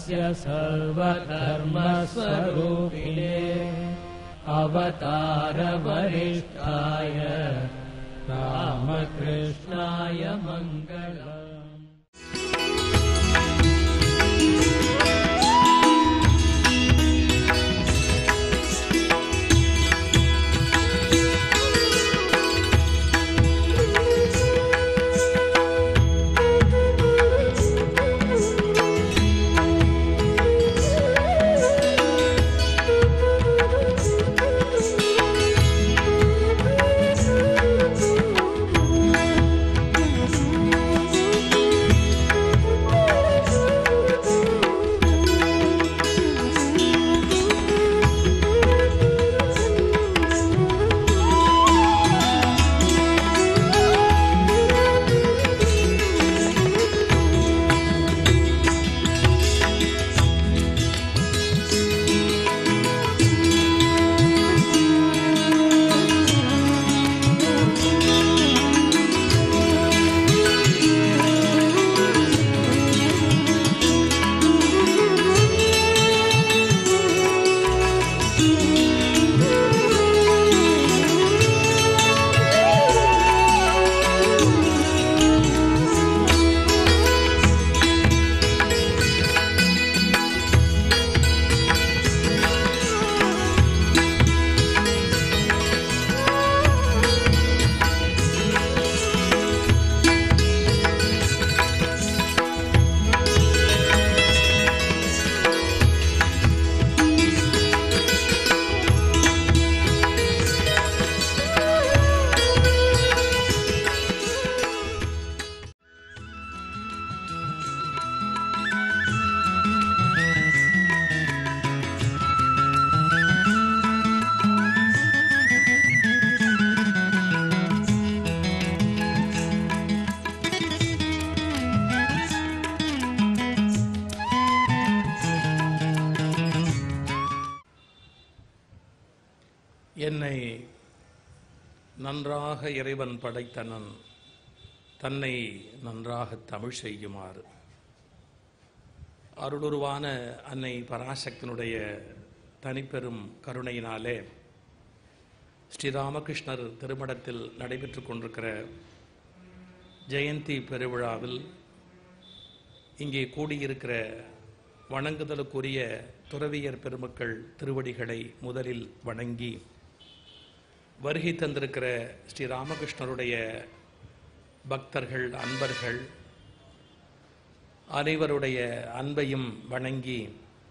तस्य सर्वधर्मस्वरूपिणे अवतारवरिष्ठाय रामकृष्णाय मङ्गलम् என்னை நன்றாக இறைவன் படைத்தனன் தன்னை நன்றாக தமிழ் செய்யுமாறு அருளுருவான அன்னை பராசக்தினுடைய தனிப்பெரும் கருணையினாலே ஸ்ரீராமகிருஷ்ணர் திருமணத்தில் நடைபெற்று கொண்டிருக்கிற ஜெயந்தி பெருவிழாவில் இங்கே கூடியிருக்கிற வணங்குதலுக்குரிய துறவியர் பெருமக்கள் திருவடிகளை முதலில் வணங்கி வருகை தந்திருக்கிற ஸ்ரீ ராமகிருஷ்ணருடைய பக்தர்கள் அன்பர்கள் அனைவருடைய அன்பையும் வணங்கி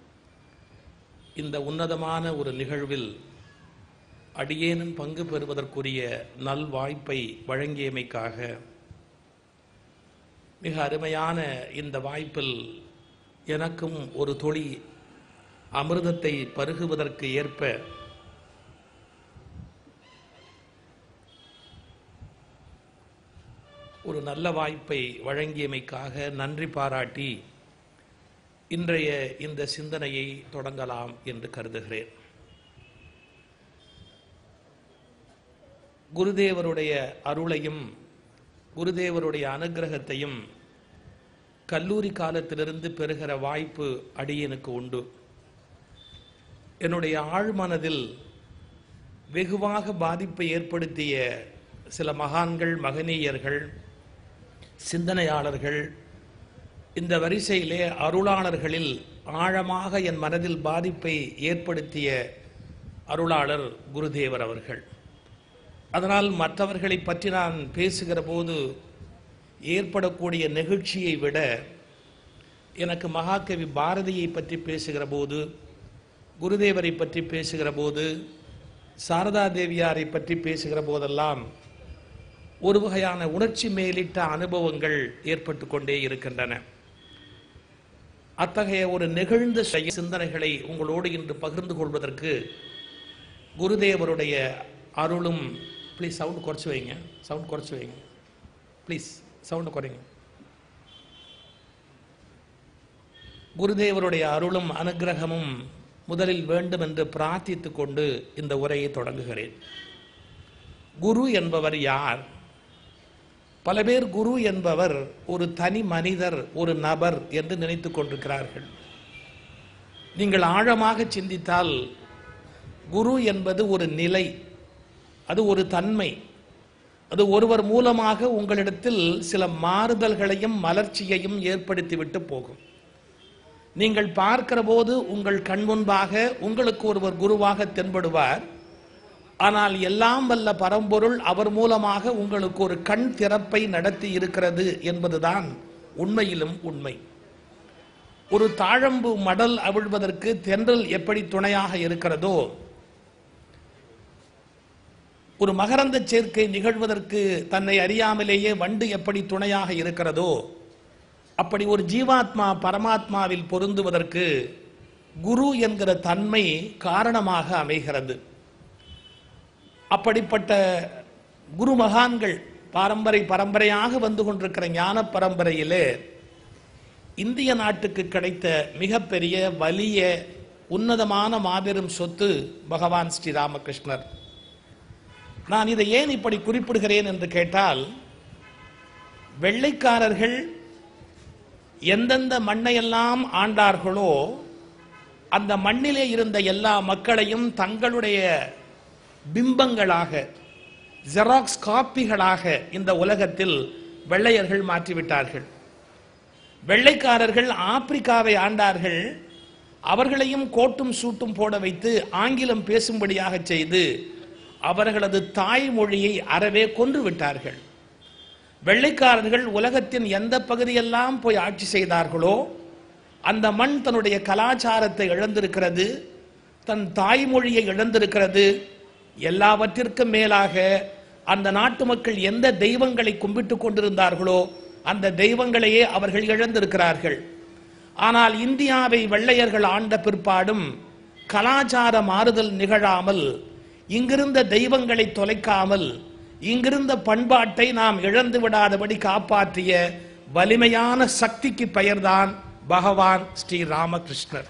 இந்த உன்னதமான ஒரு நிகழ்வில் அடியேனும் பங்கு பெறுவதற்குரிய நல்வாய்ப்பை வழங்கியமைக்காக மிக அருமையான இந்த வாய்ப்பில் எனக்கும் ஒரு தொழி அமிர்தத்தை பருகுவதற்கு ஏற்ப ஒரு நல்ல வாய்ப்பை வழங்கியமைக்காக நன்றி பாராட்டி இன்றைய இந்த சிந்தனையை தொடங்கலாம் என்று கருதுகிறேன் குருதேவருடைய அருளையும் குருதேவருடைய அனுகிரகத்தையும் கல்லூரி காலத்திலிருந்து பெறுகிற வாய்ப்பு அடியனுக்கு உண்டு என்னுடைய ஆழ்மனதில் வெகுவாக பாதிப்பை ஏற்படுத்திய சில மகான்கள் மகனீயர்கள் சிந்தனையாளர்கள் இந்த வரிசையிலே அருளாளர்களில் ஆழமாக என் மனதில் பாதிப்பை ஏற்படுத்திய அருளாளர் குருதேவர் அவர்கள் அதனால் மற்றவர்களை பற்றி நான் பேசுகிற போது ஏற்படக்கூடிய நெகிழ்ச்சியை விட எனக்கு மகாகவி பாரதியை பற்றி பேசுகிற போது குருதேவரை பற்றி பேசுகிற போது சாரதா தேவியாரை பற்றி பேசுகிற போதெல்லாம் ஒரு வகையான உணர்ச்சி மேலிட்ட அனுபவங்கள் ஏற்பட்டு கொண்டே இருக்கின்றன அத்தகைய ஒரு நெகிழ்ந்த செய- சிந்தனைகளை உங்களோடு இன்று பகிர்ந்து கொள்வதற்கு குருதேவருடைய அருளும் ப்ளீஸ் சவுண்ட் குறைச்சி வைங்க சவுண்ட் குறைச்சி வைங்க ப்ளீஸ் சவுண்ட் குறைங்க குருதேவருடைய அருளும் அனுக்கிரகமும் முதலில் வேண்டும் என்று பிரார்த்தித்துக் கொண்டு இந்த உரையை தொடங்குகிறேன் குரு என்பவர் யார் பல பேர் குரு என்பவர் ஒரு தனி மனிதர் ஒரு நபர் என்று நினைத்துக் கொண்டிருக்கிறார்கள் நீங்கள் ஆழமாக சிந்தித்தால் குரு என்பது ஒரு நிலை அது ஒரு தன்மை அது ஒருவர் மூலமாக உங்களிடத்தில் சில மாறுதல்களையும் மலர்ச்சியையும் ஏற்படுத்திவிட்டு போகும் நீங்கள் பார்க்கிற போது உங்கள் கண் முன்பாக உங்களுக்கு ஒருவர் குருவாக தென்படுவார் ஆனால் எல்லாம் வல்ல பரம்பொருள் அவர் மூலமாக உங்களுக்கு ஒரு கண் திறப்பை நடத்தி இருக்கிறது என்பதுதான் உண்மையிலும் உண்மை ஒரு தாழம்பு மடல் அவிழ்வதற்கு தென்றல் எப்படி துணையாக இருக்கிறதோ ஒரு மகரந்த சேர்க்கை நிகழ்வதற்கு தன்னை அறியாமலேயே வண்டு எப்படி துணையாக இருக்கிறதோ அப்படி ஒரு ஜீவாத்மா பரமாத்மாவில் பொருந்துவதற்கு குரு என்கிற தன்மை காரணமாக அமைகிறது அப்படிப்பட்ட குரு மகான்கள் பாரம்பரை பரம்பரையாக வந்து கொண்டிருக்கிற ஞான பரம்பரையிலே இந்திய நாட்டுக்கு கிடைத்த மிகப்பெரிய வலிய உன்னதமான மாபெரும் சொத்து பகவான் ஸ்ரீ ராமகிருஷ்ணர் நான் இதை ஏன் இப்படி குறிப்பிடுகிறேன் என்று கேட்டால் வெள்ளைக்காரர்கள் எந்தெந்த மண்ணையெல்லாம் ஆண்டார்களோ அந்த மண்ணிலே இருந்த எல்லா மக்களையும் தங்களுடைய பிம்பங்களாக ஜெராக்ஸ் காப்பிகளாக இந்த உலகத்தில் வெள்ளையர்கள் மாற்றிவிட்டார்கள் வெள்ளைக்காரர்கள் ஆப்பிரிக்காவை ஆண்டார்கள் அவர்களையும் கோட்டும் சூட்டும் போட வைத்து ஆங்கிலம் பேசும்படியாக செய்து அவர்களது தாய்மொழியை அறவே கொன்று விட்டார்கள் வெள்ளைக்காரர்கள் உலகத்தின் எந்த பகுதியெல்லாம் போய் ஆட்சி செய்தார்களோ அந்த மண் தன்னுடைய கலாச்சாரத்தை இழந்திருக்கிறது தன் தாய்மொழியை இழந்திருக்கிறது எல்லாவற்றிற்கும் மேலாக அந்த நாட்டு மக்கள் எந்த தெய்வங்களை கும்பிட்டு கொண்டிருந்தார்களோ அந்த தெய்வங்களையே அவர்கள் இழந்திருக்கிறார்கள் ஆனால் இந்தியாவை வெள்ளையர்கள் ஆண்ட பிற்பாடும் கலாச்சார மாறுதல் நிகழாமல் இங்கிருந்த தெய்வங்களை தொலைக்காமல் இங்கிருந்த பண்பாட்டை நாம் இழந்து விடாதபடி காப்பாற்றிய வலிமையான சக்திக்கு பெயர்தான் பகவான் ஸ்ரீ ராமகிருஷ்ணர்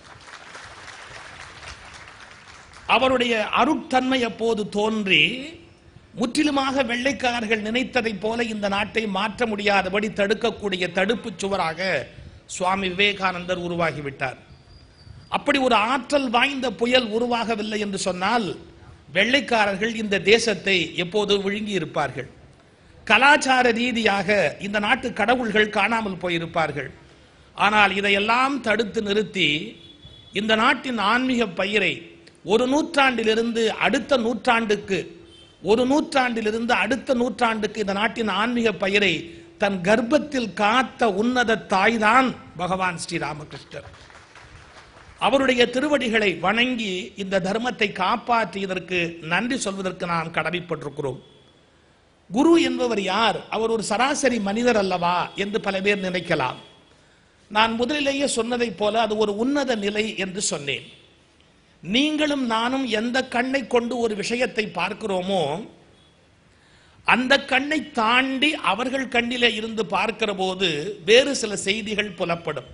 அவருடைய அருட்தன்மை அப்போது தோன்றி முற்றிலுமாக வெள்ளைக்காரர்கள் நினைத்ததைப் போல இந்த நாட்டை மாற்ற முடியாதபடி தடுக்கக்கூடிய தடுப்பு சுவராக சுவாமி விவேகானந்தர் உருவாகிவிட்டார் அப்படி ஒரு ஆற்றல் வாய்ந்த புயல் உருவாகவில்லை என்று சொன்னால் வெள்ளைக்காரர்கள் இந்த தேசத்தை எப்போது விழுங்கி இருப்பார்கள் கலாச்சார ரீதியாக இந்த நாட்டு கடவுள்கள் காணாமல் போயிருப்பார்கள் ஆனால் இதையெல்லாம் தடுத்து நிறுத்தி இந்த நாட்டின் ஆன்மீக பயிரை ஒரு நூற்றாண்டிலிருந்து அடுத்த நூற்றாண்டுக்கு ஒரு நூற்றாண்டிலிருந்து அடுத்த நூற்றாண்டுக்கு இந்த நாட்டின் ஆன்மீக பயிரை தன் கர்ப்பத்தில் காத்த உன்னத தாய்தான் பகவான் ஸ்ரீ ராமகிருஷ்ணர் அவருடைய திருவடிகளை வணங்கி இந்த தர்மத்தை காப்பாற்றியதற்கு நன்றி சொல்வதற்கு நாம் கடமைப்பட்டிருக்கிறோம் குரு என்பவர் யார் அவர் ஒரு சராசரி மனிதர் அல்லவா என்று பல பேர் நினைக்கலாம் நான் முதலிலேயே சொன்னதைப் போல அது ஒரு உன்னத நிலை என்று சொன்னேன் நீங்களும் நானும் எந்த கண்ணை கொண்டு ஒரு விஷயத்தை பார்க்கிறோமோ அந்த கண்ணை தாண்டி அவர்கள் கண்ணிலே இருந்து பார்க்கிற போது வேறு சில செய்திகள் புலப்படும்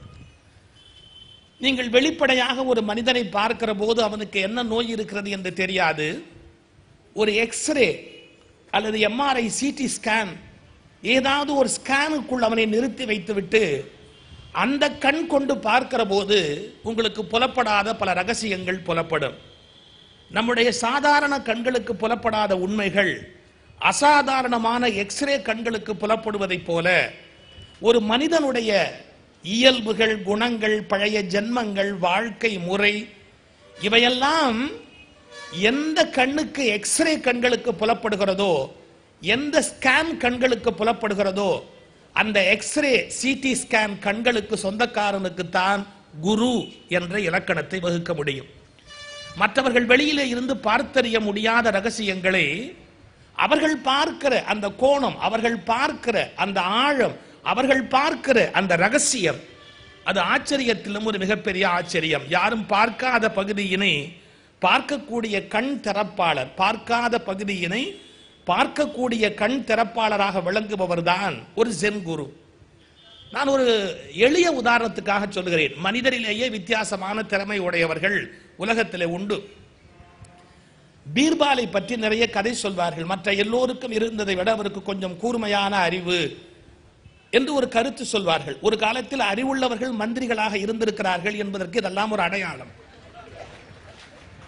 நீங்கள் வெளிப்படையாக ஒரு மனிதனை பார்க்கிற போது அவனுக்கு என்ன நோய் இருக்கிறது என்று தெரியாது ஒரு எக்ஸ்ரே அல்லது எம்ஆர்ஐ சிடி ஸ்கேன் ஏதாவது ஒரு ஸ்கேனுக்குள் அவனை நிறுத்தி வைத்துவிட்டு அந்த கண் கொண்டு பார்க்கிற போது உங்களுக்கு புலப்படாத பல ரகசியங்கள் புலப்படும் நம்முடைய சாதாரண கண்களுக்கு புலப்படாத உண்மைகள் அசாதாரணமான எக்ஸ்ரே கண்களுக்கு புலப்படுவதைப் போல ஒரு மனிதனுடைய இயல்புகள் குணங்கள் பழைய ஜென்மங்கள் வாழ்க்கை முறை இவையெல்லாம் எந்த கண்ணுக்கு எக்ஸ்ரே கண்களுக்கு புலப்படுகிறதோ எந்த ஸ்கேன் கண்களுக்கு புலப்படுகிறதோ அந்த எக்ஸ்ரே சிடி ஸ்கேன் கண்களுக்கு சொந்தக்காரனுக்கு தான் குரு என்ற இலக்கணத்தை வகுக்க முடியும் மற்றவர்கள் வெளியிலே இருந்து பார்த்தறிய முடியாத ரகசியங்களை அவர்கள் பார்க்கிற அந்த கோணம் அவர்கள் பார்க்கிற அந்த ஆழம் அவர்கள் பார்க்கிற அந்த ரகசியம் அது ஆச்சரியத்திலும் ஒரு மிகப்பெரிய ஆச்சரியம் யாரும் பார்க்காத பகுதியினை பார்க்கக்கூடிய கண் திறப்பாளர் பார்க்காத பகுதியினை பார்க்கக்கூடிய கண் திறப்பாளராக விளங்குபவர் தான் ஒரு ஜென் குரு நான் ஒரு எளிய உதாரணத்துக்காக சொல்கிறேன் மனிதரிலேயே வித்தியாசமான திறமை உடையவர்கள் உலகத்திலே உண்டு பீர்பாலை பற்றி நிறைய கதை சொல்வார்கள் மற்ற எல்லோருக்கும் இருந்ததை விட அவருக்கு கொஞ்சம் கூர்மையான அறிவு என்று ஒரு கருத்து சொல்வார்கள் ஒரு காலத்தில் அறிவுள்ளவர்கள் மந்திரிகளாக இருந்திருக்கிறார்கள் என்பதற்கு இதெல்லாம் ஒரு அடையாளம்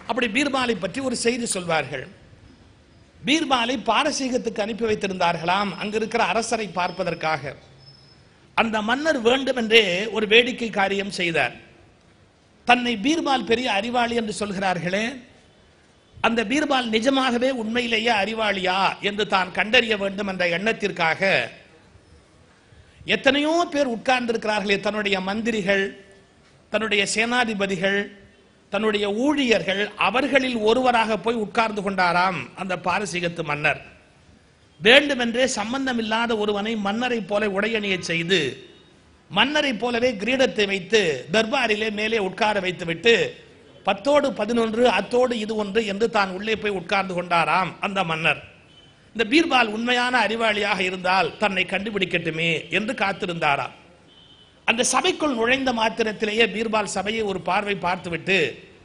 அப்படி பீர்பாலை பற்றி ஒரு செய்தி சொல்வார்கள் பீர்பாலை பாரசீகத்துக்கு அனுப்பி வைத்திருந்தார்களாம் அங்க இருக்கிற அரசரை பார்ப்பதற்காக அந்த மன்னர் வேண்டுமென்றே ஒரு வேடிக்கை காரியம் செய்தார் தன்னை பீர்பால் பெரிய அறிவாளி என்று சொல்கிறார்களே அந்த பீர்பால் நிஜமாகவே உண்மையிலேயே அறிவாளியா என்று தான் கண்டறிய வேண்டும் என்ற எண்ணத்திற்காக எத்தனையோ பேர் உட்கார்ந்திருக்கிறார்களே தன்னுடைய மந்திரிகள் தன்னுடைய சேனாதிபதிகள் தன்னுடைய ஊழியர்கள் அவர்களில் ஒருவராக போய் உட்கார்ந்து கொண்டாராம் அந்த பாரசீகத்து மன்னர் வேண்டுமென்றே சம்பந்தமில்லாத ஒருவனை மன்னரை போல உடையணியச் செய்து மன்னரை போலவே கிரீடத்தை வைத்து தர்பாரிலே மேலே உட்கார வைத்துவிட்டு பத்தோடு பதினொன்று அத்தோடு இது ஒன்று என்று தான் உள்ளே போய் உட்கார்ந்து கொண்டாராம் அந்த மன்னர் இந்த பீர்பால் உண்மையான அறிவாளியாக இருந்தால் தன்னை கண்டுபிடிக்கட்டுமே என்று காத்திருந்தாராம் அந்த சபைக்குள் நுழைந்த மாத்திரத்திலேயே பீர்பால் சபையை ஒரு பார்வை பார்த்துவிட்டு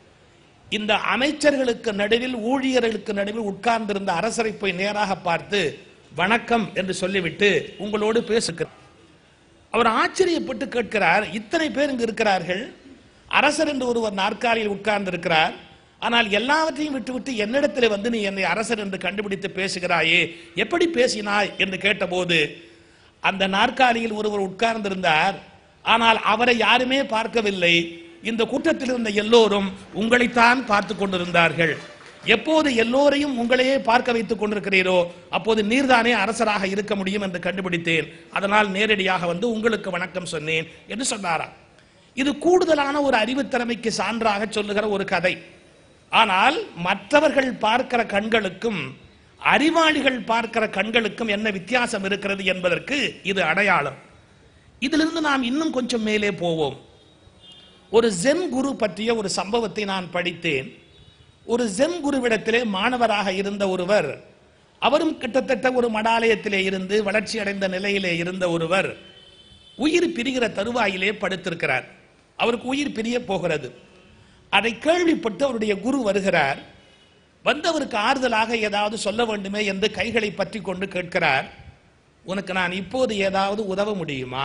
இந்த அமைச்சர்களுக்கு நடுவில் ஊழியர்களுக்கு நடுவில் உட்கார்ந்திருந்த அரசரை போய் நேராக பார்த்து வணக்கம் என்று சொல்லிவிட்டு உங்களோடு பேசுகிறார் அவர் ஆச்சரியப்பட்டு கேட்கிறார் இத்தனை பேர் இங்கு இருக்கிறார்கள் அரசர் என்று ஒருவர் நாற்காலியில் உட்கார்ந்து இருக்கிறார் ஆனால் எல்லாவற்றையும் விட்டுவிட்டு என்னிடத்தில் வந்து நீ என்னை அரசர் என்று கண்டுபிடித்து பேசுகிறாயே எப்படி பேசினாய் என்று கேட்டபோது அந்த நாற்காலியில் ஒருவர் உட்கார்ந்திருந்தார் ஆனால் அவரை யாருமே பார்க்கவில்லை இந்த கூட்டத்தில் இருந்த எல்லோரும் உங்களைத்தான் பார்த்து கொண்டிருந்தார்கள் எப்போது எல்லோரையும் உங்களையே பார்க்க வைத்துக் கொண்டிருக்கிறீரோ அப்போது நீர்தானே அரசராக இருக்க முடியும் என்று கண்டுபிடித்தேன் அதனால் நேரடியாக வந்து உங்களுக்கு வணக்கம் சொன்னேன் என்று சொன்னாராம் இது கூடுதலான ஒரு அறிவுத்திறமைக்கு சான்றாக சொல்லுகிற ஒரு கதை ஆனால் மற்றவர்கள் பார்க்கிற கண்களுக்கும் அறிவாளிகள் பார்க்கிற கண்களுக்கும் என்ன வித்தியாசம் இருக்கிறது என்பதற்கு இது அடையாளம் இதிலிருந்து நாம் இன்னும் கொஞ்சம் மேலே போவோம் ஒரு ஜென் குரு பற்றிய ஒரு சம்பவத்தை நான் படித்தேன் ஒரு ஜென் குருவிடத்திலே மாணவராக இருந்த ஒருவர் அவரும் கிட்டத்தட்ட ஒரு மடாலயத்திலே இருந்து வளர்ச்சி அடைந்த நிலையிலே இருந்த ஒருவர் உயிர் பிரிகிற தருவாயிலே படுத்திருக்கிறார் அவருக்கு உயிர் பிரிய போகிறது அதை கேள்விப்பட்டு அவருடைய குரு வருகிறார் வந்தவருக்கு ஆறுதலாக ஏதாவது சொல்ல வேண்டுமே என்று கைகளை பற்றி கொண்டு கேட்கிறார் உனக்கு நான் இப்போது ஏதாவது உதவ முடியுமா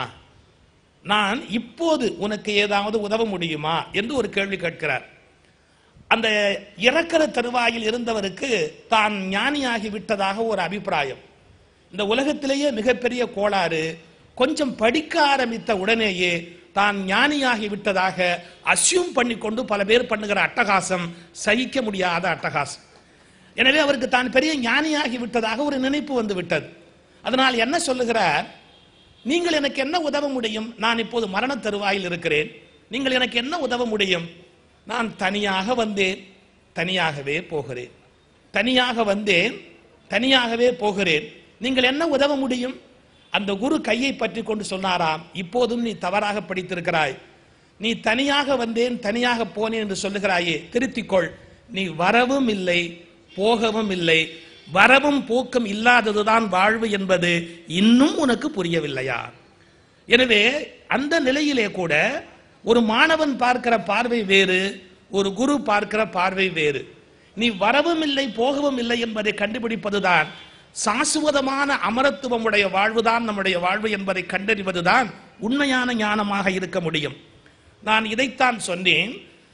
நான் இப்போது உனக்கு ஏதாவது உதவ முடியுமா என்று ஒரு கேள்வி கேட்கிறார் அந்த இறக்கிற தருவாயில் இருந்தவருக்கு தான் ஞானியாகி விட்டதாக ஒரு அபிப்பிராயம் இந்த உலகத்திலேயே மிகப்பெரிய கோளாறு கொஞ்சம் படிக்க ஆரம்பித்த உடனேயே தான் ஞானியாகி விட்டதாக அசியூம் பண்ணிக்கொண்டு பல பேர் பண்ணுகிற அட்டகாசம் சகிக்க முடியாத அட்டகாசம் எனவே அவருக்கு தான் பெரிய ஞானியாகி விட்டதாக ஒரு நினைப்பு வந்து விட்டது அதனால் என்ன சொல்லுகிறார் நீங்கள் எனக்கு என்ன உதவ முடியும் நான் இப்போது மரண தருவாயில் இருக்கிறேன் நீங்கள் எனக்கு என்ன உதவ முடியும் நான் தனியாக வந்தேன் தனியாகவே போகிறேன் தனியாக வந்தேன் தனியாகவே போகிறேன் நீங்கள் என்ன உதவ முடியும் அந்த குரு கையை பற்றி கொண்டு சொன்னாராம் இப்போதும் நீ தவறாக படித்திருக்கிறாய் நீ தனியாக வந்தேன் தனியாக போனேன் என்று சொல்லுகிறாயே திருத்திக்கொள் நீ வரவும் இல்லை போகவும் இல்லை வரவும் போக்கும் இல்லாததுதான் வாழ்வு என்பது இன்னும் உனக்கு புரியவில்லையா எனவே அந்த நிலையிலே கூட ஒரு மாணவன் பார்க்கிற பார்வை வேறு ஒரு குரு பார்க்கிற பார்வை வேறு நீ வரவும் இல்லை போகவும் இல்லை என்பதை கண்டுபிடிப்பதுதான் சாசுவதமான அமரத்துவம் உடைய வாழ்வுதான் நம்முடைய வாழ்வு என்பதை கண்டறிவதுதான் உண்மையான ஞானமாக இருக்க முடியும் நான் இதைத்தான் சொன்னேன்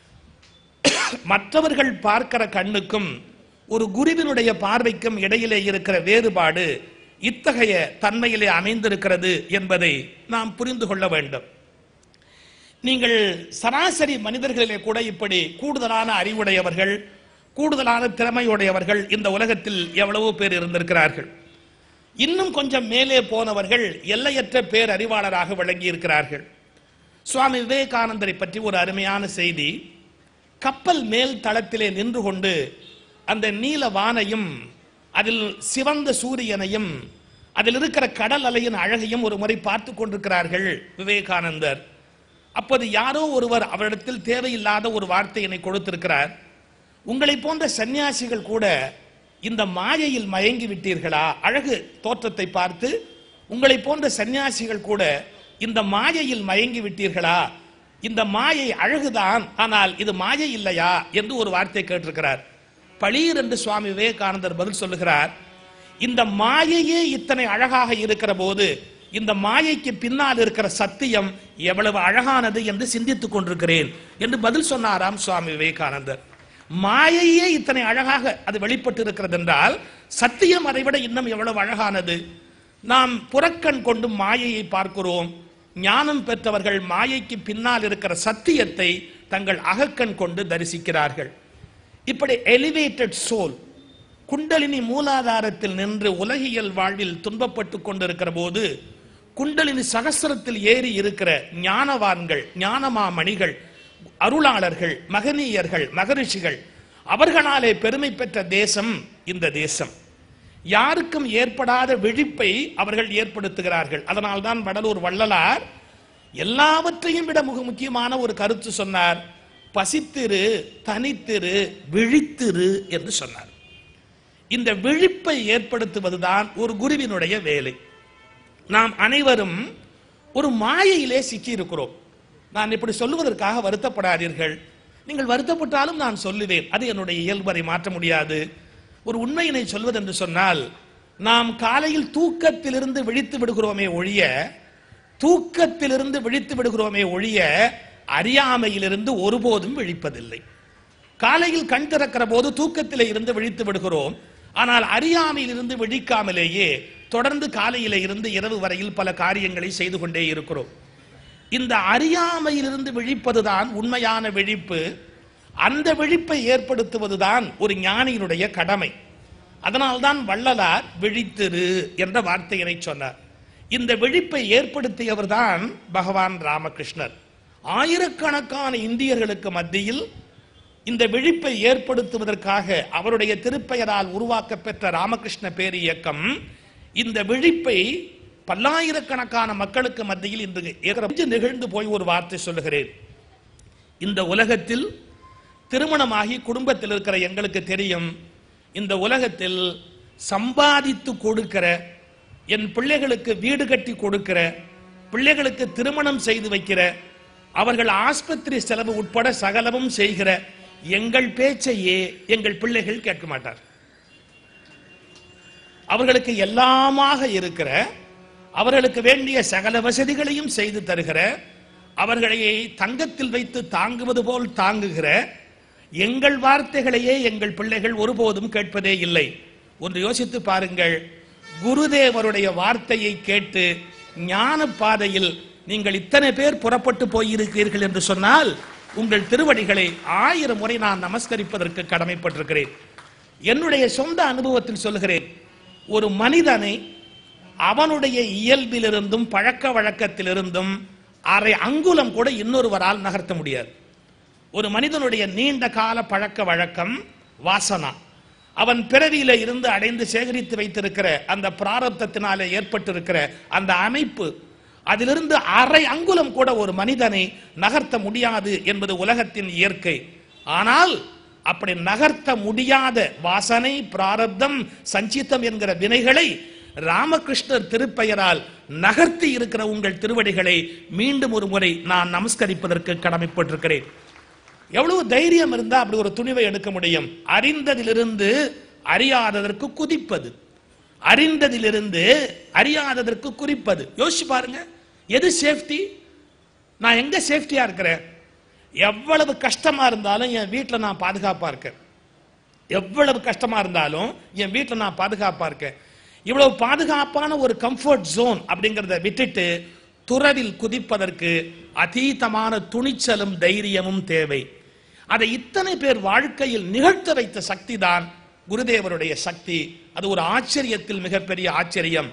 மற்றவர்கள் பார்க்கிற கண்ணுக்கும் ஒரு குருவினுடைய பார்வைக்கும் இடையிலே இருக்கிற வேறுபாடு இத்தகைய தன்மையிலே அமைந்திருக்கிறது என்பதை நாம் புரிந்து கொள்ள வேண்டும் நீங்கள் சராசரி மனிதர்களிலே கூட இப்படி கூடுதலான அறிவுடையவர்கள் கூடுதலான திறமையுடையவர்கள் இந்த உலகத்தில் எவ்வளவோ பேர் இருந்திருக்கிறார்கள் இன்னும் கொஞ்சம் மேலே போனவர்கள் எல்லையற்ற பேர் அறிவாளராக விளங்கி இருக்கிறார்கள் சுவாமி விவேகானந்தரை பற்றி ஒரு அருமையான செய்தி கப்பல் மேல் தளத்திலே நின்று கொண்டு அந்த நீல வானையும் அதில் சிவந்த சூரியனையும் அதில் இருக்கிற கடல் அலையின் அழகையும் ஒரு முறை பார்த்து கொண்டிருக்கிறார்கள் விவேகானந்தர் அப்போது யாரோ ஒருவர் அவரிடத்தில் தேவையில்லாத ஒரு வார்த்தையினை கொடுத்திருக்கிறார் உங்களை போன்ற சன்னியாசிகள் கூட இந்த மாயையில் மயங்கி விட்டீர்களா அழகு தோற்றத்தை பார்த்து உங்களை போன்ற சன்னியாசிகள் கூட இந்த மாயையில் மயங்கி விட்டீர்களா இந்த மாயை அழகுதான் ஆனால் இது மாயை இல்லையா என்று ஒரு வார்த்தை கேட்டிருக்கிறார் பளீர் என்று சுவாமி விவேகானந்தர் பதில் சொல்லுகிறார் இந்த மாயையே இத்தனை அழகாக இருக்கிற போது இந்த மாயைக்கு பின்னால் இருக்கிற சத்தியம் எவ்வளவு அழகானது என்று சிந்தித்துக் கொண்டிருக்கிறேன் என்று பதில் சொன்னாராம் சுவாமி விவேகானந்தர் மாயையே இத்தனை அழகாக அது வெளிப்பட்டு இருக்கிறது என்றால் சத்தியம் அதைவிட இன்னும் எவ்வளவு அழகானது நாம் புறக்கண் கொண்டு மாயையை பார்க்கிறோம் ஞானம் பெற்றவர்கள் மாயைக்கு பின்னால் இருக்கிற சத்தியத்தை தங்கள் அகக்கண் கொண்டு தரிசிக்கிறார்கள் இப்படி எலிவேட்டட் சோல் குண்டலினி மூலாதாரத்தில் நின்று உலகியல் வாழ்வில் துன்பப்பட்டு கொண்டிருக்கிற போது குண்டலினி சகஸ்ரத்தில் ஏறி இருக்கிற ஞானவான்கள் ஞானமாமணிகள் அருளாளர்கள் மகனீயர்கள் மகரிஷிகள் அவர்களாலே பெருமை பெற்ற தேசம் இந்த தேசம் யாருக்கும் ஏற்படாத விழிப்பை அவர்கள் ஏற்படுத்துகிறார்கள் அதனால்தான் வடலூர் வள்ளலார் எல்லாவற்றையும் விட மிக முக்கியமான ஒரு கருத்து சொன்னார் பசித்திரு தனித்திரு விழித்திரு என்று சொன்னார் இந்த விழிப்பை ஏற்படுத்துவதுதான் ஒரு குருவினுடைய வேலை நாம் அனைவரும் ஒரு மாயையிலே சிக்கி இருக்கிறோம் நான் இப்படி சொல்லுவதற்காக வருத்தப்படாதீர்கள் நீங்கள் வருத்தப்பட்டாலும் நான் சொல்லுவேன் அது என்னுடைய இயல்பரை மாற்ற முடியாது ஒரு உண்மையினை சொல்வது என்று சொன்னால் நாம் காலையில் தூக்கத்திலிருந்து விழித்து விடுகிறோமே ஒழிய தூக்கத்திலிருந்து விழித்து விடுகிறோமே ஒழிய அறியாமையிலிருந்து ஒருபோதும் விழிப்பதில்லை காலையில் கண் திறக்கிற போது தூக்கத்திலே இருந்து விழித்து விடுகிறோம் ஆனால் அறியாமையிலிருந்து விழிக்காமலேயே தொடர்ந்து காலையில இருந்து இரவு வரையில் பல காரியங்களை செய்து கொண்டே இருக்கிறோம் இந்த அறியாமையிலிருந்து விழிப்பதுதான் உண்மையான விழிப்பு அந்த விழிப்பை ஏற்படுத்துவதுதான் ஒரு ஞானியினுடைய கடமை அதனால்தான் வள்ளலார் விழித்திரு என்ற வார்த்தையினை சொன்னார் இந்த விழிப்பை ஏற்படுத்தியவர்தான் பகவான் ராமகிருஷ்ணர் ஆயிரக்கணக்கான இந்தியர்களுக்கு மத்தியில் இந்த விழிப்பை ஏற்படுத்துவதற்காக அவருடைய திருப்பெயரால் உருவாக்கப்பெற்ற ராமகிருஷ்ண பேர் இயக்கம் இந்த விழிப்பை பல்லாயிரக்கணக்கான மக்களுக்கு மத்தியில் இன்று ஏற்கனவே நிகழ்ந்து போய் ஒரு வார்த்தை சொல்லுகிறேன் இந்த உலகத்தில் திருமணமாகி குடும்பத்தில் இருக்கிற எங்களுக்கு தெரியும் இந்த உலகத்தில் சம்பாதித்து கொடுக்கிற என் பிள்ளைகளுக்கு வீடு கட்டி கொடுக்கிற பிள்ளைகளுக்கு திருமணம் செய்து வைக்கிற அவர்கள் ஆஸ்பத்திரி செலவு உட்பட சகலமும் செய்கிற எங்கள் பேச்சையே எங்கள் பிள்ளைகள் கேட்க மாட்டார் அவர்களுக்கு எல்லாமாக இருக்கிற அவர்களுக்கு வேண்டிய சகல வசதிகளையும் செய்து தருகிற அவர்களை தங்கத்தில் வைத்து தாங்குவது போல் தாங்குகிற எங்கள் வார்த்தைகளையே எங்கள் பிள்ளைகள் ஒருபோதும் கேட்பதே இல்லை ஒன்று யோசித்து பாருங்கள் குருதேவருடைய வார்த்தையை கேட்டு ஞான பாதையில் நீங்கள் இத்தனை பேர் புறப்பட்டு போயிருக்கிறீர்கள் என்று சொன்னால் உங்கள் திருவடிகளை ஆயிரம் முறை நான் நமஸ்கரிப்பதற்கு கடமைப்பட்டிருக்கிறேன் என்னுடைய சொந்த அனுபவத்தில் சொல்லுகிறேன் ஒரு மனிதனை அவனுடைய இயல்பிலிருந்தும் பழக்க வழக்கத்திலிருந்தும் அரை அங்குலம் கூட இன்னொருவரால் நகர்த்த முடியாது ஒரு மனிதனுடைய நீண்ட கால பழக்க வழக்கம் வாசனா அவன் பிறவியில இருந்து அடைந்து சேகரித்து வைத்திருக்கிற அந்த பிராரப்தத்தினாலே ஏற்பட்டிருக்கிற அந்த அமைப்பு அதிலிருந்து அரை அங்குலம் கூட ஒரு மனிதனை நகர்த்த முடியாது என்பது உலகத்தின் இயற்கை ஆனால் அப்படி நகர்த்த முடியாத வாசனை பிராரப்தம் சஞ்சித்தம் என்கிற வினைகளை ராமகிருஷ்ணர் திருப்பெயரால் நகர்த்தி இருக்கிற உங்கள் திருவடிகளை மீண்டும் ஒரு முறை நான் நமஸ்கரிப்பதற்கு கடமைப்பட்டிருக்கிறேன் எவ்வளவு தைரியம் இருந்தா அப்படி ஒரு துணிவை எடுக்க முடியும் அறிந்ததிலிருந்து அறியாததற்கு குதிப்பது அறிந்ததிலிருந்து அறியாததற்கு குறிப்பது யோசிச்சு பாருங்க எது சேஃப்டி நான் எங்க சேஃப்டியா இருக்கிறேன் எவ்வளவு கஷ்டமா இருந்தாலும் என் வீட்டில் நான் பாதுகாப்பா இருக்கேன் எவ்வளவு கஷ்டமா இருந்தாலும் என் வீட்டில் நான் பாதுகாப்பா இருக்கேன் இவ்வளவு பாதுகாப்பான ஒரு கம்ஃபர்ட் ஜோன் அப்படிங்கிறத விட்டுட்டு துறவில் குதிப்பதற்கு அதீதமான துணிச்சலும் தைரியமும் தேவை அதை இத்தனை பேர் வாழ்க்கையில் நிகழ்த்த வைத்த சக்தி தான் குருதேவருடைய சக்தி அது ஒரு ஆச்சரியத்தில் மிகப்பெரிய ஆச்சரியம்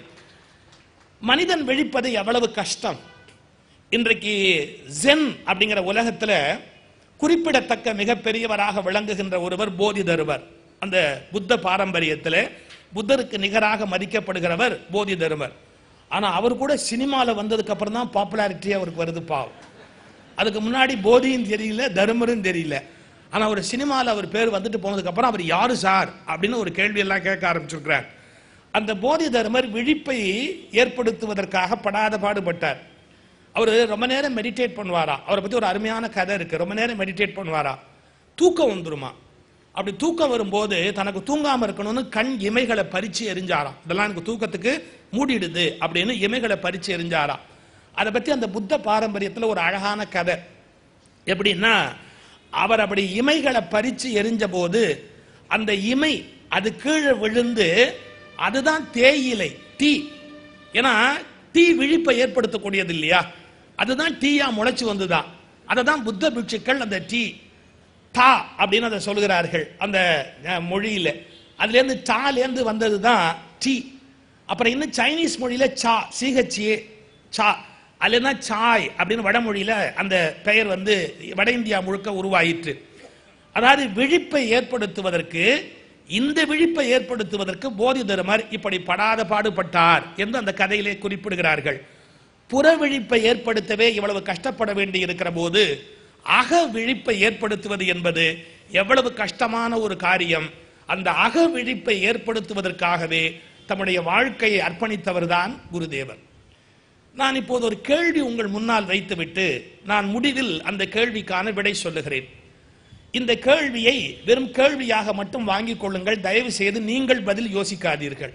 மனிதன் விழிப்பது எவ்வளவு கஷ்டம் இன்றைக்கு ஜென் அப்படிங்கிற உலகத்துல குறிப்பிடத்தக்க மிகப்பெரியவராக விளங்குகின்ற ஒருவர் போதி தருவர் அந்த புத்த பாரம்பரியத்தில் புத்தருக்கு நிகராக மதிக்கப்படுகிறவர் போதி தருவர் ஆனா அவர் கூட சினிமால வந்ததுக்கு அப்புறம் தான் பாப்புலாரிட்டி அவருக்கு வருது பாவம் அதுக்கு முன்னாடி போதியும் தெரியல தருமரும் தெரியல ஆனா ஒரு சினிமாவில் அவர் பேர் வந்துட்டு போனதுக்கு அப்புறம் அவர் யாரு சார் அப்படின்னு ஒரு கேள்வி எல்லாம் கேட்க ஆரம்பிச்சிருக்கிறார் அந்த போதி தர்மர் விழிப்பை ஏற்படுத்துவதற்காக படாத பாடுபட்டார் அவர் ரொம்ப நேரம் மெடிடேட் பண்ணுவாரா அவரை பத்தி ஒரு அருமையான கதை இருக்கு ரொம்ப நேரம் மெடிடேட் பண்ணுவாரா தூக்கம் வந்துருமா அப்படி தூக்கம் வரும்போது தனக்கு தூங்காம இருக்கணும்னு கண் இமைகளை பறிச்சு எரிஞ்சாராம் இதெல்லாம் எனக்கு தூக்கத்துக்கு மூடிடுது அப்படின்னு இமைகளை பறிச்சு எரிஞ்சாராம் அதை பத்தி அந்த புத்த பாரம்பரியத்துல ஒரு அழகான கதை எப்படின்னா அவர் அப்படி இமைகளை பறிச்சு எரிஞ்ச போது அந்த இமை அது கீழே விழுந்து அதுதான் தேயிலை டீ ஏன்னா டீ விழிப்பை ஏற்படுத்தக்கூடியது இல்லையா அதுதான் டீயா முளைச்சு வந்துதான் அதை தான் புத்த பிட்சுக்கள் அந்த டீ டா அப்படின்னு அதை சொல்லுகிறார்கள் அந்த அஹ், மொழியில அதுலேருந்து டாலேருந்து வந்தது தான் டீ அப்புறம் இன்னும் சைனீஸ் மொழியில சா சிஹெச்ஏ சா அதுல தான் சாய் அப்படின்னு வடமொழியில அந்த பெயர் வந்து வட இந்தியா முழுக்க உருவாயிற்று அதாவது விழிப்பை ஏற்படுத்துவதற்கு இந்த விழிப்பை ஏற்படுத்துவதற்கு போதி தருமர் இப்படி படாத பாடுபட்டார் என்று அந்த கதையிலே குறிப்பிடுகிறார்கள் புற விழிப்பை ஏற்படுத்தவே இவ்வளவு கஷ்டப்பட வேண்டி இருக்கிற போது அக விழிப்பை ஏற்படுத்துவது என்பது எவ்வளவு கஷ்டமான ஒரு காரியம் அந்த அக விழிப்பை ஏற்படுத்துவதற்காகவே தம்முடைய வாழ்க்கையை அர்ப்பணித்தவர்தான் குருதேவர் நான் இப்போது ஒரு கேள்வி உங்கள் முன்னால் வைத்துவிட்டு நான் முடிவில் அந்த கேள்விக்கான விடை சொல்லுகிறேன் இந்த கேள்வியை வெறும் கேள்வியாக மட்டும் வாங்கிக் கொள்ளுங்கள் தயவு செய்து நீங்கள் பதில் யோசிக்காதீர்கள்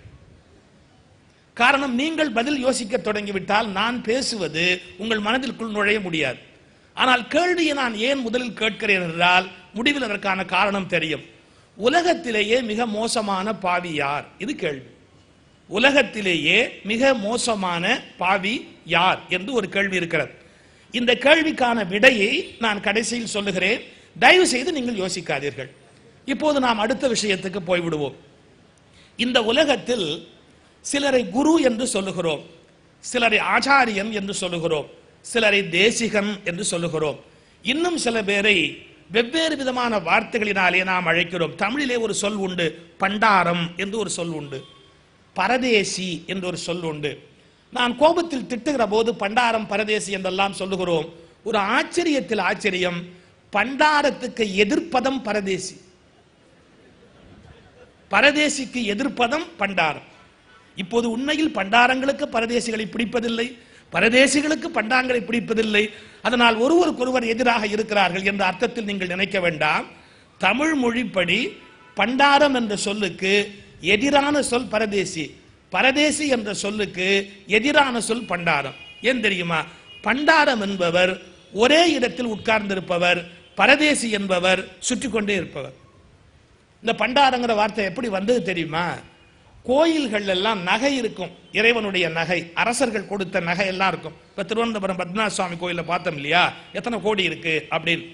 காரணம் நீங்கள் பதில் யோசிக்க தொடங்கிவிட்டால் நான் பேசுவது உங்கள் மனதிற்குள் நுழைய முடியாது ஆனால் கேள்வியை நான் ஏன் முதலில் கேட்கிறேன் என்றால் முடிவில் அதற்கான காரணம் தெரியும் உலகத்திலேயே மிக மோசமான பாவி யார் இது கேள்வி உலகத்திலேயே மிக மோசமான பாவி யார் என்று ஒரு கேள்வி இருக்கிறது இந்த கேள்விக்கான விடையை நான் கடைசியில் சொல்லுகிறேன் தயவு செய்து நீங்கள் யோசிக்காதீர்கள் இப்போது நாம் அடுத்த விஷயத்துக்கு போய்விடுவோம் இந்த உலகத்தில் சிலரை குரு என்று சொல்லுகிறோம் சிலரை ஆச்சாரியன் என்று சொல்லுகிறோம் சிலரை தேசிகன் என்று சொல்லுகிறோம் இன்னும் சில பேரை வெவ்வேறு விதமான வார்த்தைகளினாலே நாம் அழைக்கிறோம் தமிழிலே ஒரு சொல் உண்டு பண்டாரம் என்று ஒரு சொல் உண்டு பரதேசி என்று ஒரு சொல் உண்டு நான் கோபத்தில் திட்டுகிற போது பண்டாரம் பரதேசி என்றெல்லாம் சொல்லுகிறோம் ஒரு ஆச்சரியத்தில் ஆச்சரியம் பண்டாரத்துக்கு எதிர்ப்பதம் பரதேசி பரதேசிக்கு எதிர்ப்பதம் பண்டாரம் இப்போது உண்மையில் பண்டாரங்களுக்கு பரதேசிகளை பிடிப்பதில்லை பரதேசிகளுக்கு பண்டாங்களை பிடிப்பதில்லை அதனால் ஒருவருக்கொருவர் எதிராக இருக்கிறார்கள் என்ற அர்த்தத்தில் நீங்கள் நினைக்க வேண்டாம் தமிழ் மொழிப்படி பண்டாரம் என்ற சொல்லுக்கு எதிரான சொல் பரதேசி பரதேசி என்ற சொல்லுக்கு எதிரான சொல் பண்டாரம் ஏன் தெரியுமா பண்டாரம் என்பவர் ஒரே இடத்தில் உட்கார்ந்திருப்பவர் பரதேசி என்பவர் சுற்றி கொண்டே இருப்பவர் இந்த பண்டாரங்கிற வார்த்தை எப்படி வந்தது தெரியுமா கோயில்கள் எல்லாம் நகை இருக்கும் இறைவனுடைய நகை அரசர்கள் கொடுத்த நகை எல்லாம் இருக்கும் இப்ப திருவனந்தபுரம் பத்மநாப சுவாமி கோயில்ல பார்த்தோம் இல்லையா எத்தனை கோடி இருக்கு அப்படின்னு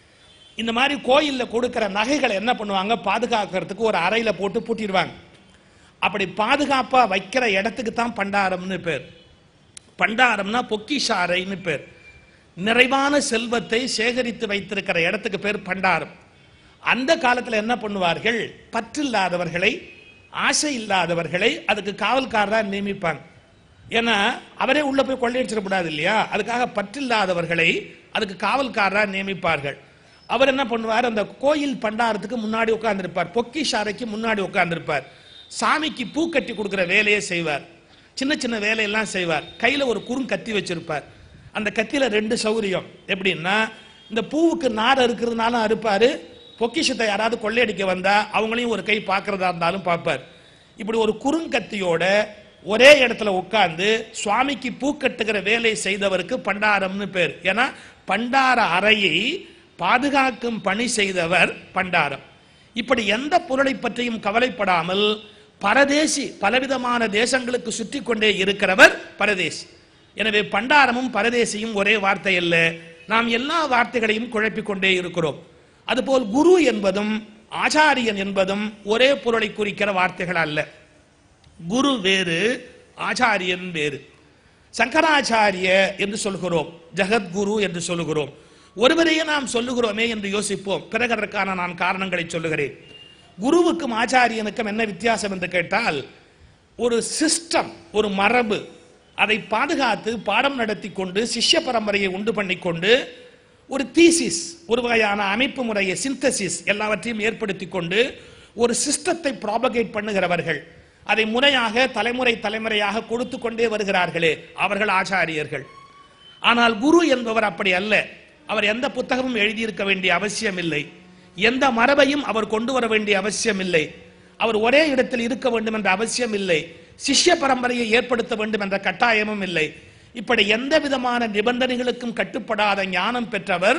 இந்த மாதிரி கோயில்ல கொடுக்கிற நகைகளை என்ன பண்ணுவாங்க பாதுகாக்கிறதுக்கு ஒரு அறையில போட்டு பூட்டிடுவாங்க அப்படி பாதுகாப்பா வைக்கிற இடத்துக்கு தான் பண்டாரம்னு பேர் பண்டாரம்னா பொக்கிஷ அறைன்னு பேர் நிறைவான செல்வத்தை சேகரித்து வைத்திருக்கிற இடத்துக்கு பேர் பண்டாரம் அந்த காலத்துல என்ன பண்ணுவார்கள் பற்றில்லாதவர்களை ஆசை இல்லாதவர்களை அதுக்கு காவல்காரரா நியமிப்பாங்க ஏன்னா அவரே உள்ள போய் கொள்ளையடிச்சிடக்கூடாது இல்லையா அதுக்காக பற்றில்லாதவர்களை அதுக்கு காவல்காரரா நியமிப்பார்கள் அவர் என்ன பண்ணுவார் அந்த கோயில் பண்டாரத்துக்கு முன்னாடி உட்கார்ந்திருப்பார் பொக்கிஷ அறைக்கு முன்னாடி உட்கார்ந்திருப்பார் சாமிக்கு பூ கட்டி கொடுக்கிற வேலையை செய்வார் சின்ன சின்ன வேலையெல்லாம் செய்வார் கையில ஒரு குறுங்கத்தி வச்சிருப்பார் அந்த கத்தியில ரெண்டு சௌரியம் எப்படின்னா இந்த பூவுக்கு நார் அறுக்கிறதுனாலும் அறுப்பாரு பொக்கிஷத்தை யாராவது கொள்ளையடிக்க வந்தா அவங்களையும் ஒரு கை பார்க்கறதா இருந்தாலும் பார்ப்பார் இப்படி ஒரு குறுங்கத்தியோட ஒரே இடத்துல உட்கார்ந்து சுவாமிக்கு பூ கட்டுகிற வேலை செய்தவருக்கு பண்டாரம்னு பேர் ஏன்னா பண்டார அறையை பாதுகாக்கும் பணி செய்தவர் பண்டாரம் இப்படி எந்த பொருளை பற்றியும் கவலைப்படாமல் பரதேசி பலவிதமான தேசங்களுக்கு சுற்றி கொண்டே இருக்கிறவர் பரதேசி எனவே பண்டாரமும் பரதேசியும் ஒரே வார்த்தை அல்ல நாம் எல்லா வார்த்தைகளையும் குழப்பிக் கொண்டே இருக்கிறோம் அதுபோல் குரு என்பதும் ஆச்சாரியன் என்பதும் ஒரே பொருளை குறிக்கிற வார்த்தைகள் அல்ல குரு வேறு ஆச்சாரியன் வேறு சங்கராச்சாரிய என்று சொல்கிறோம் ஜெகத்குரு என்று சொல்லுகிறோம் ஒருவரையே நாம் சொல்லுகிறோமே என்று யோசிப்போம் பிறகு அதற்கான நான் காரணங்களை சொல்லுகிறேன் குருவுக்கும் ஆச்சாரியனுக்கும் என்ன வித்தியாசம் என்று கேட்டால் ஒரு சிஸ்டம் ஒரு மரபு அதை பாதுகாத்து பாடம் நடத்தி கொண்டு சிஷ்ய பரம்பரையை உண்டு பண்ணிக்கொண்டு ஒரு தீசிஸ் ஒரு வகையான அமைப்பு முறையை சிந்தசிஸ் எல்லாவற்றையும் ஏற்படுத்தி கொண்டு ஒரு சிஸ்டத்தை ப்ராபகேட் பண்ணுகிறவர்கள் அதை முறையாக தலைமுறை தலைமுறையாக கொடுத்து கொண்டே வருகிறார்களே அவர்கள் ஆச்சாரியர்கள் ஆனால் குரு என்பவர் அப்படி அல்ல அவர் எந்த புத்தகமும் எழுதியிருக்க வேண்டிய அவசியம் இல்லை எந்த மரபையும் அவர் கொண்டு வர வேண்டிய அவசியம் இல்லை அவர் ஒரே இடத்தில் இருக்க வேண்டும் என்ற அவசியம் இல்லை சிஷ்ய பரம்பரையை ஏற்படுத்த வேண்டும் என்ற கட்டாயமும் இல்லை இப்படி எந்த விதமான நிபந்தனைகளுக்கும் கட்டுப்படாத ஞானம் பெற்றவர்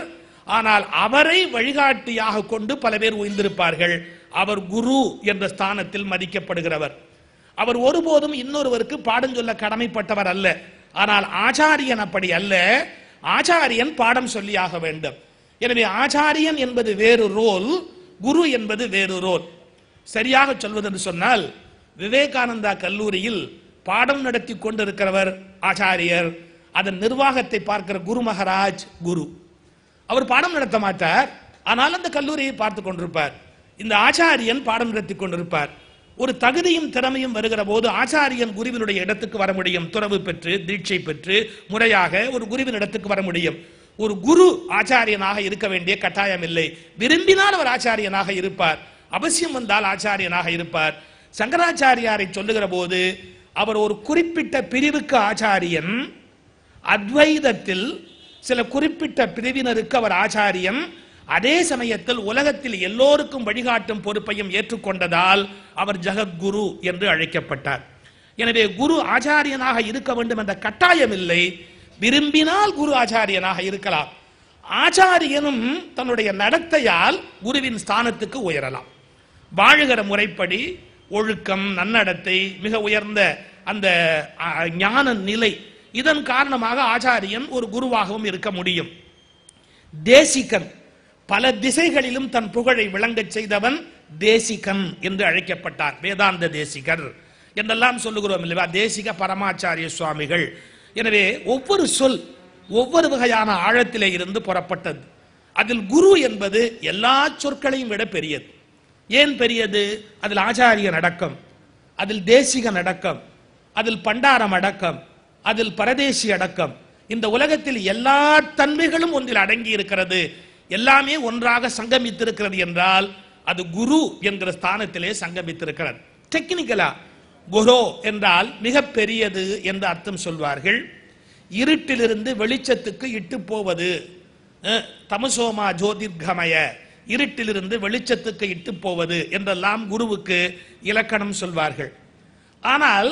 ஆனால் அவரை வழிகாட்டியாக கொண்டு பல பேர் உயர்ந்திருப்பார்கள் அவர் குரு என்ற ஸ்தானத்தில் மதிக்கப்படுகிறவர் அவர் ஒருபோதும் இன்னொருவருக்கு பாடம் சொல்ல கடமைப்பட்டவர் அல்ல ஆனால் ஆச்சாரியன் அப்படி அல்ல ஆச்சாரியன் பாடம் சொல்லியாக வேண்டும் எனவே ஆச்சாரியன் என்பது வேறு ரோல் குரு என்பது வேறு ரோல் சரியாக சொல்வது என்று சொன்னால் விவேகானந்தா கல்லூரியில் பாடம் நடத்தி கொண்டிருக்கிறவர் ஆச்சாரியர் அதன் நிர்வாகத்தை பார்க்கிற குரு மகாராஜ் குரு அவர் பாடம் நடத்த மாட்டார் ஆனால் அந்த கல்லூரியை பார்த்து கொண்டிருப்பார் இந்த ஆச்சாரியன் பாடம் நடத்தி கொண்டிருப்பார் ஒரு தகுதியும் திறமையும் வருகிற போது ஆச்சாரியன் குருவினுடைய இடத்துக்கு வர முடியும் துறவு பெற்று தீட்சை பெற்று முறையாக ஒரு குருவின் இடத்துக்கு வர முடியும் ஒரு குரு ஆச்சாரியனாக இருக்க வேண்டிய கட்டாயம் இல்லை விரும்பினால் அவர் ஆச்சாரியனாக இருப்பார் அவசியம் வந்தால் ஆச்சாரியனாக இருப்பார் சங்கராச்சாரியாரை சொல்லுகிற போது அவர் ஒரு குறிப்பிட்ட பிரிவுக்கு ஆச்சாரியன் அத்வைதத்தில் சில குறிப்பிட்ட பிரிவினருக்கு அவர் ஆச்சாரியன் அதே சமயத்தில் உலகத்தில் எல்லோருக்கும் வழிகாட்டும் பொறுப்பையும் ஏற்றுக்கொண்டதால் அவர் ஜெகத்குரு என்று அழைக்கப்பட்டார் எனவே குரு ஆச்சாரியனாக இருக்க வேண்டும் என்ற கட்டாயம் இல்லை விரும்பினால் குரு ஆச்சாரியனாக இருக்கலாம் ஆச்சாரியனும் தன்னுடைய நடத்தையால் குருவின் ஸ்தானத்துக்கு உயரலாம் வாழுகிற முறைப்படி ஒழுக்கம் நன்னடத்தை மிக உயர்ந்த அந்த அ, ஞான நிலை இதன் காரணமாக ஆச்சாரியன் ஒரு குருவாகவும் இருக்க முடியும் தேசிகன் பல திசைகளிலும் தன் புகழை விளங்கச் செய்தவன் தேசிகன் என்று அழைக்கப்பட்டார் வேதாந்த தேசிகர் என்றெல்லாம் சொல்லுகிறோம் இல்லையா தேசிக பரமாச்சாரிய சுவாமிகள் எனவே ஒவ்வொரு சொல் ஒவ்வொரு வகையான ஆழத்திலே இருந்து புறப்பட்டது அதில் குரு என்பது எல்லா சொற்களையும் விட பெரியது ஏன் பெரியது அதில் ஆச்சாரியன் அடக்கம் அதில் தேசிகன் அடக்கம் அதில் பண்டாரம் அடக்கம் அதில் பரதேசி அடக்கம் இந்த உலகத்தில் எல்லா தன்மைகளும் ஒன்றில் அடங்கி இருக்கிறது எல்லாமே ஒன்றாக சங்கமித்திருக்கிறது என்றால் அது குரு என்கிற ஸ்தானத்திலே சங்கமித்திருக்கிறது டெக்னிக்கலா குரு என்றால் மிக பெரியது என்று அர்த்தம் சொல்வார்கள் இருட்டிலிருந்து வெளிச்சத்துக்கு இட்டு போவது அஹ், தமசோமா ஜோதிர்கமய இருட்டிலிருந்து வெளிச்சத்துக்கு இட்டு போவது என்றெல்லாம் குருவுக்கு இலக்கணம் சொல்வார்கள் ஆனால்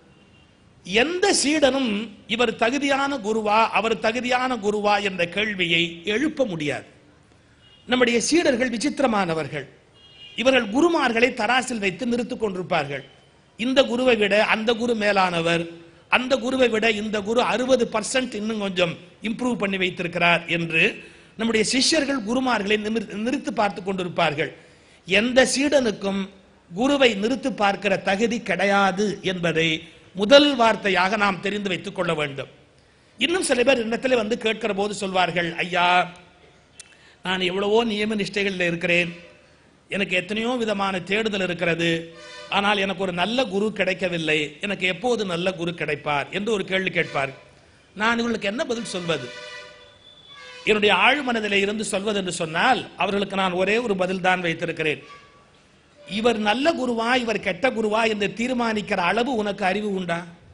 எந்த சீடனும் இவர் தகுதியான குருவா அவர் தகுதியான குருவா என்ற கேள்வியை எழுப்ப முடியாது நம்முடைய சீடர்கள் விசித்திரமானவர்கள் இவர்கள் குருமார்களை தராசில் வைத்து நிறுத்திக் கொண்டிருப்பார்கள் இந்த குருவை விட அந்த குரு மேலானவர் அந்த குருவை விட இந்த குரு அறுபது பர்சன்ட் இன்னும் கொஞ்சம் இம்ப்ரூவ் பண்ணி வைத்திருக்கிறார் என்று நம்முடைய சிஷ்யர்கள் குருமார்களை நிமிர்- நிறுத்து பார்த்து கொண்டிருப்பார்கள் எந்த சீடனுக்கும் குருவை நிறுத்து பார்க்கிற தகுதி கிடையாது என்பதை முதல் வார்த்தையாக நாம் தெரிந்து வைத்துக் கொள்ள வேண்டும் இன்னும் சில பேர் இடத்துல வந்து கேட்கிற போது சொல்வார்கள் ஐயா நான் எவ்வளவோ நியம நிஷ்டைகளில் இருக்கிறேன் எனக்கு எத்தனையோ விதமான தேடுதல் இருக்கிறது ஆனால் எனக்கு ஒரு நல்ல குரு கிடைக்கவில்லை எனக்கு எப்போது நல்ல குரு கிடைப்பார் என்று ஒரு கேள்வி கேட்பார் நான் இவர்களுக்கு என்ன பதில் சொல்வது என்னுடைய ஆழ்மனதிலே இருந்து சொல்வது என்று சொன்னால் அவர்களுக்கு நான் ஒரே ஒரு பதில் தான் வைத்திருக்கிறேன் இவர் நல்ல குருவா இவர் கெட்ட குருவா என்று தீர்மானிக்கிற அளவு உனக்கு அறிவு உண்டா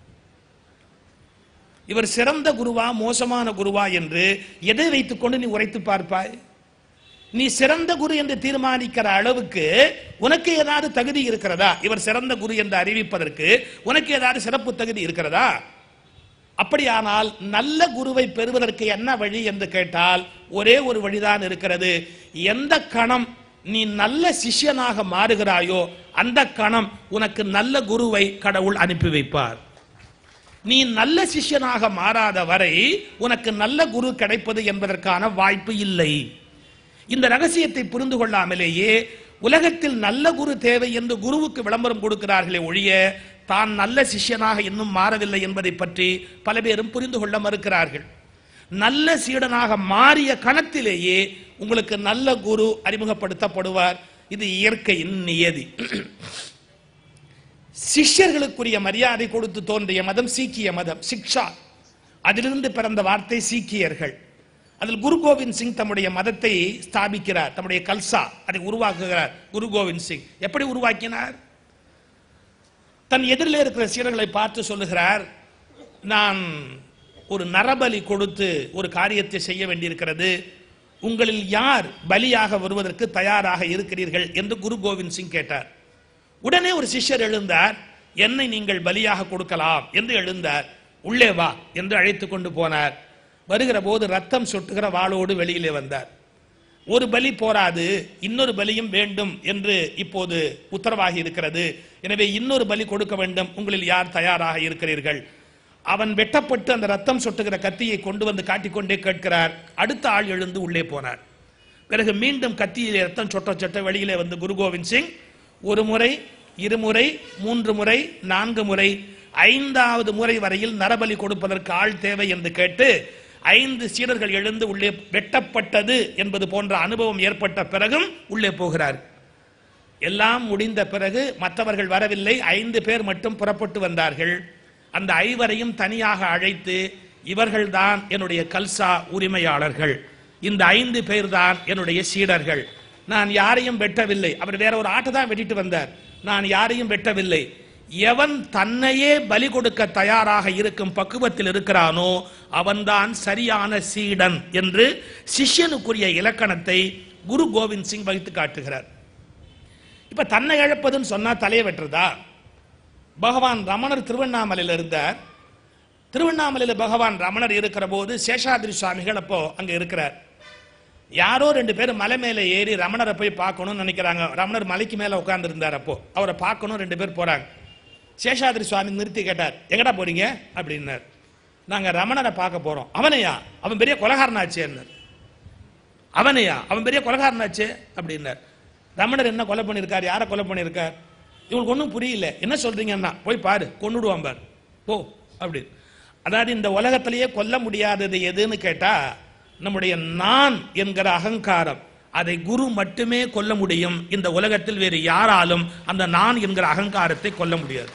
இவர் சிறந்த குருவா மோசமான குருவா என்று எதை வைத்துக்கொண்டு நீ உரைத்து பார்ப்பாய் நீ சிறந்த குரு என்று தீர்மானிக்கிற அளவுக்கு உனக்கு ஏதாவது தகுதி இருக்கிறதா இவர் சிறந்த குரு என்று அறிவிப்பதற்கு உனக்கு ஏதாவது சிறப்பு தகுதி இருக்கிறதா அப்படியானால் நல்ல குருவை பெறுவதற்கு என்ன வழி என்று கேட்டால் ஒரே ஒரு வழிதான் இருக்கிறது எந்த கணம் நீ நல்ல சிஷ்யனாக மாறுகிறாயோ அந்த கணம் உனக்கு நல்ல குருவை கடவுள் அனுப்பி வைப்பார் நீ நல்ல சிஷ்யனாக மாறாத வரை உனக்கு நல்ல குரு கிடைப்பது என்பதற்கான வாய்ப்பு இல்லை இந்த ரகசியத்தை புரிந்து கொள்ளாமலேயே உலகத்தில் நல்ல குரு தேவை என்று குருவுக்கு விளம்பரம் கொடுக்கிறார்களே ஒழிய தான் நல்ல சிஷ்யனாக இன்னும் மாறவில்லை என்பதை பற்றி பல பேரும் புரிந்து கொள்ள மறுக்கிறார்கள் நல்ல சீடனாக மாறிய கணத்திலேயே உங்களுக்கு நல்ல குரு அறிமுகப்படுத்தப்படுவார் இது இயற்கையின் நியதி சிஷ்யர்களுக்குரிய மரியாதை கொடுத்து தோன்றிய மதம் சீக்கிய மதம் சிக்ஷா அதிலிருந்து பிறந்த வார்த்தை சீக்கியர்கள் அதில் குரு கோவிந்த் சிங் தம்முடைய மதத்தை ஸ்தாபிக்கிறார் தம்முடைய கல்சா அதை உருவாக்குகிறார் குரு கோவிந்த் சிங் எப்படி உருவாக்கினார் தன் எதிரிலே இருக்கிற சீடர்களை பார்த்து சொல்லுகிறார் நான் ஒரு நரபலி கொடுத்து ஒரு காரியத்தை செய்ய வேண்டியிருக்கிறது உங்களில் யார் பலியாக வருவதற்கு தயாராக இருக்கிறீர்கள் என்று குரு கோவிந்த் சிங் கேட்டார் உடனே ஒரு சிஷ்யர் எழுந்தார் என்னை நீங்கள் பலியாக கொடுக்கலாம் என்று எழுந்தார் உள்ளே வா என்று அழைத்து கொண்டு போனார் வருகிற போது ரத்தம் சொட்டுகிற வாளோடு வெளியிலே வந்தார் ஒரு பலி போராது இன்னொரு பலியும் வேண்டும் என்று இப்போது உத்தரவாகி இருக்கிறது எனவே இன்னொரு பலி கொடுக்க வேண்டும் உங்களில் யார் தயாராக இருக்கிறீர்கள் அவன் வெட்டப்பட்டு அந்த ரத்தம் சொட்டுகிற கத்தியை கொண்டு வந்து காட்டிக்கொண்டே கேட்கிறார் அடுத்த ஆள் எழுந்து உள்ளே போனார் பிறகு மீண்டும் கத்தியிலே ரத்தம் சொட்ட சொட்ட வெளியிலே வந்து குரு கோவிந்த் சிங் ஒரு முறை இருமுறை மூன்று முறை நான்கு முறை ஐந்தாவது முறை வரையில் நரபலி கொடுப்பதற்கு ஆள் தேவை என்று கேட்டு ஐந்து சீடர்கள் எழுந்து உள்ளே வெட்டப்பட்டது என்பது போன்ற அனுபவம் ஏற்பட்ட பிறகும் உள்ளே போகிறார் எல்லாம் முடிந்த பிறகு மற்றவர்கள் வரவில்லை ஐந்து பேர் மட்டும் புறப்பட்டு வந்தார்கள் அந்த ஐவரையும் தனியாக அழைத்து இவர்கள்தான் என்னுடைய கல்சா உரிமையாளர்கள் இந்த ஐந்து பேர் தான் என்னுடைய சீடர்கள் நான் யாரையும் வெட்டவில்லை அவர் வேற ஒரு ஆட்டை தான் வெட்டிட்டு வந்தார் நான் யாரையும் வெட்டவில்லை எவன் தன்னையே பலி கொடுக்க தயாராக இருக்கும் பக்குவத்தில் இருக்கிறானோ அவன்தான் சரியான சீடன் என்று சிஷ்யனுக்குரிய இலக்கணத்தை குரு கோவிந்த் சிங் வகித்து காட்டுகிறார் இப்ப தன்னை இழப்பதுன்னு சொன்னா தலையை வெட்டுறதா பகவான் ரமணர் திருவண்ணாமலையில் இருந்தார் திருவண்ணாமலையில் பகவான் ரமணர் இருக்கிற போது சேஷாதிரி சுவாமிகள் அப்போ அங்க இருக்கிறார் யாரோ ரெண்டு பேர் மலை மேலே ஏறி ரமணரை போய் பார்க்கணும்னு நினைக்கிறாங்க ரமணர் மலைக்கு மேலே உட்கார்ந்து இருந்தார் அப்போ அவரை பார்க்கணும் ரெண்டு பேர் போறாங்க சேஷாதிரி சுவாமி நிறுத்தி கேட்டார் எங்கடா போறீங்க அப்படின்னார் நாங்க ரமணரை பார்க்க போறோம் அவனையா அவன் பெரிய கொலகாரனாச்சேன்னார் அவனையா அவன் பெரிய கொலகாரனாச்சே அப்படின்னார் ரமணர் என்ன கொலை பண்ணியிருக்கார் யாரை கொலை பண்ணியிருக்கார் இவங்களுக்கு ஒன்றும் புரியல என்ன சொல்றீங்கன்னா போய் பாரு கொன்னுடுவான் பாரு போ அப்படி அதாவது இந்த உலகத்திலேயே கொல்ல முடியாதது எதுன்னு கேட்டா நம்முடைய நான் என்கிற அகங்காரம் அதை குரு மட்டுமே கொல்ல முடியும் இந்த உலகத்தில் வேறு யாராலும் அந்த நான் என்கிற அகங்காரத்தை கொல்ல முடியாது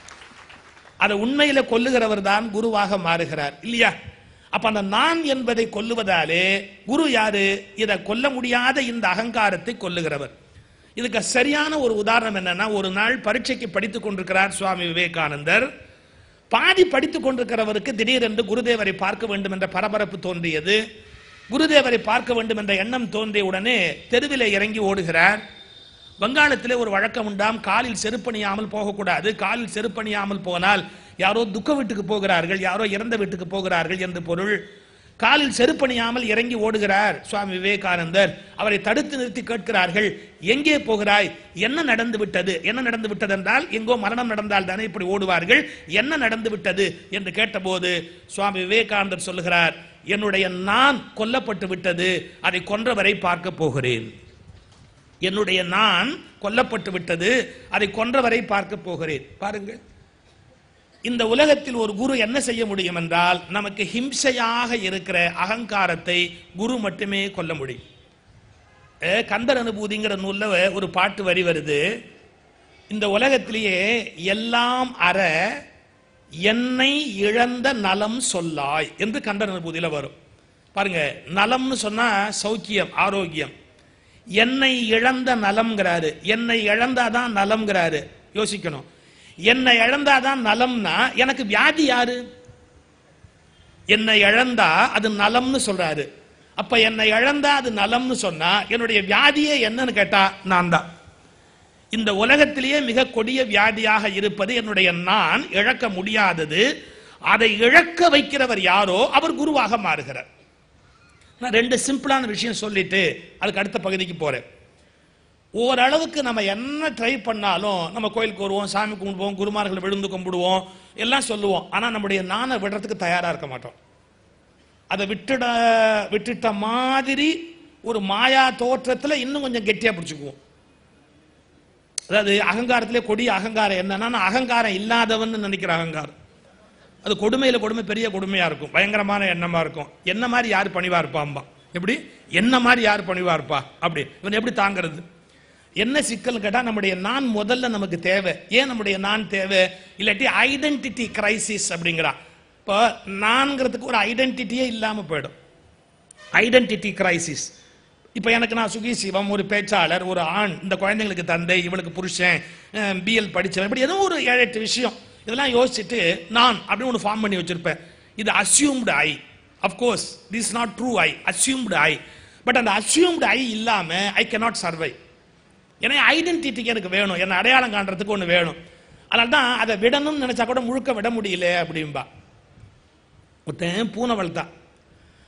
அதை உண்மையில கொல்லுகிறவர் தான் குருவாக மாறுகிறார் இல்லையா அப்ப அந்த நான் என்பதை கொல்லுவதாலே குரு யாரு இதை கொல்ல முடியாத இந்த அகங்காரத்தை கொல்லுகிறவர் இதுக்கு சரியான ஒரு உதாரணம் என்னன்னா ஒரு நாள் பரீட்சைக்கு படித்துக் கொண்டிருக்கிறார் சுவாமி விவேகானந்தர் பாதி படித்துக் கொண்டிருக்கிறவருக்கு திடீரென்று குருதேவரை பார்க்க வேண்டும் என்ற பரபரப்பு தோன்றியது குருதேவரை பார்க்க வேண்டும் என்ற எண்ணம் தோன்றிய உடனே தெருவிலே இறங்கி ஓடுகிறார் வங்காளத்திலே ஒரு வழக்கம் உண்டாம் காலில் செருப்பணியாமல் போகக்கூடாது காலில் செருப்பணியாமல் போனால் யாரோ துக்க வீட்டுக்கு போகிறார்கள் யாரோ இறந்த வீட்டுக்கு போகிறார்கள் என்று பொருள் காலில் செருப்பணியாமல் இறங்கி ஓடுகிறார் சுவாமி விவேகானந்தர் அவரை தடுத்து நிறுத்தி கேட்கிறார்கள் எங்கே போகிறாய் என்ன நடந்து விட்டது என்ன நடந்து விட்டது என்றால் எங்கோ மரணம் நடந்தால் தானே இப்படி ஓடுவார்கள் என்ன நடந்து விட்டது என்று கேட்டபோது சுவாமி விவேகானந்தர் சொல்லுகிறார் என்னுடைய நான் கொல்லப்பட்டு விட்டது அதை கொன்றவரை பார்க்க போகிறேன் என்னுடைய நான் கொல்லப்பட்டு விட்டது அதை கொன்றவரை பார்க்க போகிறேன் பாருங்கள் இந்த உலகத்தில் ஒரு குரு என்ன செய்ய முடியும் என்றால் நமக்கு ஹிம்சையாக இருக்கிற அகங்காரத்தை குரு மட்டுமே கொல்ல முடியும் அஹ் கந்தர் அனுபூதிங்கிற நூல்ல ஒரு பாட்டு வரி வருது இந்த உலகத்திலேயே எல்லாம் அற என்னை இழந்த நலம் சொல்லாய் என்று கந்தர் அனுபூதியில வரும் பாருங்க நலம்னு சொன்னா சௌக்கியம் ஆரோக்கியம் என்னை இழந்த நலம்ங்கிறாரு என்னை இழந்தாதான் நலம்ங்கிறாரு யோசிக்கணும் என்னை இழந்தாதான் நலம்னா எனக்கு வியாதி யாரு என்னை இழந்தா அது நலம்னு சொல்றாரு அப்ப என்னை இழந்தா அது நலம்னு சொன்னா என்னுடைய வியாதியே என்னன்னு கேட்டா நான் தான் இந்த உலகத்திலேயே மிக கொடிய வியாதியாக இருப்பது என்னுடைய நான் இழக்க முடியாதது அதை இழக்க வைக்கிறவர் யாரோ அவர் குருவாக மாறுகிறார் நான் ரெண்டு சிம்பிளான விஷயம் சொல்லிட்டு அதுக்கு அடுத்த பகுதிக்கு போறேன் ஓரளவுக்கு நம்ம என்ன ட்ரை பண்ணாலும் நம்ம கோயிலுக்கு வருவோம் சாமி கும்பிடுவோம் குருமார்களை விழுந்து கும்பிடுவோம் எல்லாம் சொல்லுவோம் ஆனால் நம்முடைய நானை விடுறதுக்கு தயாராக இருக்க மாட்டோம் அதை விட்டுட விட்டுட்ட மாதிரி ஒரு மாயா தோற்றத்தில் இன்னும் கொஞ்சம் கெட்டியாக பிடிச்சிக்குவோம் அதாவது அகங்காரத்திலே கொடிய அகங்காரம் என்னன்னா நான் அகங்காரம் இல்லாதவன் நினைக்கிற அகங்காரம் அது கொடுமையில கொடுமை பெரிய கொடுமையா இருக்கும் பயங்கரமான எண்ணமா இருக்கும் என்ன மாதிரி யார் பணிவா இருப்பாம்பா எப்படி என்ன மாதிரி யார் பணிவா இருப்பா அப்படி இவன் எப்படி தாங்கிறது என்ன சிக்கல் கேட்டா நம்முடைய நான் முதல்ல நமக்கு தேவை ஏன் நம்முடைய நான் தேவை இல்லாட்டி ஐடென்டிட்டி கிரைசிஸ் அப்படிங்கிறா இப்போ நான்கிறதுக்கு ஒரு ஐடென்டிட்டியே இல்லாம போயிடும் ஐடென்டிட்டி கிரைசிஸ் இப்போ எனக்கு நான் சுகி சிவம் ஒரு பேச்சாளர் ஒரு ஆண் இந்த குழந்தைங்களுக்கு தந்தை இவளுக்கு புருஷன் பிஎல் படிச்சவன் இப்படி ஏதோ ஒரு ஏழு எட்டு விஷயம் இதெல்லாம் யோசிச்சுட்டு நான் அப்படின்னு ஒன்று ஃபார்ம் பண்ணி வச்சிருப்பேன் இது assumed I of course this not true I assumed I but அந்த அசியூம்டு ஐ இல்லாமல் ஐ cannot சர்வை ஏன்னா ஐடென்டிட்டிக்கு எனக்கு வேணும் என்னை அடையாளம் காண்றதுக்கு ஒன்று வேணும் அதனால தான் அதை விடணும்னு நினைச்சா கூட முழுக்க விட முடியல அப்படிம்பா ஒருத்தன் பூனை வளர்த்தான்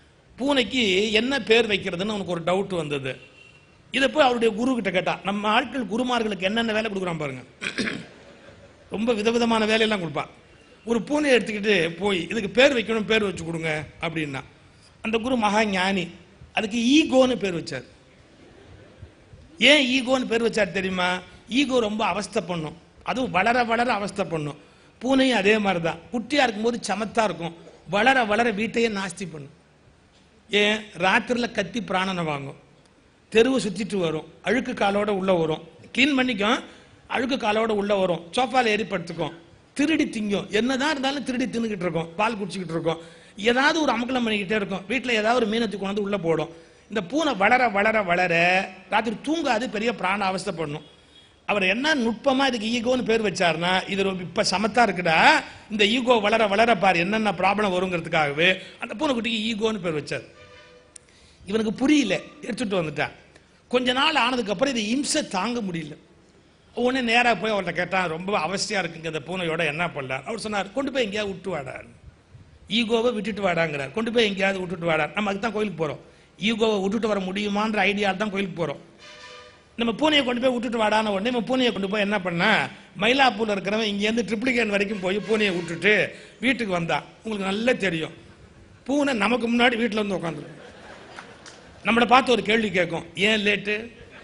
பூனைக்கு என்ன பேர் வைக்கிறதுன்னு அவனுக்கு ஒரு டவுட் வந்தது இதை போய் அவருடைய குரு கிட்ட கேட்டா நம்ம ஆட்கள் குருமார்களுக்கு என்னென்ன வேலை கொடுக்குறான் பாருங்க ரொம்ப விதவிதமான வேலையெல்லாம் கொடுப்பான் ஒரு பூனையை எடுத்துக்கிட்டு போய் இதுக்கு பேர் வைக்கணும் பேர் வச்சு கொடுங்க அப்படின்னா அந்த குரு மகா ஞானி அதுக்கு ஈகோன்னு பேர் வச்சார் ஏன் ஈகோன்னு பேர் வச்சார் தெரியுமா ஈகோ ரொம்ப அவஸ்தை பண்ணும் அதுவும் வளர வளர அவஸ்தை பண்ணும் பூனையும் அதே மாதிரி தான் குட்டியாக இருக்கும்போது சமத்தா இருக்கும் வளர வளர வீட்டையே நாஸ்தி பண்ணும் ஏன் ராத்திரியில் கத்தி பிராணனை வாங்கும் தெருவை சுற்றிட்டு வரும் அழுக்கு காலோட உள்ளே வரும் க்ளீன் பண்ணிக்கும் அழுக்கு காலோட உள்ளே வரும் சோஃபால ஏறி படுத்துக்கும் திருடி திங்கும் என்னதான் இருந்தாலும் திருடி தின்னுக்கிட்டு இருக்கோம் பால் குடிச்சிக்கிட்டு இருக்கோம் ஏதாவது ஒரு அமக்கலம் பண்ணிக்கிட்டே இருக்கும் வீட்டில் ஏதாவது ஒரு மீனத்தை கொண்டு வந்து உள்ளே போடும் இந்த பூனை வளர வளர வளர ராத்திரி தூங்காது பெரிய பிராண அவஸ்தை பண்ணும் அவர் என்ன நுட்பமா இதுக்கு ஈகோன்னு பேர் வச்சாருன்னா இது ரொம்ப இப்ப சமத்தா இருக்குடா இந்த ஈகோ வளர வளர பாரு என்னென்ன ப்ராப்ளம் வருங்கிறதுக்காகவே அந்த பூனைக்குட்டிக்கு ஈகோன்னு பேர் வச்சார் இவனுக்கு புரியல எடுத்துட்டு வந்துட்டான் கொஞ்ச நாள் ஆனதுக்கு அப்புறம் இது இம்சை தாங்க முடியல உடனே நேராக போய் அவர்கிட்ட கேட்டான் ரொம்ப அவசியம் இருக்குங்க இந்த பூனையோட என்ன பண்ணலாம் அவர் சொன்னார் கொண்டு போய் எங்கேயாவது விட்டு வாடா ஈகோவை விட்டுட்டு வாடாங்கிறார் கொண்டு போய் எங்கேயாவது விட்டுட்டு வாடா நம்ம அதுக்கு தான் கோயிலுக்கு போகிறோம் ஈகோவை விட்டுட்டு வர முடியுமான்ற ஐடியாவில் தான் கோயிலுக்கு போகிறோம் நம்ம பூனையை கொண்டு போய் விட்டுட்டு வாடான உடனே நம்ம பூனையை கொண்டு போய் என்ன பண்ணா மயிலாப்பூர்ல இருக்கிறவன் இங்கேருந்து ட்ரிப்ளிகேன் வரைக்கும் போய் பூனையை விட்டுட்டு வீட்டுக்கு வந்தான் உங்களுக்கு நல்லா தெரியும் பூனை நமக்கு முன்னாடி வீட்டில் வந்து உட்காந்துருக்கும் நம்மளை பார்த்து ஒரு கேள்வி கேட்கும் ஏன் லேட்டு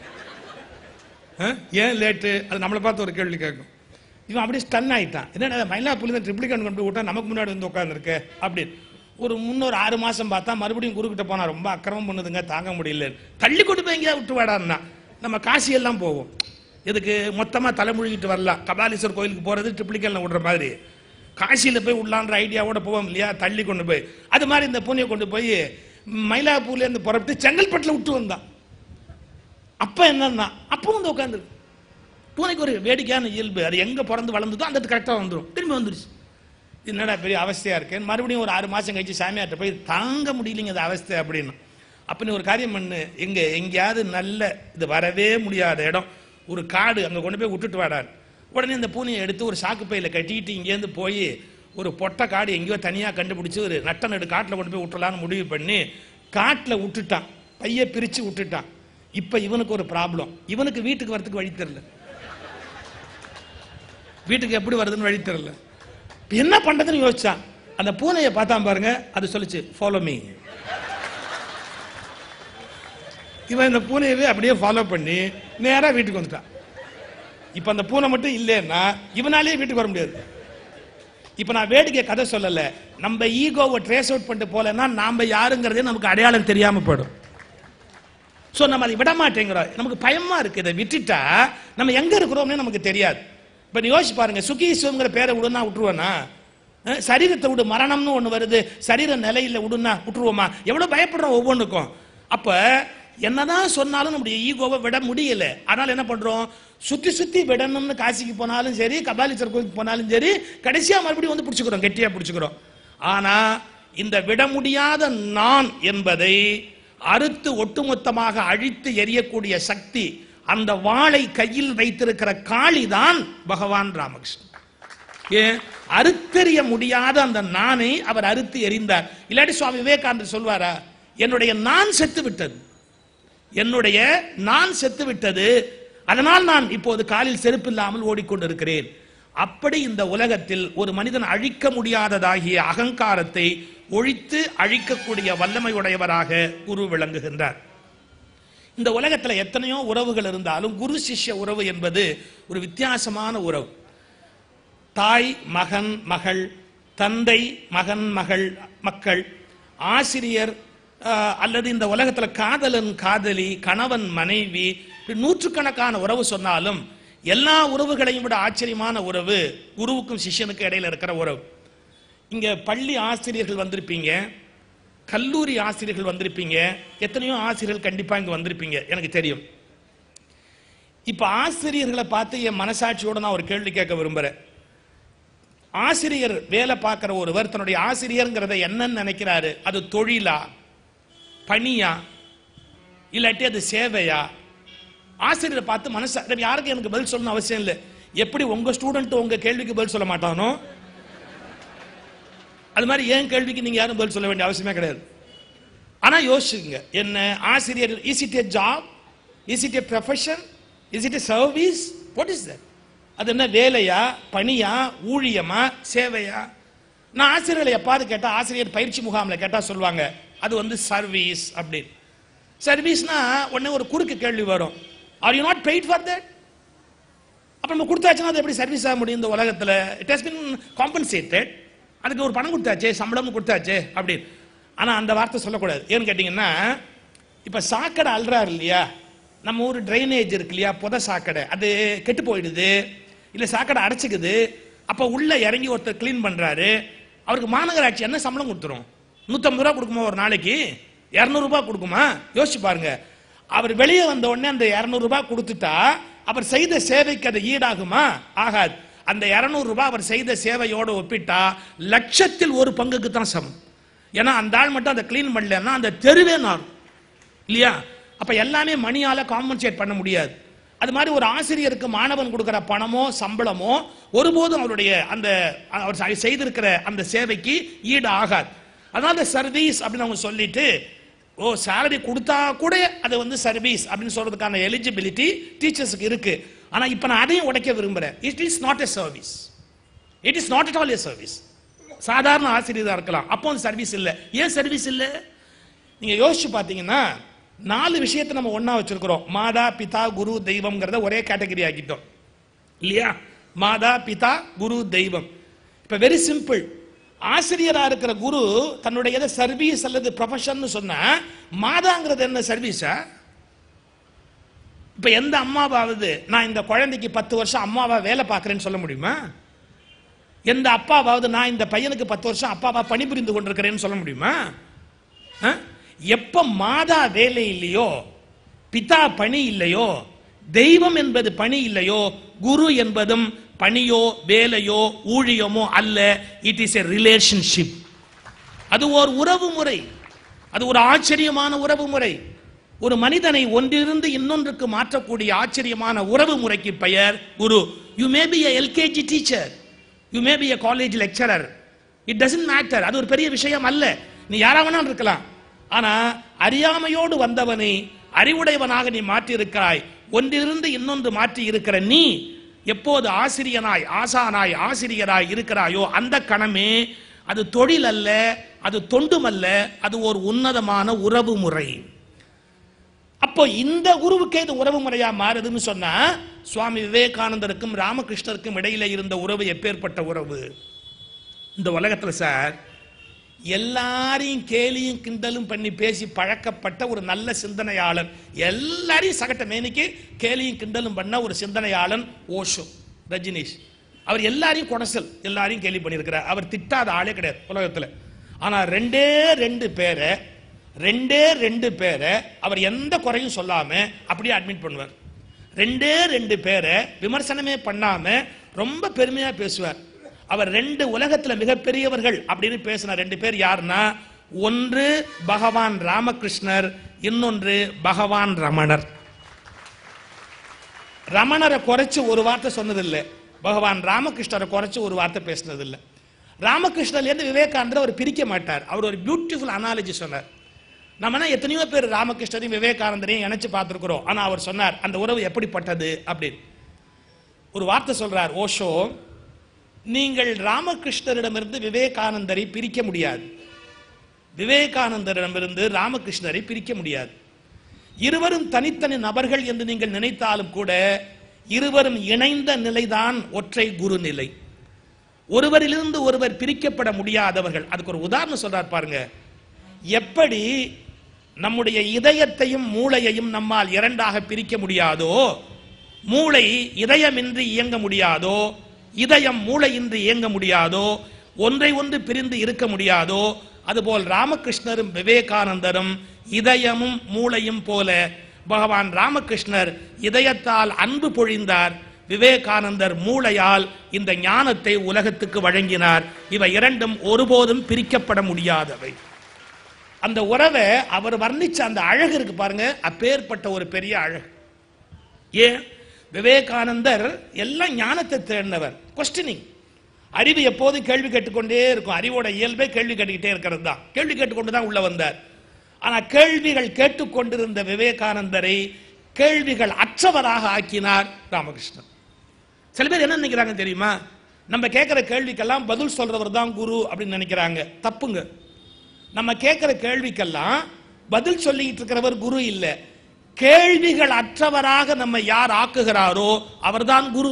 ஏன் லேட்டு அது நம்மளை பார்த்து ஒரு கேள்வி கேட்கும் இவன் அப்படியே ஸ்டன் ஆயிட்டான் என்னடா மயிலாப்பூர்ல இருந்து ட்ரிப்ளிகேன் கொண்டு போய் விட்டா நமக்கு முன்னாடி வந்து உட்காந்துருக்கு அப்படின்னு ஒரு முன்னொரு ஆறு மாசம் பார்த்தா மறுபடியும் குருக்கிட்ட போனா ரொம்ப அக்கிரமம் பண்ணுதுங்க தாங்க முடியல தள்ளி கொண்டு போய் எங்கேயா விட்டு வாடான்னா நம்ம காசி எல்லாம் போவோம் எதுக்கு மொத்தமா தலைமுழுகிட்டு வரலாம் கபாலீஸ்வர் கோயிலுக்கு போறது ட்ரிப்ளிகேன்ல விடுற மாதிரி காசியில போய் விடலான்ற ஐடியாவோட போவோம் இல்லையா தள்ளி கொண்டு போய் அது மாதிரி இந்த பூனையை கொண்டு போய் மயிலாப்பூர்ல இருந்து புறப்பட்டு செங்கல்பட்டுல விட்டு வந்தான் அப்ப என்னன்னா அப்போ வந்து உட்காந்து பூனைக்கு ஒரு வேடிக்கையான இயல்பு அது எங்க பிறந்து வளர்ந்ததோ அந்த கரெக்டாக வந்துடும் திரும்பி வந்துருச்சு இது என்னடா பெரிய அவஸ்தையா இருக்கு மறுபடியும் ஒரு ஆறு மாசம் கழிச்சு சாமியார்ட்ட போய் தாங்க முடியலைங்க அது அவஸ்தை அப்படின்னு அப்ப நீ ஒரு காரியம் பண்ணு எங்க எங்கேயாவது நல்ல இது வரவே முடியாத இடம் ஒரு காடு அங்க கொண்டு போய் விட்டுட்டு வாடார் உடனே இந்த பூனையை எடுத்து ஒரு சாக்கு பையில கட்டிட்டு இங்கேருந்து போய் ஒரு பொட்டை காடு எங்கேயோ தனியாக கண்டுபிடிச்சு ஒரு நட்ட நடு காட்டில் கொண்டு போய் விட்டுலான்னு முடிவு பண்ணி காட்டில் விட்டுட்டான் பைய பிரித்து விட்டுட்டான் இப்போ இவனுக்கு ஒரு ப்ராப்ளம் இவனுக்கு வீட்டுக்கு வரதுக்கு வழி தெரியல வீட்டுக்கு எப்படி வருதுன்னு வழி தெரியல இப்ப என்ன பண்றதுன்னு யோசிச்சான் அந்த பூனையை பார்த்தான் பாருங்க அது சொல்லுச்சு ஃபாலோ மீ இவன் இந்த பூனையவே அப்படியே ஃபாலோ பண்ணி நேரா வீட்டுக்கு வந்துட்டான் இப்ப அந்த பூனை மட்டும் இல்லைன்னா இவனாலேயே வீட்டுக்கு வர முடியாது இப்ப நான் வேடிக்கை கதை சொல்லல நம்ம ஈகோவை ட்ரேஸ் அவுட் பண்ணிட்டு போலன்னா நாம யாருங்கிறதே நமக்கு அடையாளம் தெரியாம போயிடும் ஸோ நம்ம அதை விட மாட்டேங்கிறோம் நமக்கு பயமா இருக்கு இதை விட்டுட்டா நம்ம எங்க இருக்கிறோம்னு நமக்கு தெரியாது இப்போ நீ யோசிச்சு பாருங்க சுகீஸ்வங்கிற பேரை விடுனா விட்டுருவோனா அஹ் சரீரத்தை விடு மரணம்னு ஒன்று வருது சரீர நிலையில விடுனா விட்டுருவோமா எவ்வளோ பயப்படுறோம் ஒவ்வொன்றுக்கும் அப்போ என்னதான் சொன்னாலும் நம்முடைய ஈகோவை விட முடியல ஆனால் என்ன பண்றோம் சுத்தி சுத்தி விடணும்னு காசிக்கு போனாலும் சரி கபாலீஸ்வரர் கோயிலுக்கு போனாலும் சரி கடைசியா மறுபடியும் வந்து பிடிச்சுக்கிறோம் கெட்டியா பிடிச்சுக்கிறோம் ஆனா இந்த விட முடியாத நான் என்பதை அறுத்து ஒட்டுமொத்தமாக அழித்து எரியக்கூடிய சக்தி அந்த வாளை கையில் வைத்திருக்கிற காளிதான் பகவான் ராமகிருஷ்ணன் ஏன் அறுத்தெறிய முடியாத அந்த நானை அவர் அறுத்து எறிந்தார் இல்லாட்டி சுவாமி விவேகானந்தர் சொல்வாரா என்னுடைய நான் செத்து விட்டது என்னுடைய நான் செத்து விட்டது அதனால் நான் இப்போது காலில் செருப்பு இல்லாமல் ஓடிக்கொண்டிருக்கிறேன் அப்படி இந்த உலகத்தில் ஒரு மனிதன் அழிக்க முடியாததாகிய அகங்காரத்தை ஒழித்து அழிக்கக்கூடிய வல்லமையுடையவராக குரு விளங்குகின்றார் இந்த உலகத்துல எத்தனையோ உறவுகள் இருந்தாலும் குரு சிஷ்ய உறவு என்பது ஒரு வித்தியாசமான உறவு தாய் மகன் மகள் தந்தை மகன் மகள் மக்கள் ஆசிரியர் ஆஹ், அல்லது இந்த உலகத்துல காதலன் காதலி கணவன் மனைவி இப்படி நூற்றுக்கணக்கான உறவு சொன்னாலும் எல்லா உறவுகளையும் விட ஆச்சரியமான உறவு குருவுக்கும் சிஷ்யனுக்கும் இடையில இருக்கிற உறவு இங்க பள்ளி ஆசிரியர்கள் வந்திருப்பீங்க கல்லூரி ஆசிரியர்கள் வந்திருப்பீங்க எத்தனையோ ஆசிரியர்கள் கண்டிப்பா இங்க வந்திருப்பீங்க எனக்கு தெரியும் இப்ப ஆசிரியர்களை பார்த்து என் மனசாட்சியோட நான் ஒரு கேள்வி கேட்க விரும்புறேன் ஆசிரியர் வேலை பார்க்கிற ஒருவர் தன்னுடைய ஆசிரியர்ங்கிறத என்னன்னு நினைக்கிறாரு அது தொழிலா பணியா இல்லாட்டி அது சேவையா ஆசிரியரை பார்த்து மனசா அது யாருக்கும் எனக்கு பதில் சொல்லணும் அவசியம் இல்லை எப்படி உங்க ஸ்டூடெண்ட் உங்க கேள்விக்கு பதில் சொல்ல மாட்டானோ அது மாதிரி ஏன் கேள்விக்கு நீங்க யாரும் பதில் சொல்ல வேண்டிய அவசியமே கிடையாது ஆனா யோசிச்சுங்க என்ன ஆசிரியர் is it a job is it a profession is it a service what is that அது என்ன வேலையா பணியா ஊழியமா சேவையா நான் ஆசிரியர்களை எப்பாவது கேட்டா ஆசிரியர் பயிற்சி முகாமில் கேட்டா சொல்லுவாங்க அது வந்து சர்வீஸ் அப்படின்னு சர்வீஸ்னா உடனே ஒரு குறுக்கு கேள்வி வரும் are you not paid for that அப்ப நம்ம கொடுத்தாச்சுன்னா அது எப்படி சர்வீஸ் ஆக முடியும் இந்த உலகத்துல இட் ஹஸ் பின் காம்பன்சேட்டட் அதுக்கு ஒரு பணம் கொடுத்தாச்சே சம்பளம் கொடுத்தாச்சே அப்படின்னு ஆனா அந்த வார்த்தை சொல்லக்கூடாது ஏன்னு கேட்டீங்கன்னா இப்ப சாக்கடை அல்றாரு இல்லையா நம்ம ஊர் ட்ரைனேஜ் இருக்கு இல்லையா புத சாக்கடை அது கெட்டு போயிடுது இல்ல சாக்கடை அடைச்சிக்குது அப்ப உள்ள இறங்கி ஒருத்தர் க்ளீன் பண்றாரு அவருக்கு மாநகராட்சி என்ன சம்பளம் கொடுத்துரும் நூத்தம்பது ரூபா கொடுக்குமா ஒரு நாளைக்கு இரநூறுபா கொடுக்குமா யோசிச்சு பாருங்க அவர் வெளியே வந்த உடனே அந்த இருநூறு ரூபாய் கொடுத்துட்டா அவர் செய்த சேவைக்கு அது ஈடாகுமா ஆகாது அந்த இருநூறு ரூபாய் அவர் செய்த சேவையோட ஒப்பிட்டா லட்சத்தில் ஒரு பங்குக்கு தான் சமம் ஏன்னா அந்த ஆள் மட்டும் அதை க்ளீன் பண்ணலன்னா அந்த தெருவே நாரும் இல்லையா அப்ப எல்லாமே மணியால காம்பன்சேட் பண்ண முடியாது அது மாதிரி ஒரு ஆசிரியருக்கு மாணவன் கொடுக்கிற பணமோ சம்பளமோ ஒருபோதும் அவருடைய அந்த அவர் செய்திருக்கிற அந்த சேவைக்கு ஈடு ஆகாது அதனால சர்வீஸ் அப்படின்னு அவங்க சொல்லிட்டு ஓ சேலரி கொடுத்தா கூட அது வந்து சர்வீஸ் அப்படின்னு சொல்றதுக்கான எலிஜிபிலிட்டி டீச்சர்ஸுக்கு இருக்கு ஆனா இப்ப நான் அதையும் உடைக்க விரும்புறேன் it is not a service it is not at all a service சாதாரண ஆசிரியராக இருக்கலாம் அப்போ அந்த சர்வீஸ் இல்லை ஏன் சர்வீஸ் இல்லை நீங்க யோசிச்சு பார்த்தீங்கன்னா நாலு விஷயத்தை நம்ம ஒண்ணா வச்சிருக்கிறோம் மாதா பிதா குரு தெய்வம்ங்கிறத ஒரே கேட்டகரி ஆக்கிட்டோம் இல்லையா மாதா பிதா குரு தெய்வம் இப்ப வெரி சிம்பிள் ஆசிரியரா இருக்கிற குரு தன்னுடைய எதை சர்வீஸ் அல்லது ப்ரொஃபஷன் சொன்னா மாதாங்கிறது என்ன சர்வீஸா இப்ப எந்த அம்மாவாவது நான் இந்த குழந்தைக்கு பத்து வருஷம் அம்மாவா வேலை பார்க்கறேன்னு சொல்ல முடியுமா எந்த அப்பாவாவது நான் இந்த பையனுக்கு பத்து வருஷம் அப்பாவா பணிபுரிந்து கொண்டிருக்கிறேன்னு சொல்ல முடியுமா ஆ? எப்ப மாதா வேலை இல்லையோ பிதா பணி இல்லையோ தெய்வம் என்பது பணி இல்லையோ குரு என்பதும் பணியோ வேலையோ ஊழியமோ அல்ல இட் இஸ் எ ரிலேஷன்ஷிப் அது ஒரு உறவு முறை அது ஒரு ஆச்சரியமான உறவு முறை ஒரு மனிதனை ஒன்றிலிருந்து இன்னொன்றுக்கு மாற்றக்கூடிய ஆச்சரியமான உறவு முறைக்கு பெயர் குரு you may be a LKG teacher you may be a college lecturer it doesn't matter அது ஒரு பெரிய விஷயம் அல்ல நீ யாரா வேணாலும் இருக்கலாம் ஆனா அறியாமையோடு வந்தவனை அறிவுடையவனாக நீ மாற்றி இருக்கிறாய் ஒன்றிலிருந்து இன்னொன்று மாற்றி இருக்கிற நீ எப்போது ஆசிரியனாய் ஆசானாய் ஆசிரியராய் இருக்கிறாயோ அந்த கணமே அது தொழில் அல்ல அது தொண்டுமல்ல அது ஒரு உன்னதமான உறவு முறை அப்போ இந்த குருவுக்கே இது உறவு முறையா மாறுதுன்னு சொன்னா சுவாமி விவேகானந்தருக்கும் ராமகிருஷ்ணருக்கும் இடையில இருந்த உறவு எப்பேற்பட்ட உறவு இந்த உலகத்துல சார் எல்லாரையும் கேலியும் கிண்டலும் பண்ணி பேசி பழக்கப்பட்ட ஒரு நல்ல சிந்தனையாளன் எல்லாரையும் சகட்ட மேனிக்கு கேலியும் கிண்டலும் பண்ண ஒரு சிந்தனையாளன் ஓஷோ ரஜினிஷ் அவர் எல்லாரையும் குடசல் எல்லாரையும் கேலி பண்ணியிருக்கிறார் அவர் திட்டாத ஆளே கிடையாது உலகத்துல ஆனா ரெண்டே ரெண்டு பேரை ரெண்டே ரெண்டு பேரை அவர் எந்த குறையும் சொல்லாம அப்படியே அட்மிட் பண்ணுவார் ரெண்டே ரெண்டு பேரை விமர்சனமே பண்ணாம ரொம்ப பெருமையா பேசுவார் அவர் ரெண்டு உலகத்துல மிகப்பெரியவர்கள் அப்படின்னு பேசின ரெண்டு பேர் யாருன்னா ஒன்று பகவான் ராமகிருஷ்ணர் இன்னொன்று பகவான் ரமணர் ரமணரை குறைச்சு ஒரு வார்த்தை சொன்னதில்லை பகவான் ராமகிருஷ்ணரை குறைச்சு ஒரு வார்த்தை பேசினதில்லை ராமகிருஷ்ணர்லேருந்து விவேகானந்தர் அவர் பிரிக்க மாட்டார் அவர் ஒரு பியூட்டிஃபுல் அனாலஜி சொன்னார் நம்மனா எத்தனையோ பேர் ராமகிருஷ்ணரையும் விவேகானந்தரையும் இணைச்சு பார்த்துருக்குறோம் ஆனா அவர் சொன்னார் அந்த உறவு எப்படிப்பட்டது அப்படின்னு ஒரு வார்த்தை சொல்றார் ஓஷோ நீங்கள் ராமகிருஷ்ணரிடமிருந்து விவேகானந்தரை பிரிக்க முடியாது விவேகானந்தரிடமிருந்து ராமகிருஷ்ணரை பிரிக்க முடியாது இருவரும் தனித்தனி நபர்கள் என்று நீங்கள் நினைத்தாலும் கூட இருவரும் இணைந்த நிலைதான் ஒற்றை குரு நிலை ஒருவரிலிருந்து ஒருவர் பிரிக்கப்பட முடியாதவர்கள் அதுக்கு ஒரு உதாரணம் சொல்றார் பாருங்க எப்படி நம்முடைய இதயத்தையும் மூளையையும் நம்மால் இரண்டாக பிரிக்க முடியாதோ மூளை இதயமின்றி இயங்க முடியாதோ இதயம் மூளையின்றி இயங்க முடியாதோ ஒன்றை ஒன்று பிரிந்து இருக்க முடியாதோ அதுபோல் ராமகிருஷ்ணரும் விவேகானந்தரும் இதயமும் மூளையும் போல பகவான் ராமகிருஷ்ணர் இதயத்தால் அன்பு பொழிந்தார் விவேகானந்தர் மூளையால் இந்த ஞானத்தை உலகத்துக்கு வழங்கினார் இவை இரண்டும் ஒருபோதும் பிரிக்கப்பட முடியாதவை அந்த உறவை அவர் வர்ணிச்ச அந்த அழகு இருக்கு பாருங்க அப்பேற்பட்ட ஒரு பெரிய அழகு ஏன் விவேகானந்தர் எல்லாம் ஞானத்தை தேடினவர் கொஸ்டினிங் அறிவு எப்போதும் கேள்வி கேட்டுக்கொண்டே இருக்கும் அறிவோட இயல்பே கேள்வி கேட்டுக்கிட்டே இருக்கிறது தான் கேள்வி கேட்டுக்கொண்டு தான் உள்ள வந்தார் ஆனா கேள்விகள் கேட்டுக்கொண்டிருந்த விவேகானந்தரை கேள்விகள் அற்றவராக ஆக்கினார் ராமகிருஷ்ணன் சில பேர் என்ன நினைக்கிறாங்க தெரியுமா நம்ம கேட்கிற கேள்விக்கெல்லாம் பதில் சொல்றவர் தான் குரு அப்படின்னு நினைக்கிறாங்க தப்புங்க நம்ம கேட்கிற கேள்விக்கெல்லாம் பதில் சொல்லிட்டு இருக்கிறவர் குரு இல்ல கேள்விகள் அற்றவராக நம்ம யார் ஆக்குகிறாரோ அவர்தான் குரு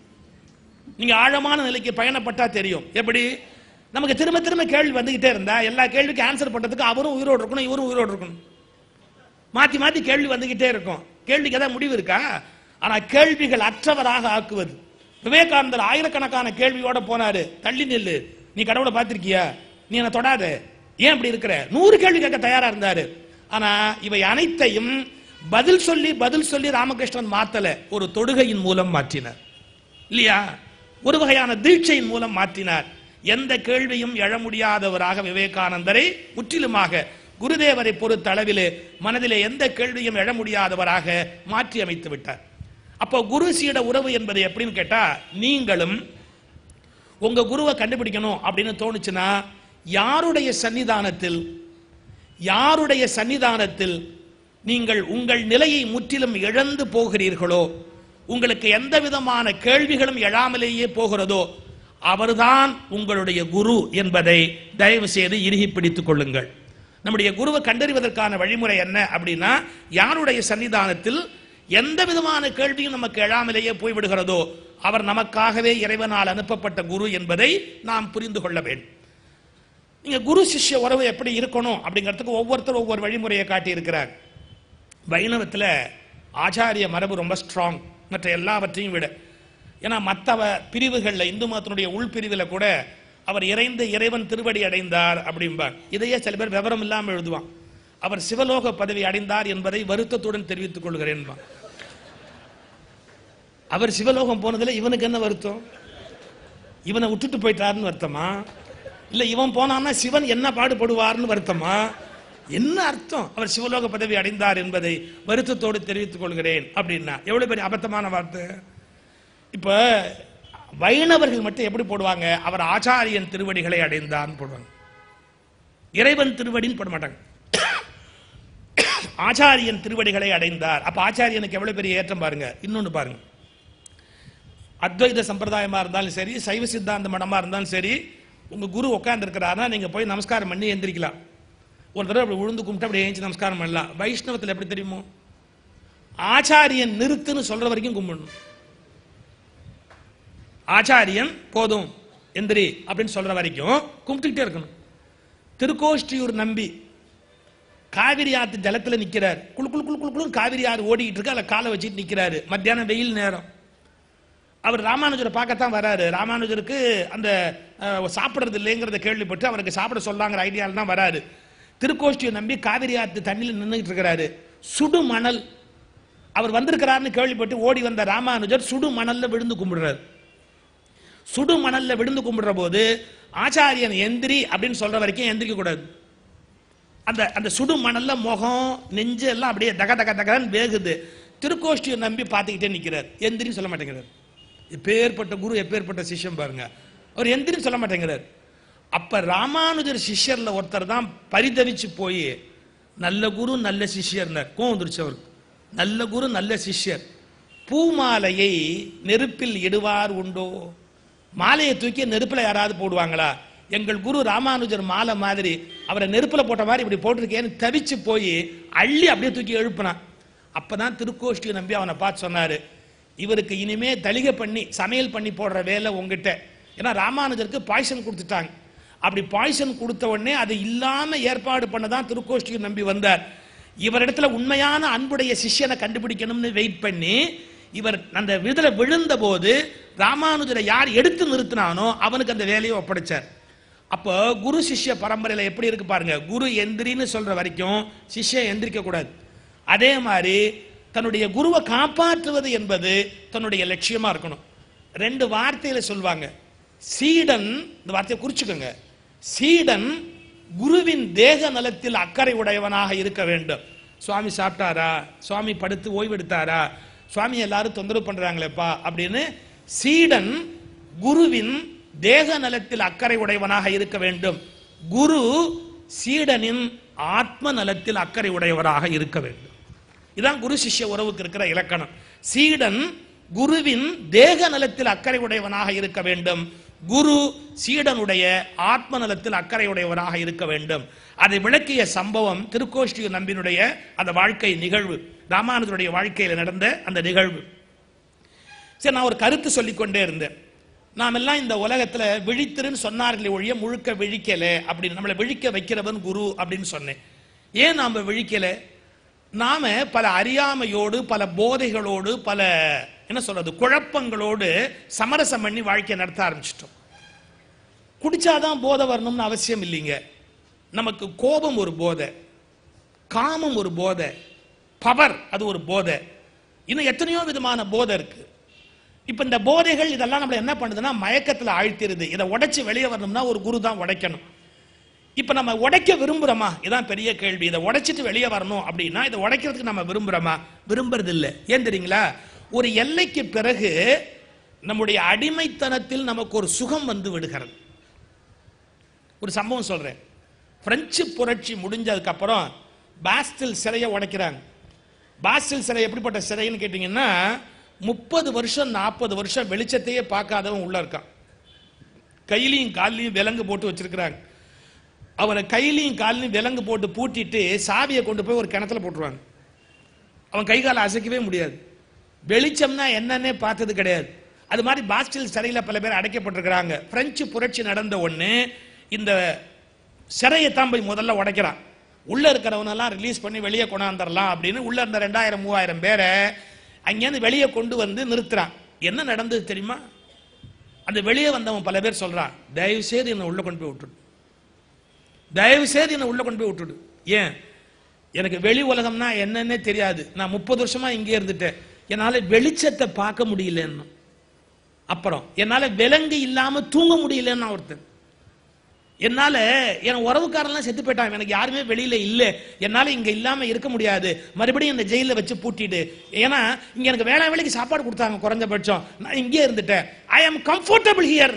நீங்க ஆழமான நிலைக்கு பயணப்பட்டா தெரியும் எப்படி நமக்கு திரும்ப திரும்ப கேள்வி வந்துகிட்டே இருந்தா எல்லா கேள்விக்கும் ஆன்சர் பண்றதுக்கு அவரும் உயிரோடு இருக்கணும் இவரும் உயிரோடு இருக்கணும் மாத்தி மாத்தி கேள்வி வந்துகிட்டே இருக்கும் கேள்விக்கு ஏதாவது முடிவு இருக்கா ஆனா கேள்விகள் அற்றவராக ஆக்குவது விவேகானந்தர் ஆயிரக்கணக்கான கேள்வியோட போனாரு தள்ளி நில்லு நீ கடவுளை பார்த்திருக்கியா நீ என்ன தொடாத ஏன் இப்படி இருக்கிற நூறு கேள்வி கேட்க தயாரா இருந்தாரு ஆனா இவை அனைத்தையும் பதில் சொல்லி பதில் சொல்லி ராமகிருஷ்ணன் மாத்தல ஒரு தொடுகையின் மூலம் மாற்றினார் இல்லையா ஒரு வகையான தீட்சையின் மூலம் மாற்றினார் எந்த கேள்வியும் எழ முடியாதவராக விவேகானந்தரை முற்றிலுமாக குருதேவரை பொறுத்த அளவிலே மனதிலே எந்த கேள்வியும் எழ முடியாதவராக மாற்றி அமைத்து விட்டார் அப்போ குரு சீட உறவு என்பது எப்படின்னு கேட்டா நீங்களும் உங்க குருவை கண்டுபிடிக்கணும் அப்படின்னு தோணுச்சுன்னா யாருடைய சன்னிதானத்தில் யாருடைய சன்னிதானத்தில் நீங்கள் உங்கள் நிலையை முற்றிலும் இழந்து போகிறீர்களோ உங்களுக்கு எந்த விதமான கேள்விகளும் எழாமலேயே போகிறதோ அவர்தான் உங்களுடைய குரு என்பதை தயவு செய்து இறுகி பிடித்துக் கொள்ளுங்கள் நம்முடைய குருவை கண்டறிவதற்கான வழிமுறை என்ன அப்படின்னா யாருடைய சன்னிதானத்தில் எந்த விதமான கேள்வியும் நமக்கு எழாமலேயே போய்விடுகிறதோ அவர் நமக்காகவே இறைவனால் அனுப்பப்பட்ட குரு என்பதை நாம் புரிந்து கொள்ள வேண்டும் நீங்க குரு சிஷ்ய உறவு எப்படி இருக்கணும் அப்படிங்கிறதுக்கு ஒவ்வொருத்தரும் ஒவ்வொரு வழிமுறையை காட்டி இருக்கிறார் வைணவத்துல ஆச்சாரிய மரபு ரொம்ப ஸ்ட்ராங் மற்ற எல்லாவற்றையும் விட ஏன்னா மற்ற பிரிவுகளில் இந்து மதத்தினுடைய உள்பிரிவில் கூட அவர் இறைந்த இறைவன் திருவடி அடைந்தார் அப்படிம்பார் இதையே சில பேர் விவரம் இல்லாமல் எழுதுவான் அவர் சிவலோக பதவி அடைந்தார் என்பதை வருத்தத்துடன் தெரிவித்துக் கொள்கிறேன் அவர் சிவலோகம் போனதுல இவனுக்கு என்ன வருத்தம் இவனை விட்டுட்டு போயிட்டாருன்னு வருத்தமா இல்ல இவன் போனான்னா சிவன் என்ன பாடுபடுவார்னு வருத்தமா என்ன அர்த்தம் அவர் சிவலோக பதவி அடைந்தார் என்பதை வருத்தத்தோடு தெரிவித்துக் கொள்கிறேன் அப்படின்னா எவ்வளவு பெரிய அபத்தமான வார்த்தை இப்ப வைணவர்கள் மட்டும் எப்படி போடுவாங்க அவர் ஆச்சாரியன் திருவடிகளை அடைந்தார்னு போடுவாங்க இறைவன் திருவடின்னு போட மாட்டாங்க ஆச்சாரியன் திருவடிகளை அடைந்தார் அப்ப ஆச்சாரியனுக்கு எவ்வளவு பெரிய ஏற்றம் பாருங்க இன்னொன்னு பாருங்க அத்வைத சம்பிரதாயமா இருந்தாலும் சரி சைவ சித்தாந்த மடமா இருந்தாலும் சரி உங்க குரு உட்கார்ந்து இருக்கிறாருன்னா நீங்க போய் நமஸ்காரம் பண்ணி எந்திரிக்கலாம் ஒரு தடவை அப்படி விழுந்து கும்பிட்டு அப்படியே ஏஞ்சி நமஸ்காரம் பண்ணலாம் வைஷ்ணவத்தில் எப்படி தெரியுமோ ஆச்சாரியன் நிறுத்துன்னு சொல்ற வரைக்கும் கும்பிடணும் ஆச்சாரியன் போதும் எந்திரி அப்படின்னு சொல்ற வரைக்கும் கும்பிட்டுக்கிட்டே இருக்கணும் திருக்கோஷ்டியூர் நம்பி காவிரி ஆத்து ஜலத்துல நிக்கிறார் குளு குளு குளு குளு குளு காவிரி ஆறு ஓடிக்கிட்டு இருக்கு அதில் காலை வச்சுட்டு நிக்கிறாரு மத்தியானம் வெயில் நேரம் அவர் ராமானுஜரை பார்க்கத்தான் வராரு ராமானுஜருக்கு அந்த அஹ், சாப்பிடுறது இல்லைங்கிறத கேள்விப்பட்டு அவருக்கு சாப்பிட சொல்லாங்கிற ஐடியாவில் தான் வராரு திருக்கோஷ்டியை நம்பி காவிரி ஆத்து தண்ணியில் நின்றுட்டு இருக்கிறாரு சுடு மணல் அவர் வந்திருக்கிறாருன்னு கேள்விப்பட்டு ஓடி வந்த ராமானுஜர் சுடு மணல்ல விழுந்து கும்பிடுறாரு சுடு மணல்ல விழுந்து கும்பிடுற போது ஆச்சாரியன் எந்திரி அப்படின்னு சொல்ற வரைக்கும் எந்திரிக்க கூடாது அந்த அந்த சுடு மணல்ல முகம் நெஞ்சு எல்லாம் அப்படியே தக தக தகன்னு வேகுது திருக்கோஷ்டியை நம்பி பார்த்துக்கிட்டே நிக்கிறார் எந்திரின்னு சொல்ல மாட்டேங்கிறார் எப்பேற்பட்ட குரு எப்பேற்பட்ட சிஷ்யம் பாருங்க அவர் எந்திரின்னு சொல்ல மாட்டேங்கிறார் அப்ப ராமானுஜர் சிஷ்யர்ல ஒருத்தர் தான் பரிதவிச்சு போய் நல்ல குரு நல்ல சிஷ்யர்னார் கோவம் வந்துருச்சு அவருக்கு நல்ல குரு நல்ல சிஷ்யர் பூமாலையை நெருப்பில் இடுவார் உண்டோ மாலையை தூக்கி நெருப்புல யாராவது போடுவாங்களா எங்கள் குரு ராமானுஜர் மாலை மாதிரி அவரை நெருப்புல போட்ட மாதிரி இப்படி போட்டிருக்கேன்னு தவிச்சு போய் அள்ளி அப்படியே தூக்கி எழுப்பினான் அப்பதான் திருக்கோஷ்டியை நம்பி அவனை பார்த்து சொன்னாரு இவருக்கு இனிமே தளிகை பண்ணி சமையல் பண்ணி போடுற வேலை உங்ககிட்ட ஏன்னா ராமானுஜருக்கு பாய்சன் கொடுத்துட்டாங்க அப்படி பாய்சன் கொடுத்த உடனே அது இல்லாம ஏற்பாடு பண்ணதான் திருக்கோஷ்டியை நம்பி வந்தார் இவரிடத்துல உண்மையான அன்புடைய சிஷ்யனை கண்டுபிடிக்கணும்னு வெயிட் பண்ணி இவர் அந்த விதுல விழுந்த போது ராமானுஜரை யார் எடுத்து நிறுத்தினானோ அவனுக்கு அந்த வேலையை ஒப்படைச்சார் அப்போ குரு சிஷ்ய பரம்பரையில எப்படி இருக்கு பாருங்க குரு எந்திரின்னு சொல்ற வரைக்கும் சிஷ்யன் எந்திரிக்க கூடாது அதே மாதிரி தன்னுடைய குருவை காப்பாற்றுவது என்பது தன்னுடைய லட்சியமா இருக்கணும் ரெண்டு வார்த்தையில சொல்லுவாங்க சீடன் இந்த வார்த்தையை குறிச்சுக்கோங்க சீடன் குருவின் தேக நலத்தில் அக்கறை உடையவனாக இருக்க வேண்டும் சுவாமி சாப்பிட்டாரா சுவாமி படுத்து ஓய்வெடுத்தாரா சுவாமி எல்லாரும் தொந்தரவு பண்றாங்களேப்பா அப்படின்னு சீடன் குருவின் தேக நலத்தில் அக்கறை உடையவனாக இருக்க வேண்டும் குரு சீடனின் ஆத்ம நலத்தில் அக்கறை உடையவராக இருக்க வேண்டும் இதான் குரு சிஷ்ய உறவுக்கு இருக்கிற இலக்கணம் சீடன் குருவின் தேக நலத்தில் அக்கறை உடையவனாக இருக்க வேண்டும் குரு சீடனுடைய ஆத்ம நலத்தில் அக்கறை உடையவராக இருக்க வேண்டும் அதை விளக்கிய சம்பவம் திருக்கோஷ்டி நம்பினுடைய அந்த வாழ்க்கை நிகழ்வு ராமானுஜருடைய வாழ்க்கையில் நடந்த அந்த நிகழ்வு சரி நான் ஒரு கருத்து சொல்லிக்கொண்டே இருந்தேன் நாம் எல்லாம் இந்த உலகத்துல விழித்திருன்னு சொன்னார்களே ஒழிய முழுக்க விழிக்கல அப்படின்னு நம்மளை விழிக்க வைக்கிறவன் குரு அப்படின்னு சொன்னேன் ஏன் நாம விழிக்கல நாம பல அறியாமையோடு பல போதைகளோடு பல என்ன சொல்றது குழப்பங்களோடு சமரசம் பண்ணி வாழ்க்கையை நடத்த ஆரம்பிச்சிட்டோம் குடிச்சாதான் போதை வரணும்னு அவசியம் இல்லைங்க நமக்கு கோபம் ஒரு போதை காமம் ஒரு போதை பவர் அது ஒரு போதை இன்னும் எத்தனையோ விதமான போதை இருக்கு இப்ப இந்த போதைகள் இதெல்லாம் நம்மள என்ன பண்ணுதுன்னா மயக்கத்துல ஆழ்த்திருது இதை உடைச்சு வெளியே வரணும்னா ஒரு குரு தான் உடைக்கணும் இப்ப நம்ம உடைக்க விரும்புறோமா இதான் பெரிய கேள்வி இதை உடைச்சிட்டு வெளியே வரணும் அப்படின்னா இதை உடைக்கிறதுக்கு நம்ம விரும்புறோமா விரும்புறது இல்லை ஏன் தெரியுங்களா ஒரு எல்லைக்கு பிறகு நம்முடைய அடிமைத்தனத்தில் நமக்கு ஒரு சுகம் வந்து விடுகிறது ஒரு சம்பவம் சொல்றேன் பிரெஞ்சு புரட்சி முடிஞ்சதுக்கு அப்புறம் பாஸ்டில் சிறையை உடைக்கிறாங்க பாஸ்டில் சிறை எப்படிப்பட்ட சிறைன்னு கேட்டிங்கன்னா முப்பது வருஷம் நாற்பது வருஷம் வெளிச்சத்தையே பார்க்காதவன் உள்ள இருக்கான் கையிலையும் கால்லையும் விலங்கு போட்டு வச்சிருக்கிறாங்க அவனை கையிலையும் கால்லையும் விலங்கு போட்டு பூட்டிட்டு சாவியை கொண்டு போய் ஒரு கிணத்துல போட்டுருவாங்க அவன் கை காலை அசைக்கவே முடியாது வெளிச்சம்னா என்னன்னே பார்த்தது கிடையாது அது மாதிரி பாஸ்டில் சிறையில் பல பேர் அடைக்கப்பட்டிருக்கிறாங்க பிரெஞ்சு புரட்சி நடந்த ஒன்று இந்த சிறையை தான் போய் முதல்ல உடைக்கிறான் உள்ள இருக்கிறவனெல்லாம் ரிலீஸ் பண்ணி வெளியே கொண்டாந்துடலாம் அப்படின்னு உள்ள இருந்த ரெண்டாயிரம் மூவாயிரம் பேரை அங்கேருந்து வெளியே கொண்டு வந்து நிறுத்துறான் என்ன நடந்தது தெரியுமா அந்த வெளியே வந்தவன் பல பேர் சொல்றான் தயவு செய்து என்னை உள்ள கொண்டு போய் விட்டுடு தயவு செய்து என்னை உள்ள கொண்டு போய் விட்டுடு ஏன் எனக்கு வெளி உலகம்னா என்னன்னே தெரியாது நான் முப்பது வருஷமா இங்கே இருந்துட்டேன் என்னால வெளிச்சத்தை பார்க்க முடியலன்னு அப்புறம் என்னால விலங்கு இல்லாம தூங்க முடியலன்னு ஒருத்தன் என்னால என் உறவுக்காரெல்லாம் செத்து போயிட்டான் எனக்கு யாருமே வெளியில இல்ல என்னால இங்க இல்லாம இருக்க முடியாது மறுபடியும் இந்த ஜெயில வச்சு பூட்டிடு ஏன்னா இங்க எனக்கு வேளா வேலைக்கு சாப்பாடு கொடுத்தாங்க குறைஞ்சபட்சம் நான் இங்கே இருந்துட்டேன் ஐ ஆம் கம்ஃபர்டபுள் ஹியர்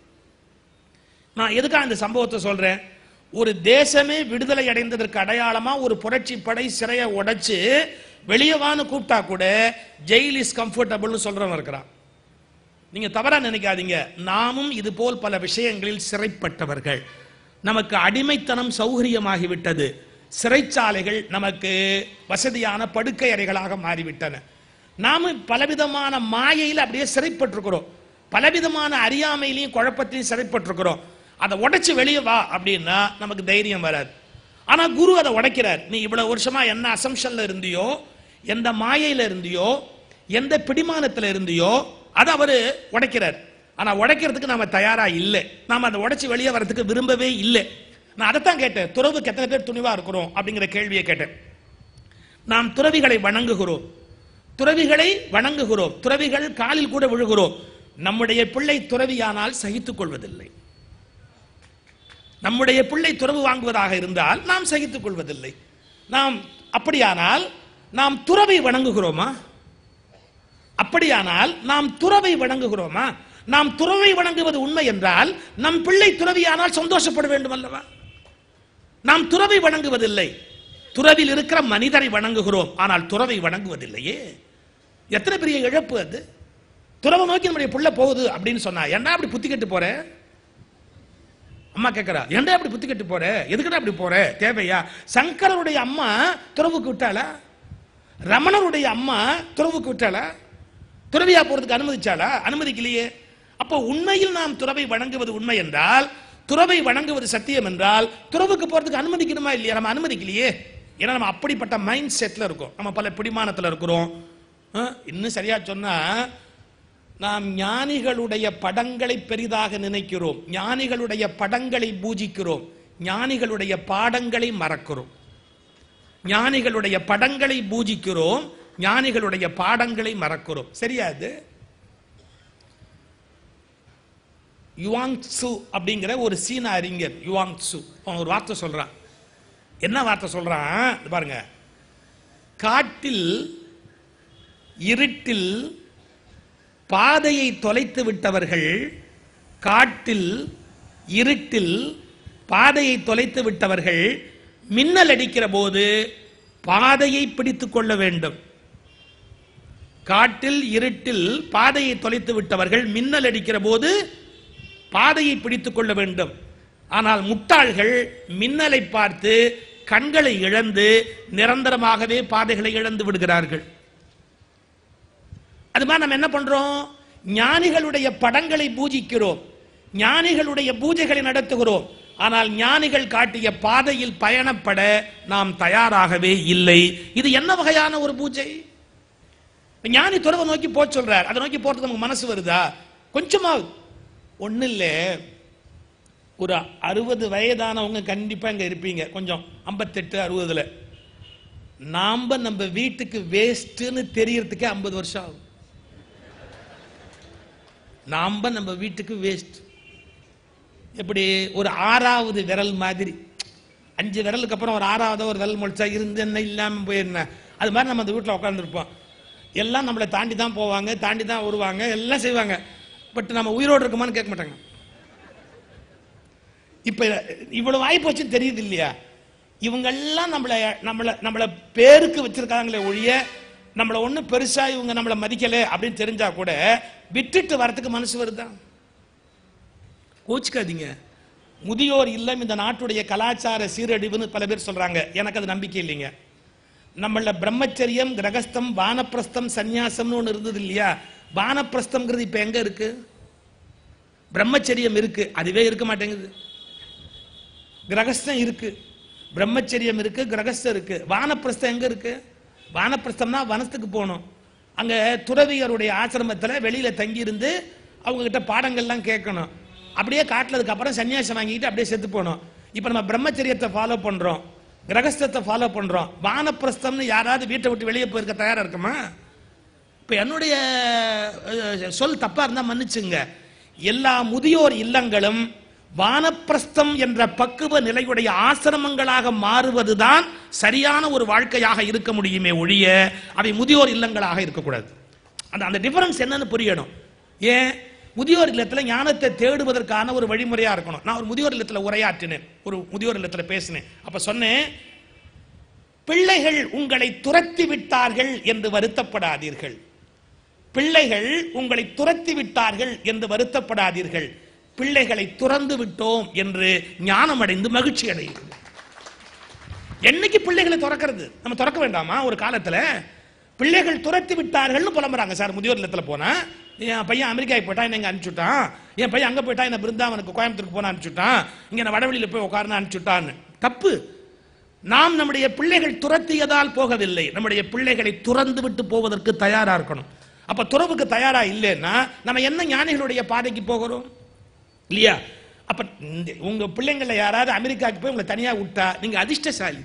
நான் எதுக்காக இந்த சம்பவத்தை சொல்றேன் ஒரு தேசமே விடுதலை அடைந்ததற்கு அடையாளமா ஒரு புரட்சி படை சிறையை உடைச்சு வெளியவான்னு கூப்பிட்டா கூட ஜெயில் இஸ் கம்ஃபர்டபுள்னு சொல்றவன் இருக்கிறான் நீங்க தவறா நினைக்காதீங்க நாமும் இது போல் பல விஷயங்களில் சிறைப்பட்டவர்கள் நமக்கு அடிமைத்தனம் சௌகரியமாகிவிட்டது சிறைச்சாலைகள் நமக்கு வசதியான படுக்கை அறைகளாக மாறிவிட்டன நாம பலவிதமான மாயையில் அப்படியே சிறைப்பட்டிருக்கிறோம் பலவிதமான அறியாமையிலையும் குழப்பத்திலையும் சிறைப்பட்டிருக்கிறோம் அதை உடைச்சு வெளியே வா அப்படின்னா நமக்கு தைரியம் வராது ஆனா குரு அதை உடைக்கிறார் நீ இவ்வளவு வருஷமா என்ன அசம்ஷன்ல இருந்தியோ எந்த மாயையில இருந்தியோ எந்த பிடிமானத்துல இருந்தியோ அதை அவரு உடைக்கிறார் ஆனா உடைக்கிறதுக்கு நாம தயாரா இல்லை நாம அதை உடைச்சு வெளியே வரதுக்கு விரும்பவே இல்லை நான் அதைத்தான் கேட்டேன் துறவுக்கு எத்தனை பேர் துணிவா இருக்கிறோம் அப்படிங்கிற கேள்வியை கேட்டேன் நாம் துறவிகளை வணங்குகிறோம் துறவிகளை வணங்குகிறோம் துறவிகள் காலில் கூட விழுகிறோம் நம்முடைய பிள்ளை துறவியானால் சகித்துக் கொள்வதில்லை நம்முடைய பிள்ளை துறவு வாங்குவதாக இருந்தால் நாம் சகித்துக் கொள்வதில்லை நாம் அப்படியானால் நாம் துறவை வணங்குகிறோமா அப்படியானால் நாம் துறவை வணங்குகிறோமா நாம் துறவை வணங்குவது உண்மை என்றால் நம் பிள்ளை துறவியானால் சந்தோஷப்பட வேண்டும் அல்லவா நாம் துறவை வணங்குவதில்லை துறவில் இருக்கிற மனிதரை வணங்குகிறோம் ஆனால் துறவை வணங்குவதில்லையே எத்தனை பெரிய இழப்பு அது துறவை நோக்கி நம்முடைய புள்ள போகுது அப்படின்னு சொன்னா ஏன்டா அப்படி புத்தி கெட்டு போற அம்மா கேட்கறா ஏன்டா அப்படி புத்தி கெட்டு போற எதுக்குடா அப்படி போற தேவையா சங்கரருடைய அம்மா துறவுக்கு விட்டாளா ரமணருடைய அம்மா துறவுக்கு விட்டாளா துறவியா போறதுக்கு அனுமதிச்சாளா அனுமதிக்கலையே அப்போ உண்மையில் நாம் துறவை வணங்குவது உண்மை என்றால் துறவை வணங்குவது சத்தியம் என்றால் துறவுக்கு போறதுக்கு அனுமதிக்கணுமா இல்லையா நம்ம அனுமதிக்கலையே ஏன்னா நம்ம அப்படிப்பட்ட மைண்ட் செட்ல இருக்கோம் நம்ம பல பிடிமானத்துல இருக்கிறோம் அஹ், இன்னும் சரியா சொன்னா நாம் ஞானிகளுடைய படங்களை பெரிதாக நினைக்கிறோம் ஞானிகளுடைய படங்களை பூஜிக்கிறோம் ஞானிகளுடைய பாடங்களை மறக்கிறோம் ஞானிகளுடைய படங்களை பூஜிக்கிறோம் ஞானிகளுடைய பாடங்களை மறக்கிறோம் சரியா அது யுவாங் சு அப்படிங்கிற ஒரு சீன அறிஞர் யுவாங் சு அவன் ஒரு வார்த்தை சொல்றான் என்ன வார்த்தை சொல்றான் இது பாருங்க காட்டில் இருட்டில் பாதையை தொலைத்து விட்டவர்கள் காட்டில் இருட்டில் பாதையை தொலைத்து விட்டவர்கள் மின்னல் அடிக்கிற போது பாதையை பிடித்துக் கொள்ள வேண்டும் காட்டில் இருட்டில் பாதையை தொலைத்து விட்டவர்கள் மின்னல் அடிக்கிற போது பாதையை பிடித்துக் கொள்ள வேண்டும் ஆனால் முட்டாள்கள் மின்னலை பார்த்து கண்களை இழந்து நிரந்தரமாகவே பாதைகளை இழந்து விடுகிறார்கள் அது மாதிரி நம்ம என்ன பண்றோம் ஞானிகளுடைய படங்களை பூஜிக்கிறோம் ஞானிகளுடைய பூஜைகளை நடத்துகிறோம் ஆனால் ஞானிகள் காட்டிய பாதையில் பயணப்பட நாம் தயாராகவே இல்லை இது என்ன வகையான ஒரு பூஜை ஞானி துறவை நோக்கி போக சொல்றார் அதை நோக்கி போறதுக்கு நமக்கு மனசு வருதா கொஞ்சமா ஒண்ணு இல்ல ஒரு அறுபது வயதானவங்க கண்டிப்பா இங்க இருப்பீங்க கொஞ்சம் ஐம்பத்தெட்டு அறுபதுல நாம நம்ம வீட்டுக்கு வேஸ்ட்னு தெரியறதுக்கே ஐம்பது வருஷம் ஆகும் நாம நம்ம வீட்டுக்கு வேஸ்ட் எப்படி ஒரு ஆறாவது விரல் மாதிரி அஞ்சு விரலுக்கு அப்புறம் ஒரு ஆறாவது ஒரு விரல் முளைச்சா இருந்து என்ன இல்லாம போயிருந்த அது மாதிரி நம்ம அந்த வீட்டில் உட்காந்துருப்போம் எல்லாம் நம்மளை தாண்டி தான் போவாங்க தாண்டி தான் வருவாங்க எல்லாம் செய்வாங்க பட் நம்ம உயிரோடு இருக்குமான்னு கேட்க மாட்டாங்க இப்ப இவ்வளவு ஆகி போச்சுன்னு தெரியுது இல்லையா இவங்கெல்லாம் நம்மளை நம்மளை நம்மளை பேருக்கு வச்சிருக்காங்களே ஒழிய நம்மளை ஒன்றும் பெருசா இவங்க நம்மளை மதிக்கல அப்படின்னு தெரிஞ்சா கூட விட்டுட்டு வரதுக்கு மனசு வருதா கோச்சிக்காதீங்க முதியோர் இல்லம் இந்த நாட்டுடைய கலாச்சார சீரழிவுன்னு பல பேர் சொல்றாங்க எனக்கு அது நம்பிக்கை இல்லைங்க நம்மள பிரம்மச்சரியம் கிரகஸ்தம் வானப்பிரஸ்தம் சந்நியாசம்னு ஒன்று இருந்தது இல்லையா வானப்பிரஸ்தம்ங்கிறது இப்ப எங்க இருக்கு பிரம்மச்சரியம் இருக்கு அதுவே இருக்க மாட்டேங்குது கிரகஸ்தம் இருக்கு பிரம்மச்சரியம் இருக்கு கிரகஸ்தம் இருக்கு வானப்பிரஸ்தம் எங்க இருக்கு வானப்பிரஸ்தம்னா வனத்துக்கு போகணும் அங்க துறவியருடைய ஆசிரமத்துல வெளியில தங்கி இருந்து அவங்க கிட்ட பாடங்கள்லாம் கேட்கணும் அப்படியே காட்டுலதுக்கு அப்புறம் சன்னியாசம் வாங்கிட்டு அப்படியே செத்து போகணும் இப்ப நம்ம பிரம்மச்சரியத்தை ஃபாலோ பண்றோம் கிரகஸ்தத்தை ஃபாலோ பண்றோம் வானப்பிரஸ்தம்னு யாராவது வீட்டை விட்டு வெளியே போயிருக்க தயாரா இருக்குமா இப்ப என்னுடைய அஹ், சொல் தப்பா இருந்தா மன்னிச்சுங்க எல்லா முதியோர் இல்லங்களும் வானப்பிரஸ்தம் என்ற பக்குவ நிலையுடைய ஆசிரமங்களாக மாறுவதுதான் சரியான ஒரு வாழ்க்கையாக இருக்க முடியுமே ஒழிய அவை முதியோர் இல்லங்களாக இருக்கக்கூடாது அந்த அந்த டிஃபரன்ஸ் என்னன்னு புரியணும் ஏன் முதியோர் இல்லத்துல ஞானத்தை தேடுவதற்கான ஒரு வழிமுறையா இருக்கணும் நான் ஒரு முதியோர் இல்லத்துல உரையாற்றினேன் ஒரு முதியோர் இல்லத்துல பேசினேன் அப்ப சொன்னேன் பிள்ளைகள் உங்களை துரத்தி விட்டார்கள் என்று வருத்தப்படாதீர்கள் பிள்ளைகள் உங்களை துரத்தி விட்டார்கள் என்று வருத்தப்படாதீர்கள் பிள்ளைகளை துறந்து விட்டோம் என்று ஞானம் அடைந்து மகிழ்ச்சி அடையுங்கள் என்னைக்கு பிள்ளைகளை துறக்கிறது நம்ம துறக்க வேண்டாமா ஒரு காலத்துல பிள்ளைகள் துரத்தி விட்டார்கள்னு புலம்புறாங்க சார் முதியோர் இல்லத்துல போனா என் பையன் அமெரிக்காவுக்கு போயிட்டா என்ன இங்க அனுப்பிச்சுட்டான் என் பையன் அங்க போயிட்டா என்ன பிருந்தாவனுக்கு கோயம்புத்தூருக்கு போனா அனுப்பிச்சுட்டான் இங்க நான் வடவெளியில போய் உட்கார்ந்து அனுப்பிச்சுட்டான்னு தப்பு நாம் நம்முடைய பிள்ளைகள் துரத்தியதால் போகவில்லை நம்முடைய பிள்ளைகளை துறந்து விட்டு போவதற்கு தயாரா இருக்கணும் அப்ப துறவுக்கு தயாரா இல்லைன்னா நம்ம என்ன ஞானிகளுடைய பாதைக்கு போகிறோம் இல்லையா அப்ப இந்த- உங்க பிள்ளைங்கள யாராவது அமெரிக்காவுக்கு போய் உங்களை தனியா விட்டா நீங்க அதிர்ஷ்டசாலி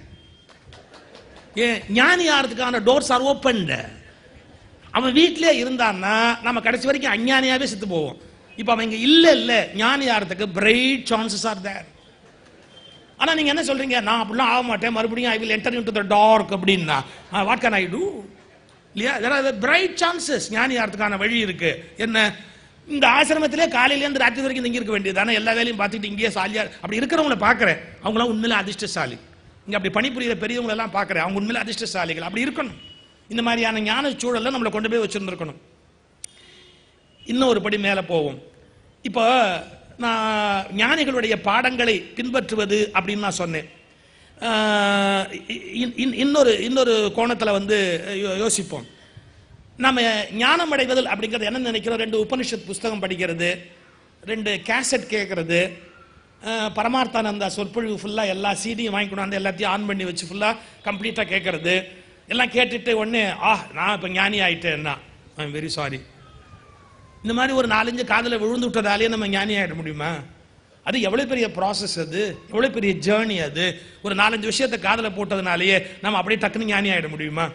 ஏன் ஞானி ஆறதுக்கான டோர்ஸ் ஆர் ஓப்பன் அவன் வீட்டிலே இருந்தான்னா நம்ம கடைசி வரைக்கும் அஞ்ஞானியாவே செத்து போவோம் இப்ப அவன் இங்க இல்ல இல்ல ஞானி ஆறதுக்கு பிரைட் சான்சஸ் ஆர் தேர் ஆனா நீங்க என்ன சொல்றீங்க நான் அப்படிலாம் ஆக மாட்டேன் மறுபடியும் I will enter into the dark அப்படின்னா வாட் கேன் ஐ டூ இல்லையா there பிரைட் சான்சஸ் ஞானி ஆகிறதுக்கான வழி இருக்கு என்ன இந்த ஆசிரமத்திலே காலையில இருந்து ராத்திரி வரைக்கும் தங்கி இருக்க வேண்டியது தானே எல்லா வேலையும் பார்த்துட்டு இங்கேயே சாலியா அப்படி இருக்கிறவங்கள பார்க்கறேன் அவங்களாம் உண்மையில அதிர்ஷ்டசாலி இங்க அப்படி பணிபுரியிற பெரியவங்க எல்லாம் பார்க்கறேன் அவங்க உண்மையில அதிர்ஷ்டசாலிகள் அப்படி இருக்கணும் இந்த மாதிரியான ஞான சூழல்ல நம்மளை கொண்டு போய் வச்சிருந்திருக்கணும் இன்னும் ஒரு படி மேலே போவோம் இப்போ நான் ஞானிகளுடைய பாடங்களை பின்பற்றுவது அப்படின்னு நான் சொன்னேன் ஆஹ் இ- இ- இன்னொரு இன்னொரு கோணத்தில் வந்து யோ- யோசிப்போம் நம்ம ஞானம் அடைவதில் அப்படிங்கிறது என்ன நினைக்கிறோம் ரெண்டு உபனிஷத் புஸ்தகம் படிக்கிறது ரெண்டு கேசட் கேட்கறது ஆஹ் பரமார்த்தானந்தா சொற்பொழிவு ஃபுல்லாக எல்லா சீடியும் வாங்கி கொண்டாந்து எல்லாத்தையும் ஆன் பண்ணி வச்சு ஃபுல்லாக கம்ப்ளீட்டாக கேட்கறது எல்லாம் கேட்டுட்டு உடனே ஆ நான் இப்போ ஞானி ஆயிட்டேன்னா ஐ வெரி சாரி இந்த மாதிரி ஒரு நாலஞ்சு காதில் விழுந்து விட்டதாலே நம்ம ஞானி ஆகிட முடியுமா அது எவ்வளோ பெரிய ப்ராசஸ் அது எவ்வளோ பெரிய ஜேர்னி அது ஒரு நாலஞ்சு விஷயத்தை காதில் போட்டதுனாலேயே நம்ம அப்படியே டக்குன்னு ஞானி ஆகிட முடியுமா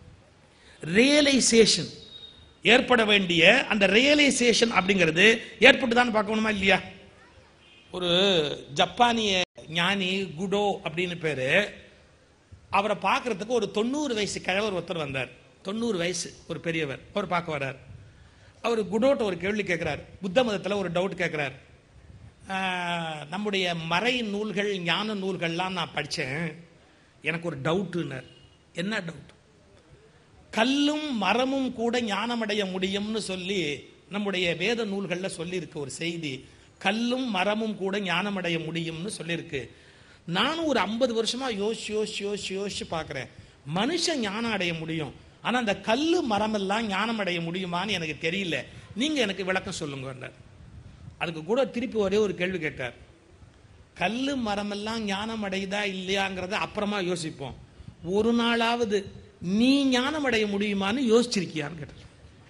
ரியலைசேஷன் ஏற்பட வேண்டிய அந்த ரியலைசேஷன் அப்படிங்கிறது ஏற்பட்டு தான் பார்க்கணுமா இல்லையா ஒரு ஜப்பானிய ஞானி குடோ அப்படின்னு பேரு அவரை பார்க்கறதுக்கு ஒரு தொண்ணூறு வயசு கிழவர் ஒருத்தர் வந்தார் தொண்ணூறு வயசு ஒரு பெரியவர் அவர் பார்க்க வர்றார் அவர் குடோட்ட ஒரு கேள்வி கேட்கிறார் புத்த மதத்துல ஒரு டவுட் கேட்கிறார் ஆஹ், நம்முடைய மறை நூல்கள் ஞான நூல்கள்லாம் நான் படித்தேன் எனக்கு ஒரு டவுட்டுனர் என்ன டவுட் கல்லும் மரமும் கூட ஞானமடைய முடியும்னு சொல்லி நம்முடைய வேத நூல்களில் சொல்லியிருக்கு ஒரு செய்தி கல்லும் மரமும் கூட ஞானமடைய முடியும்னு சொல்லியிருக்கு நானும் ஒரு ஐம்பது வருஷமா யோசிச்சு யோசிச்சு யோசிச்சு யோசிச்சு பார்க்குறேன் மனுஷன் ஞானம் அடைய முடியும் ஆனால் அந்த கல்லு மரமெல்லாம் ஞானம் அடைய முடியுமான்னு எனக்கு தெரியல நீங்கள் எனக்கு விளக்கம் சொல்லுங்க அதுக்கு கூட திருப்பி ஒரே ஒரு கேள்வி கேட்டார் கல்லு மரமெல்லாம் ஞானம் அடையுதா இல்லையாங்கிறத அப்புறமா யோசிப்போம் ஒரு நாளாவது நீ ஞானம் அடைய முடியுமான்னு யோசிச்சிருக்கியான்னு கேட்டார்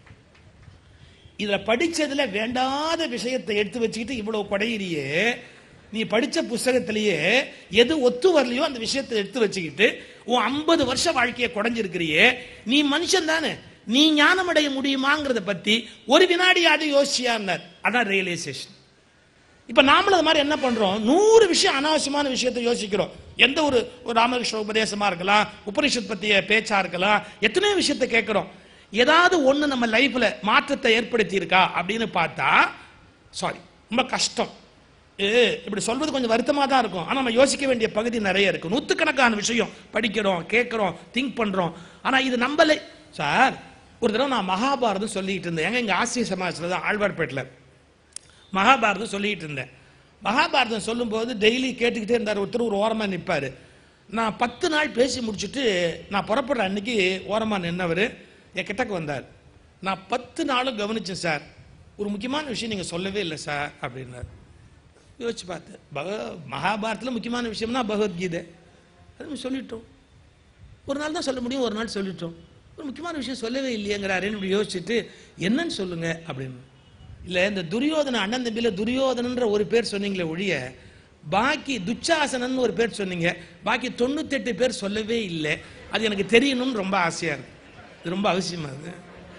இதுல படிச்சதுல வேண்டாத விஷயத்தை எடுத்து வச்சுக்கிட்டு இவ்வளவு கொடையிறியே நீ படிச்ச புஸ்தகத்திலேயே எது ஒத்து வரலையோ அந்த விஷயத்தை எடுத்து வச்சுக்கிட்டு உன் ஐம்பது வருஷ வாழ்க்கையை குறைஞ்சிருக்கிறியே நீ மனுஷன் தானே நீ ஞானம் அடைய முடியுமாங்கிறத பத்தி ஒரு வினாடியாவது யோசிச்சியான்னார் அதான் ரியலைசேஷன் இப்ப நாமளும் அது மாதிரி என்ன பண்றோம் நூறு விஷயம் அனாவசியமான விஷயத்தை யோசிக்கிறோம் எந்த ஒரு ஒரு ராமகிருஷ்ண உபதேசமா இருக்கலாம் உபனிஷத் பத்திய பேச்சா இருக்கலாம் எத்தனையோ விஷயத்தை கேட்கிறோம் ஏதாவது ஒண்ணு நம்ம லைஃப்ல மாற்றத்தை ஏற்படுத்தி இருக்கா அப்படின்னு பார்த்தா சாரி ரொம்ப கஷ்டம் ஏ இப்படி சொல்றது கொஞ்சம் வருத்தமா தான் இருக்கும் ஆனா நம்ம யோசிக்க வேண்டிய பகுதி நிறைய இருக்கு நூத்துக்கணக்கான விஷயம் படிக்கிறோம் கேட்கிறோம் திங்க் பண்றோம் ஆனா இது நம்பலை சார் ஒரு தடவை நான் மகாபாரதம் சொல்லிட்டு இருந்தேன் எங்க இங்க ஆசிரிய சமாஜத்தில் தான் ஆழ்வார்பேட்டில் மகாபாரதம் சொல்லிட்டு இருந்தேன் மகாபாரதம் சொல்லும்போது டெய்லி கேட்டுக்கிட்டே இருந்தார் ஒருத்தர் ஒரு ஓரமாக நிற்பார் நான் பத்து நாள் பேசி முடிச்சுட்டு நான் புறப்படுற அன்னைக்கு ஓரமாக நின்னவர் என் கிட்டக்கு வந்தார் நான் பத்து நாளும் கவனிச்சேன் சார் ஒரு முக்கியமான விஷயம் நீங்கள் சொல்லவே இல்லை சார் அப்படின்னார் யோசிச்சு பார்த்தேன் பக மகாபாரதத்தில் முக்கியமான விஷயம்னா பகவத்கீதை அது நம்ம சொல்லிட்டோம் ஒரு நாள் தான் சொல்ல முடியும் ஒரு நாள் சொல்லிட்டோம் ஒரு முக்கியமான விஷயம் சொல்லவே இல்லையேங்கிறாருன்னு இப்படி யோசிச்சுட்டு என்னன்னு சொல்லுங்க அப்படின்னு இல்லை இந்த துரியோதன அண்ணன் தம்பியில துரியோதனன்ற ஒரு பேர் சொன்னீங்களே ஒழிய பாக்கி துச்சாசனன் ஒரு பேர் சொன்னீங்க பாக்கி தொண்ணூத்தெட்டு பேர் சொல்லவே இல்லை அது எனக்கு தெரியணும்னு ரொம்ப ஆசையா இருக்கு இது ரொம்ப அவசியமா இருக்கு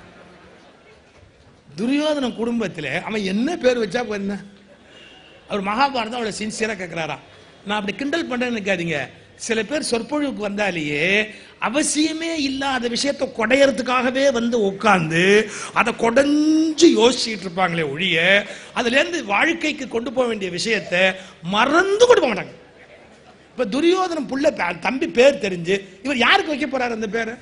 துரியோதன குடும்பத்தில் அவன் என்ன பேர் வச்சா போய் என்ன அவர் மகாபாரதம் அவளை சின்சியராக கேட்குறாரா நான் அப்படி கிண்டல் பண்ணுறேன்னு நினைக்காதீங்க சில பேர் சொற்பொழிவுக்கு வந்தாலேயே அவசியமே இல்லாத விஷயத்தை கொடையறதுக்காகவே வந்து உட்காந்து அதை கொடைஞ்சு யோசிச்சுட்டு இருப்பாங்களே ஒழிய அதுலேருந்து வாழ்க்கைக்கு கொண்டு போக வேண்டிய விஷயத்தை மறந்து கொண்டு போக மாட்டாங்க இப்போ துரியோதனம் புள்ள பே- தம்பி பேர் தெரிஞ்சு இவர் யாருக்கு வைக்க போறாரு அந்த பேரை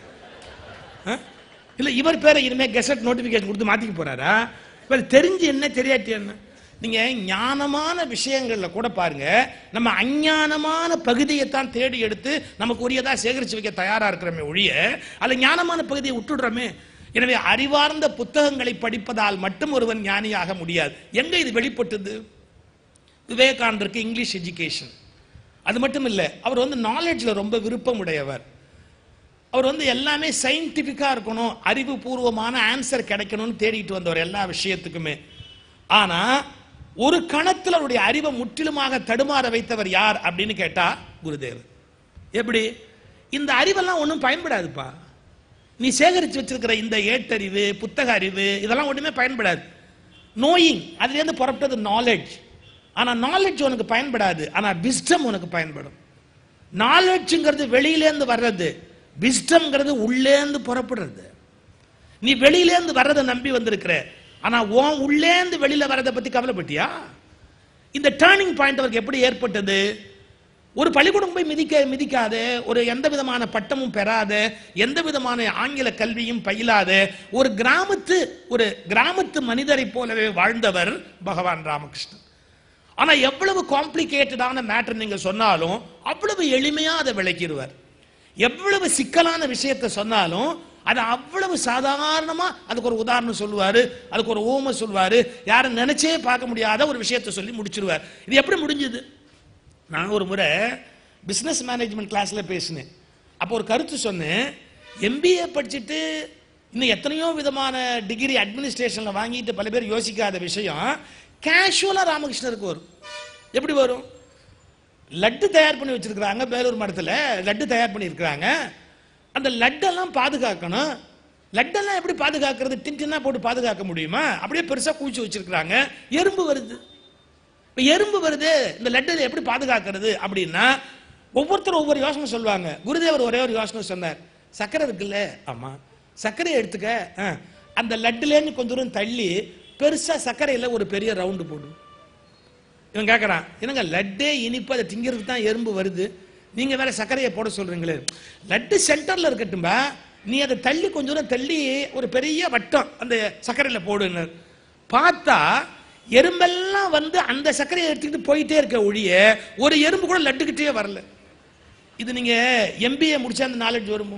ஆ? இல்ல இவர் பேரை இனிமே கெசட் நோட்டிபிகேஷன் கொடுத்து மாத்திக்க போறாரா இவர் தெரிஞ்சு என்ன தெரியாட்டி என்ன நீங்க ஞானமான விஷயங்கள்ல கூட பாருங்க நம்ம அஞ்ஞானமான பகுதியைத்தான் தேடி எடுத்து நமக்கு உரியதா சேகரிச்சு வைக்க தயாரா இருக்கிறோமே ஒழிய அதுல ஞானமான பகுதியை விட்டுடுறோமே எனவே அறிவார்ந்த புத்தகங்களை படிப்பதால் மட்டும் ஒருவன் ஞானியாக முடியாது எங்க இது வெளிப்பட்டது விவேகானந்தருக்கு இங்கிலீஷ் எஜுகேஷன் அது மட்டும் இல்லை அவர் வந்து நாலேஜில் ரொம்ப விருப்பம் உடையவர் அவர் வந்து எல்லாமே சயின்டிஃபிக்காக இருக்கணும் அறிவுபூர்வமான ஆன்சர் கிடைக்கணும்னு தேடிட்டு வந்தவர் எல்லா விஷயத்துக்குமே ஆனா ஒரு கணத்தில் அவருடைய அறிவை முற்றிலுமாக தடுமாற வைத்தவர் யார் அப்படின்னு கேட்டா குருதேவர் எப்படி இந்த அறிவெல்லாம் ஒன்றும் பயன்படாதுப்பா நீ சேகரித்து வச்சிருக்கிற இந்த ஏட்டறிவு புத்தக அறிவு இதெல்லாம் ஒன்றுமே பயன்படாது நோயிங் அதுலேருந்து புறப்பட்டது நாலேஜ் ஆனா நாலேஜ் உனக்கு பயன்படாது ஆனா விஸ்டம் உனக்கு பயன்படும் நாலேஜ்ங்கிறது வெளியிலேருந்து வர்றது விஸ்டம்ங்கிறது உள்ளேந்து புறப்படுறது நீ வெளியிலேருந்து வர்றதை நம்பி வந்திருக்கிற ஆனா உன் உள்ளேந்து வெளியில வர்றதை பத்தி கவலைப்பட்டியா இந்த டேர்னிங் பாயிண்ட் அவருக்கு எப்படி ஏற்பட்டது ஒரு பள்ளிக்கூடம் போய் மிதிக்க மிதிக்காத ஒரு எந்த விதமான பட்டமும் பெறாத எந்த விதமான ஆங்கில கல்வியும் பயிலாத ஒரு கிராமத்து ஒரு கிராமத்து மனிதரை போலவே வாழ்ந்தவர் பகவான் ராமகிருஷ்ணன் ஆனா எவ்வளவு காம்ப்ளிகேட்டடான மேட்டர் நீங்க சொன்னாலும் அவ்வளவு எளிமையா அதை விளக்கிடுவார் எவ்வளவு சிக்கலான விஷயத்தை சொன்னாலும் அதை அவ்வளவு சாதாரணமா அதுக்கு ஒரு உதாரணம் சொல்லுவாரு அதுக்கு ஒரு ஓமை சொல்லுவாரு யாரும் நினைச்சே பார்க்க முடியாத ஒரு விஷயத்தை சொல்லி முடிச்சிருவார் இது எப்படி முடிஞ்சது நான் ஒரு முறை பிஸ்னஸ் மேனேஜ்மெண்ட் கிளாஸில் பேசினேன் அப்போ ஒரு கருத்து சொன்னேன் எம்பிஏ படிச்சுட்டு இன்னும் எத்தனையோ விதமான டிகிரி அட்மினிஸ்ட்ரேஷனில் வாங்கிட்டு பல பேர் யோசிக்காத விஷயம் கேஷுவலாக ராமகிருஷ்ணருக்கு வரும் எப்படி வரும் லட்டு தயார் பண்ணி வச்சிருக்கிறாங்க வேலூர் மடத்தில் லட்டு தயார் பண்ணியிருக்கிறாங்க அந்த லட்டெல்லாம் பாதுகாக்கணும் லட்டெல்லாம் எப்படி பாதுகாக்கிறது டின் டின்னா போட்டு பாதுகாக்க முடியுமா அப்படியே பெருசாக குவிச்சு வச்சிருக்கிறாங்க எறும்பு வருது இப்ப எறும்பு வருது இந்த லட்டு எப்படி பாதுகாக்கிறது அப்படின்னா ஒவ்வொருத்தரும் ஒவ்வொரு யோசனை சொல்லுவாங்க குருதேவர் ஒரே ஒரு யோசனை சொன்னார் சக்கரை இருக்குல்ல ஆமா சர்க்கரையை எடுத்துக்க ஆ. அந்த லட்டுலேருந்து கொஞ்ச தூரம் தள்ளி பெருசா சர்க்கரையில் ஒரு பெரிய ரவுண்டு போடும் இவன் கேட்குறான் என்னங்க லட்டே இனிப்பு அதை திங்கிறதுக்கு தான் எறும்பு வருது நீங்க வேற சர்க்கரையை போட சொல்றீங்களே லட்டு சென்டர்ல இருக்கட்டும்பா நீ அதை தள்ளி கொஞ்ச தூரம் தள்ளி ஒரு பெரிய வட்டம் அந்த சர்க்கரையில் போடுன்னு பார்த்தா எறும்பெல்லாம் வந்து அந்த சர்க்கரையை எடுத்துக்கிட்டு போயிட்டே இருக்க ஒழிய ஒரு எறும்பு கூட லட்டுக்கிட்டே வரல இது நீங்க எம்பிஏ முடிச்சா அந்த நாலேஜ் வருமோ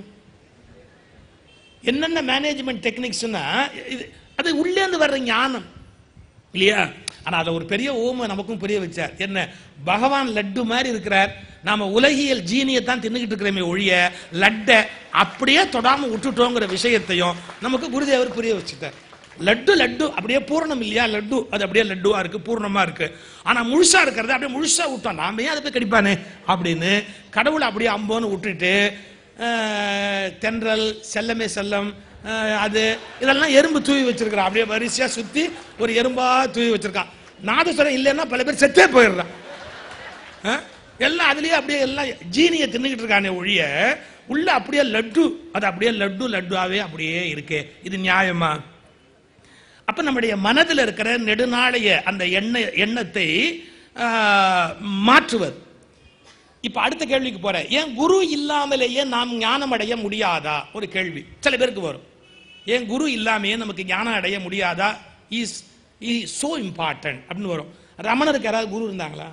என்னென்ன மேனேஜ்மெண்ட் டெக்னிக்ஸ்னா இது அது உள்ளேந்து வர்ற ஞானம் இல்லையா ஆனா அதை ஒரு பெரிய ஓம நமக்கும் புரிய வச்சார் என்ன பகவான் லட்டு மாதிரி இருக்கிறார் நாம உலகியல் ஜீனியை தான் தின்னுக்கிட்டு இருக்கிறோமே ஒழிய லட்டை அப்படியே தொடாம விட்டுட்டோங்கிற விஷயத்தையும் நமக்கு குருதேவர் புரிய வச்சுட்டார் லட்டு லட்டு அப்படியே பூரணம் இல்லையா லட்டு அது அப்படியே லட்டுவா இருக்கு பூர்ணமா இருக்கு ஆனா முழுசா இருக்கிறது அப்படியே முழுசா விட்டோம் நாம ஏன் அதை போய் கடிப்பானே அப்படின்னு கடவுளை அப்படியே அம்போன்னு விட்டுட்டு அஹ், தென்றல் செல்லமே செல்லம் அஹ், அது இதெல்லாம் எறும்பு தூவி வச்சிருக்கிறான் அப்படியே வரிசையா சுத்தி ஒரு எறும்பா தூவி வச்சிருக்கான் நாதஸ்வரம் இல்லைன்னா பல பேர் செத்தே போயிடுறான் அஹ்? எல்லாம் அதுலயே அப்படியே எல்லாம் ஜீனியை தின்னுக்கிட்டு இருக்கானே ஒழிய உள்ள அப்படியே லட்டு அது அப்படியே லட்டு லட்டுவாவே அப்படியே இருக்கே இது நியாயமா அப்ப நம்முடைய மனதில் இருக்கிற நெடுநாளைய அந்த எண்ண எண்ணத்தை ஆஹ், மாற்றுவது இப்ப அடுத்த கேள்விக்கு போறேன் ஏன் குரு இல்லாமலேயே நாம் ஞானம் அடைய முடியாதா ஒரு கேள்வி சில பேருக்கு வரும் ஏன் குரு இல்லாமையே நமக்கு ஞானம் அடைய முடியாதா இஸ் இஸ் சோ இம்பார்ட்டன்ட் அப்படின்னு வரும் ரமணருக்கு யாராவது குரு இருந்தாங்களா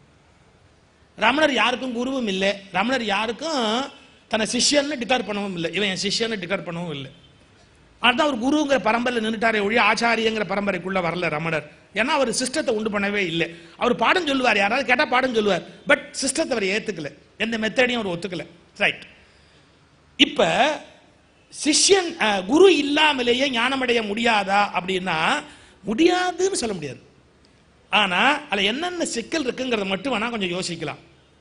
ரமணர் யாருக்கும் குருவும் இல்லை ரமணர் யாருக்கும் தன்னை சிஷ்யன்னு டிக்ளேர் பண்ணவும் இல்லை இவன் என் சிஷ்யன்னு டிக்ளேர் பண்ணவும் இல்லை அதுதான் அவர் குருங்கிற பரம்பரையில் நின்றுட்டாரே ஒழிய ஆச்சாரியங்கிற பரம்பரைக்குள்ள வரல ரமணர் ஏன்னா அவர் சிஸ்டத்தை உண்டு பண்ணவே இல்லை அவர் பாடம் சொல்லுவார் யாராவது கேட்டால் பாடம் சொல்லுவார் பட் சிஸ்டத்தை அவர் ஏத்துக்கல எந்த மெத்தடையும் அவர் ஒத்துக்கல ரைட் இப்ப சிஷ்யன் அஹ், குரு இல்லாமலேயே ஞானமடைய முடியாதா அப்படின்னா முடியாதுன்னு சொல்ல முடியாது ஆனா அதுல என்னென்ன சிக்கல் இருக்குங்கிறத மட்டும் வேணா கொஞ்சம் யோசிக்கலாம்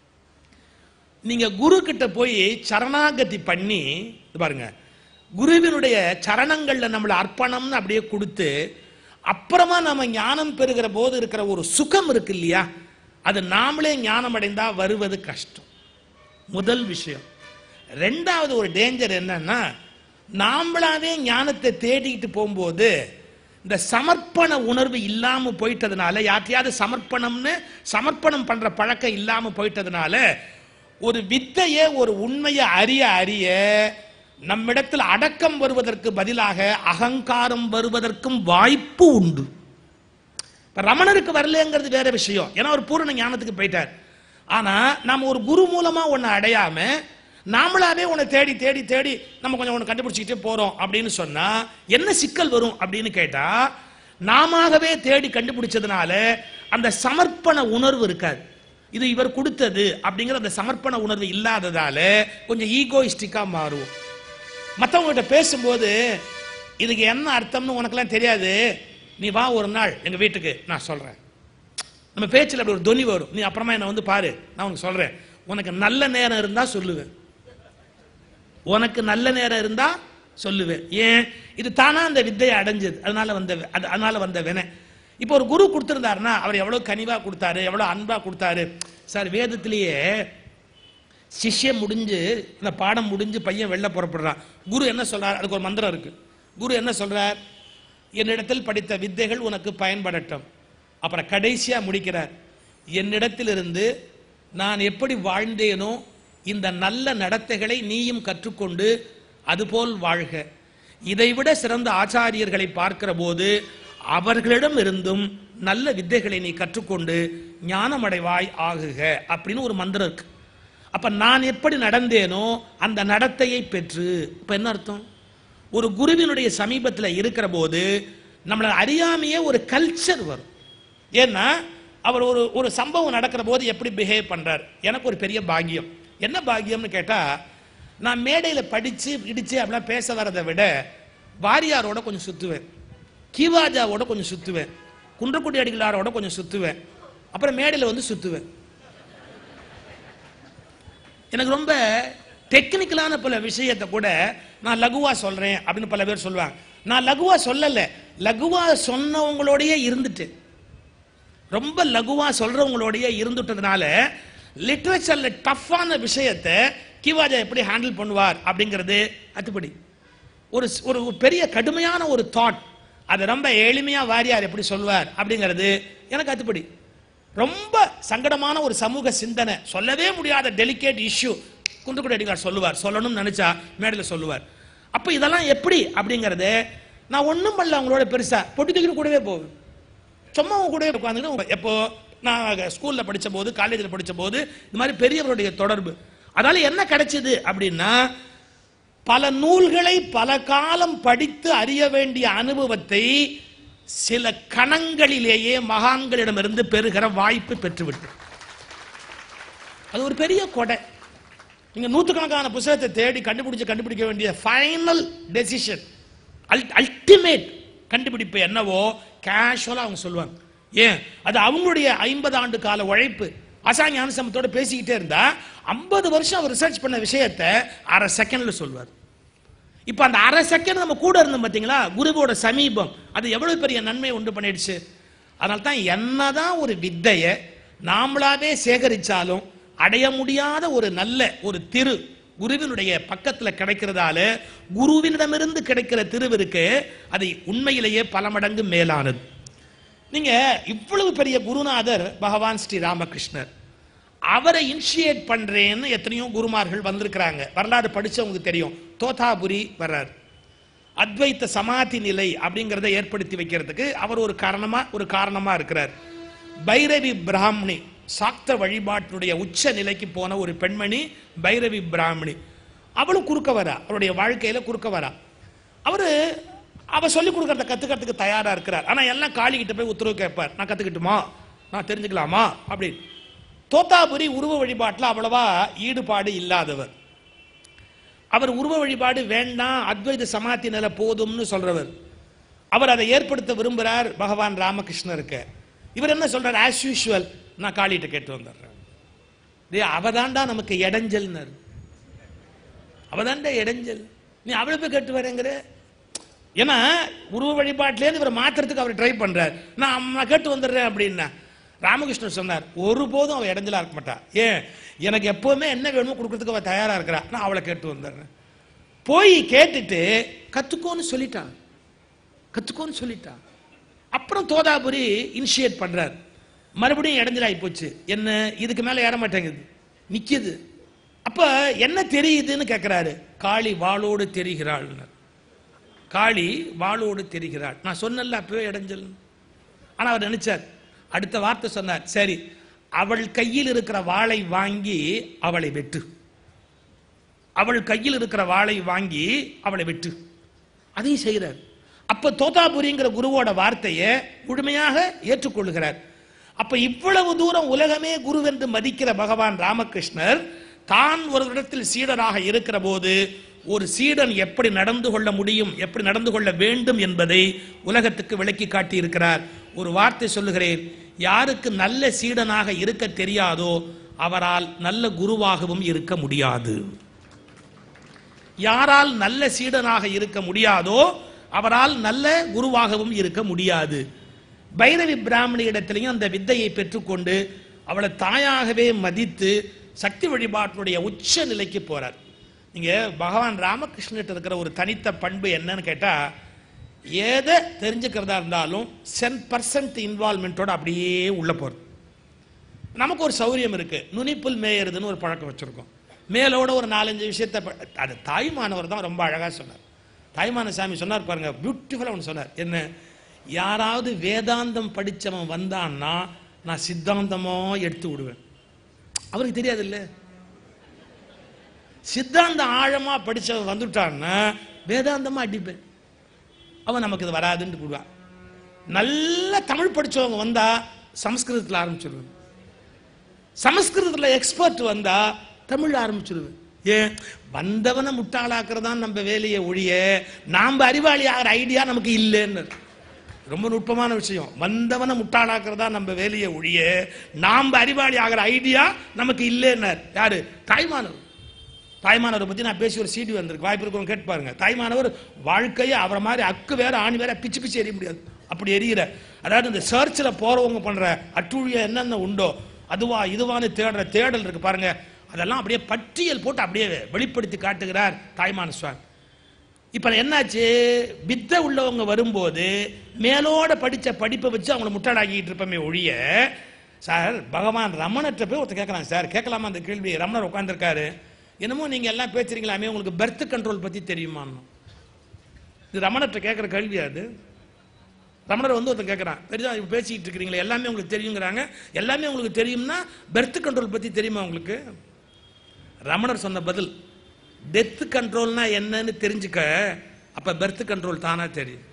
நீங்க குரு கிட்ட போய் சரணாகதி பண்ணி இது பாருங்க குருவினுடைய சரணங்கள்ல நம்மளை அர்ப்பணம்னு அப்படியே கொடுத்து அப்புறமா நம்ம ஞானம் பெறுகிற போது இருக்கிற ஒரு சுகம் இருக்கு இல்லையா அது நாமளே ஞானம் அடைந்தா வருவது கஷ்டம் முதல் விஷயம் ரெண்டாவது ஒரு டேஞ்சர் என்னன்னா நாமளாவே ஞானத்தை தேடிக்கிட்டு போகும்போது இந்த சமர்ப்பண உணர்வு இல்லாம போயிட்டதுனால யார்ட்டையாவது சமர்ப்பணம்னு சமர்ப்பணம் பண்ற பழக்கம் இல்லாம போயிட்டதுனால ஒரு வித்தையை ஒரு உண்மையை அறிய அறிய நம்மிடத்தில் அடக்கம் வருவதற்கு பதிலாக அகங்காரம் வருவதற்கும் வாய்ப்பு உண்டு இப்ப ரமணருக்கு வரலங்கிறது வேற விஷயம் ஏன்னா அவர் பூரண ஞானத்துக்கு போயிட்டார் ஆனா நாம ஒரு குரு மூலமா ஒண்ணு அடையாம நாமளாவே உன்னை தேடி தேடி தேடி நம்ம கொஞ்சம் ஒன்று கண்டுபிடிச்சிக்கிட்டே போறோம் அப்படின்னு சொன்னா என்ன சிக்கல் வரும் அப்படின்னு கேட்டா நாமவே தேடி கண்டுபிடிச்சதுனால அந்த சமர்ப்பண உணர்வு இருக்காது இது இவர் கொடுத்தது அப்படிங்கிற அந்த சமர்ப்பண உணர்வு இல்லாததால கொஞ்சம் ஈகோயிஸ்டிக்கா மாறுவோம் மற்றவங்ககிட்ட பேசும்போது இதுக்கு என்ன அர்த்தம்னு உனக்கெல்லாம் தெரியாது நீ வா ஒரு நாள் எங்க வீட்டுக்கு நான் சொல்றேன் நம்ம பேச்சில் அப்படி ஒரு தொனி வரும் நீ அப்புறமா என்னை வந்து பாரு நான் உனக்கு சொல்றேன் உனக்கு நல்ல நேரம் இருந்தா சொல்லுவேன் உனக்கு நல்ல நேரம் இருந்தா சொல்லுவேன் ஏன் இது தானா அந்த வித்தையை அடைஞ்சது அதனால வந்த அது அதனால வந்த வினை இப்போ ஒரு குரு கொடுத்திருந்தாருன்னா அவர் எவ்வளவு கனிவா கொடுத்தாரு எவ்வளவு அன்பா கொடுத்தாரு சார் வேதத்திலேயே சிஷ்யம் முடிஞ்சு இந்த பாடம் முடிஞ்சு பையன் வெளில புறப்படுறான் குரு என்ன சொல்றார் அதுக்கு ஒரு மந்திரம் இருக்கு குரு என்ன சொல்றார் என்னிடத்தில் படித்த வித்தைகள் உனக்கு பயன்படட்டும் அப்புறம் கடைசியா முடிக்கிறார் என்னிடத்திலிருந்து நான் எப்படி வாழ்ந்தேனோ இந்த நல்ல நடத்தைகளை நீயும் கற்றுக்கொண்டு அதுபோல் வாழ்க இதைவிட சிறந்த ஆச்சாரியர்களை பார்க்கிற போது அவர்களிடம் இருந்தும் நல்ல வித்தைகளை நீ கற்றுக்கொண்டு ஞானமடைவாய் ஆகுக அப்படின்னு ஒரு மந்திரம் இருக்கு அப்ப நான் எப்படி நடந்தேனோ அந்த நடத்தையை பெற்று இப்ப என்ன அர்த்தம் ஒரு குருவினுடைய சமீபத்துல இருக்கிற போது நம்மளை அறியாமையே ஒரு கல்ச்சர் வரும் ஏன்னா அவர் ஒரு ஒரு சம்பவம் நடக்கிற போது எப்படி பிஹேவ் பண்றார் எனக்கு ஒரு பெரிய பாக்கியம் என்ன பாக்கியம்னு கேட்டா நான் மேடையில படிச்சு இடிச்சு அப்படிலாம் பேச வரதை விட வாரியாரோட கொஞ்சம் சுத்துவேன் கீவாஜாவோட கொஞ்சம் சுத்துவேன் குன்றக்குடி அடிகளாரோட கொஞ்சம் சுத்துவேன் அப்புறம் மேடையில வந்து சுத்துவேன் எனக்கு ரொம்ப டெக்னிக்கலான பல விஷயத்தை கூட நான் லகுவா சொல்றேன் அப்படின்னு பல பேர் சொல்லுவாங்க நான் லகுவா சொல்லல லகுவா சொன்னவங்களோடயே இருந்துட்டு ரொம்ப லகுவா சொல்றவங்களோடயே இருந்துட்டதுனால லிட்ரேச்சர்ல டஃப்பான விஷயத்தை கிவாஜா எப்படி ஹேண்டில் பண்ணுவார் அப்படிங்கிறது அத்துப்படி ஒரு ஒரு பெரிய கடுமையான ஒரு தாட் அதை ரொம்ப எளிமையா வாரியார் எப்படி சொல்வார் அப்படிங்கிறது எனக்கு அத்துப்படி ரொம்ப சங்கடமான ஒரு சமூக சிந்தனை சொல்லவே முடியாத டெலிகேட் இஷ்யூ குன்றக்குடி அடிகார் சொல்லுவார் சொல்லணும்னு நினைச்சா மேடையில் சொல்லுவார் அப்போ இதெல்லாம் எப்படி அப்படிங்கறது நான் ஒன்றும் பண்ணல அவங்களோட பெருசா பொட்டி தூக்கிட்டு கூடவே போவேன் சும்மா அவங்க கூடவே உட்காந்துட்டு எப்போ நான் ஸ்கூலில் படித்த போது காலேஜில் படித்த போது இந்த மாதிரி பெரியவருடைய தொடர்பு அதனால என்ன கிடைச்சது அப்படின்னா பல நூல்களை பல காலம் படித்து அறிய வேண்டிய அனுபவத்தை சில கணங்களிலேயே மகான்களிடமிருந்து பெறுகிற வாய்ப்பு பெற்றுவிட்டு அது ஒரு பெரிய கொடை நீங்க நூற்றுக்கணக்கான புத்தகத்தை தேடி கண்டுபிடிச்சு கண்டுபிடிக்க வேண்டிய ஃபைனல் டெசிஷன் அல்டிமேட் கண்டுபிடிப்பு என்னவோ கேஷுவலா அவங்க சொல்லுவாங்க ஏன் அது அவங்களுடைய ஐம்பது ஆண்டு கால உழைப்பு அசா ஞானசமத்தோட பேசிக்கிட்டே இருந்தா ஐம்பது வருஷம் அவர் ரிசர்ச் பண்ண விஷயத்தை அரை செகண்ட்ல சொல்வார் இப்ப அந்த அரை செகண்ட் நம்ம கூட இருந்தோம் பாத்தீங்களா குருவோட சமீபம் அது எவ்வளவு பெரிய நன்மை உண்டு பண்ணிடுச்சு அதனால தான் என்னதான் ஒரு வித்தையை நாமளாவே சேகரிச்சாலும் அடைய முடியாத ஒரு நல்ல ஒரு திரு குருவினுடைய பக்கத்துல கிடைக்கிறதால குருவினிடமிருந்து கிடைக்கிற திருவிருக்கு அது உண்மையிலேயே பல மடங்கு மேலானது நீங்க இவ்வளவு பெரிய குருநாதர் பகவான் ஸ்ரீ ராமகிருஷ்ணர் அவரை இனிஷியேட் பண்றேன்னு எத்தனையோ குருமார்கள் வந்திருக்கிறாங்க வரலாறு படிச்சவங்களுக்கு தெரியும் தோதாபுரி வர்றார் அத்வைத்த சமாதி நிலை அப்படிங்கிறத ஏற்படுத்தி வைக்கிறதுக்கு அவர் ஒரு காரணமா ஒரு காரணமா இருக்கிறார் பைரவி பிராமணி சாக்த வழிபாட்டினுடைய உச்ச நிலைக்கு போன ஒரு பெண்மணி பைரவி பிராமணி அவளும் குறுக்க வரா அவருடைய வாழ்க்கையில குறுக்க வரா அவரு அவ சொல்லி கொடுக்கறத கத்துக்கிறதுக்கு தயாரா இருக்கிறார் ஆனா எல்லாம் காளி கிட்ட போய் உத்தரவு கேட்பார் நான் கத்துக்கிட்டுமா நான் தெரிஞ்சுக்கலாமா அப்படின்னு தோத்தாபுரி உருவ வழிபாட்டில் அவ்வளவா ஈடுபாடு இல்லாதவர் அவர் உருவ வழிபாடு வேண்டாம் அத்வைத சமாதி நிலை போதும்னு சொல்றவர் அவர் அதை ஏற்படுத்த விரும்புகிறார் பகவான் ராமகிருஷ்ணருக்கு இவர் என்ன சொல்றார் ஆஸ் யூஷுவல் நான் காளிகிட்ட கேட்டு வந்துடுறேன் டேய் அவதான்டா நமக்கு இடைஞ்சல்னர் அவதான்டா இடைஞ்சல் நீ அவளை போய் கேட்டு வரேங்கிற ஏன்னா உருவ வழிபாட்டிலேருந்து இவரை மாத்துறதுக்கு அவர் ட்ரை பண்றார் நான் நான் கேட்டு வந்துடுறேன் அப்படின்னா ராமகிருஷ்ணன் சொன்னார் ஒருபோதும் அவள் இடைஞ்சலா இருக்க மாட்டா ஏன் எனக்கு எப்பவுமே என்ன வேணுமோ கொடுக்கறதுக்கு அவள் தயாரா இருக்கிறா நான் அவளை கேட்டு வந்துடுறேன் போய் கேட்டுட்டு கத்துக்கோன்னு சொல்லிட்டான் கத்துக்கோன்னு சொல்லிட்டான் அப்புறம் தோதாபுரி இனிஷியேட் பண்றார் மறுபடியும் இடைஞ்சலாகி போச்சு என்ன இதுக்கு மேல ஏற மாட்டேங்குது நிக்குது அப்ப என்ன தெரியுதுன்னு கேட்கிறாரு காளி வாளோடு தெரிகிறாள்னர் காளி வாளோடு தெரிகிறாள் நான் சொன்னல அப்பவே இடைஞ்சல் ஆனா அவர் நினைச்சார் அடுத்த வார்த்தை சொன்னார் சரி அவள் கையில் இருக்கிற வாளை வாங்கி அவளை வெட்டு அவள் கையில் இருக்கிற வாளை வாங்கி அவளை வெட்டு அதையும் செய்கிறார் அப்ப தோதாபுரிங்கிற குருவோட வார்த்தையை முழுமையாக ஏற்றுக்கொள்கிறார் அப்ப இவ்வளவு தூரம் உலகமே குருவென்று மதிக்கிற பகவான் ராமகிருஷ்ணர் தான் ஒரு இடத்தில் சீடராக இருக்கிற போது ஒரு சீடன் எப்படி நடந்து கொள்ள முடியும் எப்படி நடந்து கொள்ள வேண்டும் என்பதை உலகத்துக்கு விளக்கி காட்டி இருக்கிறார் ஒரு வார்த்தை சொல்லுகிறேன் யாருக்கு நல்ல சீடனாக இருக்க தெரியாதோ அவரால் நல்ல குருவாகவும் இருக்க முடியாது யாரால் நல்ல சீடனாக இருக்க முடியாதோ அவரால் நல்ல குருவாகவும் இருக்க முடியாது பைரவி பிராமணி இடத்திலையும் அந்த வித்தையை பெற்றுக்கொண்டு அவளை தாயாகவே மதித்து சக்தி வழிபாட்டினுடைய உச்ச நிலைக்கு போறார் நீங்க பகவான் ராமகிருஷ்ணர்கிட்ட இருக்கிற ஒரு தனித்த பண்பு என்னன்னு கேட்டா எதை தெரிஞ்சுக்கிறதா இருந்தாலும் சென் பர்சன்ட் இன்வால்மெண்ட்டோட அப்படியே உள்ள போறது நமக்கு ஒரு சௌரியம் இருக்கு நுனிப்புல் மேயறதுன்னு ஒரு பழக்கம் வச்சிருக்கோம் மேலோட ஒரு நாலஞ்சு விஷயத்தை ப- அது தாய்மானவர் தான் ரொம்ப அழகா சொன்னார் தாய்மான சாமி சொன்னார் பாருங்க பியூட்டிஃபுல்லா ஒன்று சொன்னார் என்ன யாராவது வேதாந்தம் படிச்சவன் வந்தான்னா நான் சித்தாந்தமா எடுத்து விடுவேன் அவருக்கு தெரியாது இல்ல சித்தாந்தம் ஆழமா படிச்சவன் வந்துட்டான்னா வேதாந்தமா அடிப்பேன் அவன் நமக்கு இது வராதுன்னு கூடுவான் நல்ல தமிழ் படிச்சவங்க வந்தா சமஸ்கிருதத்தில் ஆரம்பிச்சிருவேன் சமஸ்கிருதத்துல எக்ஸ்பர்ட் வந்தா தமிழ் ஆரம்பிச்சிருவேன் ஏன் வந்தவனை முட்டாளாக்குறதான் நம்ம வேலையை ஒழிய நாம அறிவாளி ஆகிற ஐடியா நமக்கு இல்லைன்னு ரொம்ப நுட்பமான விஷயம் வந்தவனை முட்டாளாக்குறதா நம்ம வேலையை ஒழிய நாம அறிவாளி ஆகிற ஐடியா நமக்கு இல்லைன்னார் யாரு தாய்மானவர் தாய்மானவரை பத்தி நான் பேசி ஒரு சீடி வந்திருக்கு வாய்ப்பு இருக்கவங்க கேட்டு பாருங்க தாய்மானவர் வாழ்க்கையை அவரை மாதிரி அக்கு வேற ஆணி வேற பிச்சு பிச்சு எறிய முடியாது அப்படி எரியிற அதாவது இந்த சர்ச்சில் போறவங்க பண்ற அட்டூழியம் என்னென்ன உண்டோ அதுவா இதுவான்னு தேடுற தேடல் இருக்கு பாருங்க அதெல்லாம் அப்படியே பட்டியல் போட்டு அப்படியே வெளிப்படுத்தி காட்டுகிறார் தாய்மான சுவாமி இப்ப என்னாச்சு வித்தை உள்ளவங்க வரும்போது மேலோட படிச்ச படிப்பை வச்சு அவங்கள முட்டாளாக்கிட்டு இருப்போமே ஒழிய சார் பகவான் ரமணற்ற போய் ஒருத்தர் கேட்குறாங்க சார் கேட்கலாமா அந்த கேள்வி ரமணர் உட்காந்துருக்காரு என்னமோ நீங்கள் எல்லாம் பேசுறீங்களாமே உங்களுக்கு பெர்த் கண்ட்ரோல் பற்றி தெரியுமான்னு இது ரமணற்ற கேட்குற கேள்வியா அது ரமணர் வந்து ஒருத்தன் கேட்குறான் பெரிதா இப்போ பேசிக்கிட்டு இருக்கிறீங்களே எல்லாமே உங்களுக்கு தெரியுங்கிறாங்க எல்லாமே உங்களுக்கு தெரியும்னா பெர்த் கண்ட்ரோல் பற்றி தெரியுமா உங்களுக்கு ரமணர் சொன்ன பதில் டெத் கண்ட்ரோல்னா என்னன்னு தெரிஞ்சுக்க அப்போ பெர்த் கண்ட்ரோல் தானா தெரியும்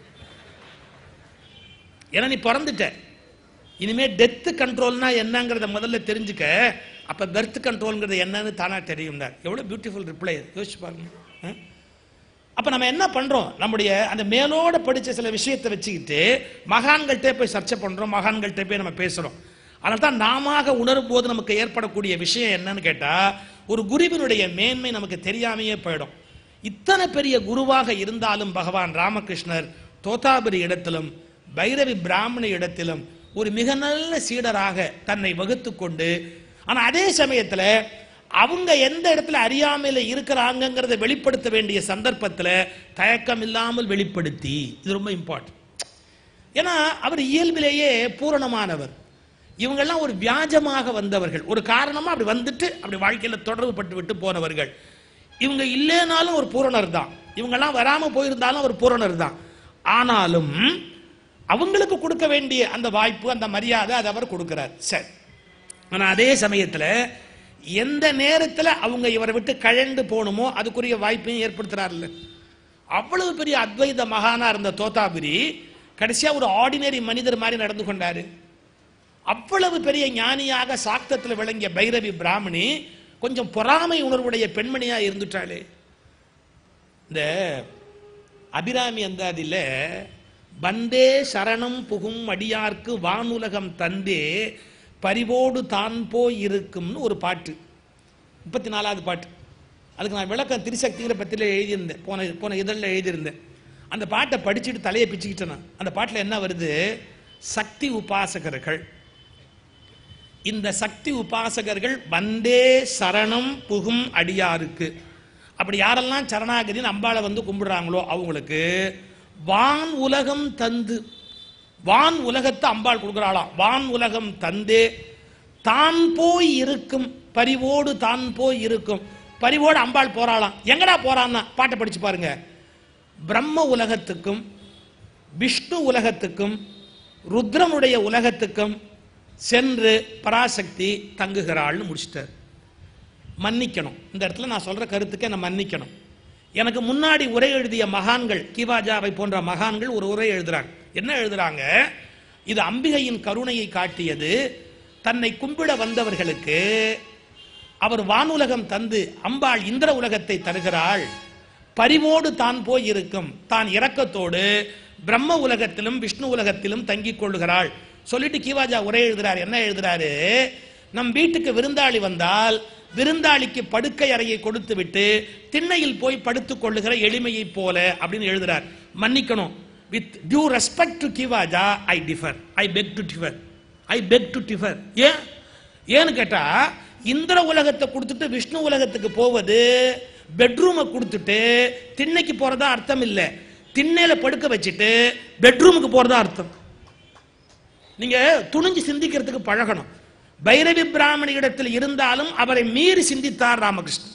ஏன்னா நீ பிறந்துட்ட இனிமே டெத் கண்ட்ரோல்னா என்னங்கிறத முதல்ல தெரிஞ்சுக்க அப்போ பெர்த் கண்ட்ரோல்ங்கிறது என்னன்னு தானா தெரியும்டா எவ்வளோ பியூட்டிஃபுல் ரிப்ளை யோசிச்சு பாருங்க ஆ? அப்ப நம்ம என்ன பண்றோம் நம்முடைய அந்த மேலோட படிச்ச சில விஷயத்தை வச்சுக்கிட்டு மகான்கள்கிட்ட போய் சர்ச்சை பண்றோம் மகான்கள்கிட்ட போய் நம்ம பேசுறோம் அதனால தான் நாம உணரும் போது நமக்கு ஏற்படக்கூடிய விஷயம் என்னன்னு கேட்டா ஒரு குருவினுடைய மேன்மை நமக்கு தெரியாமையே போயிடும் இத்தனை பெரிய குருவாக இருந்தாலும் பகவான் ராமகிருஷ்ணர் தோதாபுரி இடத்திலும் பைரவி பிராமண இடத்திலும் ஒரு மிக நல்ல சீடராக தன்னை வகுத்து கொண்டு ஆனா அதே சமயத்துல அவங்க எந்த இடத்துல அறியாமையில இருக்கிறாங்கங்கிறத வெளிப்படுத்த வேண்டிய சந்தர்ப்பத்துல தயக்கம் இல்லாமல் வெளிப்படுத்தி இது ரொம்ப இம்பார்ட்டன்ட் ஏன்னா அவர் இயல்பிலேயே பூரணமானவர் இவங்கெல்லாம் ஒரு வியாஜமாக வந்தவர்கள் ஒரு காரணமா அப்படி வந்துட்டு அப்படி வாழ்க்கையில தொடர்பு பட்டு விட்டு போனவர்கள் இவங்க இல்லைனாலும் ஒரு பூரணர் தான் இவங்கெல்லாம் வராம போயிருந்தாலும் ஒரு பூரணர் தான் ஆனாலும் அவங்களுக்கு கொடுக்க வேண்டிய அந்த வாய்ப்பு அந்த மரியாதை அதை அவர் கொடுக்கிறார் சரி ஆனா அதே சமயத்துல எந்த நேரத்துல அவங்க இவரை விட்டு கழண்டு போகணுமோ அதுக்குரிய வாய்ப்பையும் ஏற்படுத்துறாருல்ல அவ்வளவு பெரிய அத்வைத மகானா இருந்த தோத்தாபுரி கடைசியா ஒரு ஆர்டினரி மனிதர் மாதிரி நடந்து கொண்டாரு அவ்வளவு பெரிய ஞானியாக சாக்தத்தில் விளங்கிய பைரவி பிராமணி கொஞ்சம் பொறாமை உணர்வுடைய பெண்மணியா இருந்துட்டாளே இந்த அபிராமி அந்தாதில வந்தே சரணம் புகும் அடியார்க்கு வானுலகம் தந்தே பரிவோடு தான் போய் இருக்கும்னு ஒரு பாட்டு முப்பத்தி நாலாவது பாட்டு அதுக்கு நான் விளக்கம் திருசக்திங்கிற பத்தில எழுதியிருந்தேன் போன போன இதழில் எழுதியிருந்தேன் அந்த பாட்டை படிச்சுட்டு தலையை பிச்சுக்கிட்டேன் நான் அந்த பாட்டில் என்ன வருது சக்தி உபாசகர்கள் இந்த சக்தி உபாசகர்கள் வந்தே சரணம் புகும் அடியாருக்கு அப்படி யாரெல்லாம் சரணாகதின்னு அம்பாளை வந்து கும்பிடுறாங்களோ அவங்களுக்கு வான் உலகம் தந்து வான் உலகத்தை அம்பாள் கொடுக்குறாளாம் வான் உலகம் தந்தே தான் போய் இருக்கும் பரிவோடு தான் போய் இருக்கும் பரிவோடு அம்பாள் போறாளாம் எங்கடா போறான்னா பாட்டை படிச்சு பாருங்க பிரம்ம உலகத்துக்கும் விஷ்ணு உலகத்துக்கும் ருத்ரனுடைய உலகத்துக்கும் சென்று பராசக்தி தங்குகிறாள்னு முடிச்சிட்டார் மன்னிக்கணும் இந்த இடத்துல நான் சொல்ற கருத்துக்கு என்ன மன்னிக்கணும் எனக்கு முன்னாடி உரை எழுதிய மகான்கள் கிவாஜாவை போன்ற மகான்கள் ஒரு உரை எழுதுறாங்க என்ன எழுதுறாங்க இது அம்பிகையின் கருணையை காட்டியது தன்னை கும்பிட வந்தவர்களுக்கு அவர் வானுலகம் தந்து அம்பாள் இந்திர உலகத்தை தருகிறாள் பரிவோடு தான் போய் இருக்கும் தான் இரக்கத்தோடு பிரம்ம உலகத்திலும் விஷ்ணு உலகத்திலும் தங்கிக் கொள்ளுகிறாள் சொல்லிட்டு கீவாஜா உரை எழுதுறார் என்ன எழுதுறாரு நம் வீட்டுக்கு விருந்தாளி வந்தால் விருந்தாளிக்கு படுக்கை அறையை கொடுத்து விட்டு திண்ணையில் போய் படுத்துக் கொள்ளுகிற எளிமையைப் போல அப்படின்னு எழுதுறார் மன்னிக்கணும் with due respect to Khwaja I differ I beg to differ I beg to differ ஏன் ஏன்னு கேட்டா இந்திர உலகத்தை கொடுத்துட்டு விஷ்ணு உலகத்துக்கு போவது பெட்ரூமை கொடுத்துட்டு திண்ணைக்கு போறதா அர்த்தம் இல்லை திண்ணையில படுக்க வச்சுட்டு பெட்ரூமுக்கு போறதா அர்த்தம் நீங்க துணிஞ்சு சிந்திக்கிறதுக்கு பழகணும் பைரவி பிராமணி இடத்தில் இருந்தாலும் அவரை மீறி சிந்தித்தார் ராமகிருஷ்ணன்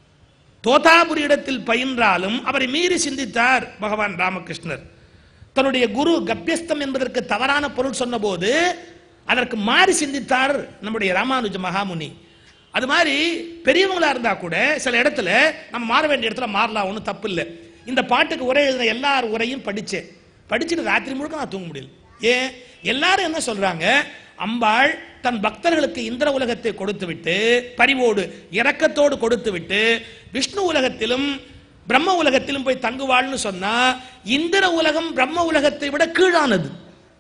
தோதாபுரி இடத்தில் பயின்றாலும் அவரை மீறி சிந்தித்தார் பகவான் ராமகிருஷ்ணர் தன்னுடைய குரு கப்பியஸ்தம் என்பதற்கு தவறான பொருள் சொன்னபோது அதற்கு மாறி சிந்தித்தார் நம்முடைய ராமானுஜ மகாமுனி அது மாதிரி பெரியவங்களா இருந்தா கூட சில இடத்துல நம்ம மாற வேண்டிய இடத்துல மாறலாம் ஒன்றும் தப்பு இல்லை இந்த பாட்டுக்கு உரை எழுதின எல்லார் உரையும் படிச்சேன் படிச்சுட்டு ராத்திரி முழுக்க நான் தூங்க முடியல ஏன் எல்லாரும் என்ன சொல்றாங்க அம்பாள் தன் பக்தர்களுக்கு இந்திர உலகத்தை கொடுத்து விட்டு பரிவோடு இரக்கத்தோடு கொடுத்து விட்டு விஷ்ணு உலகத்திலும் பிரம்ம உலகத்திலும் போய் தங்குவாள்னு சொன்னா இந்திர உலகம் பிரம்ம உலகத்தை விட கீழானது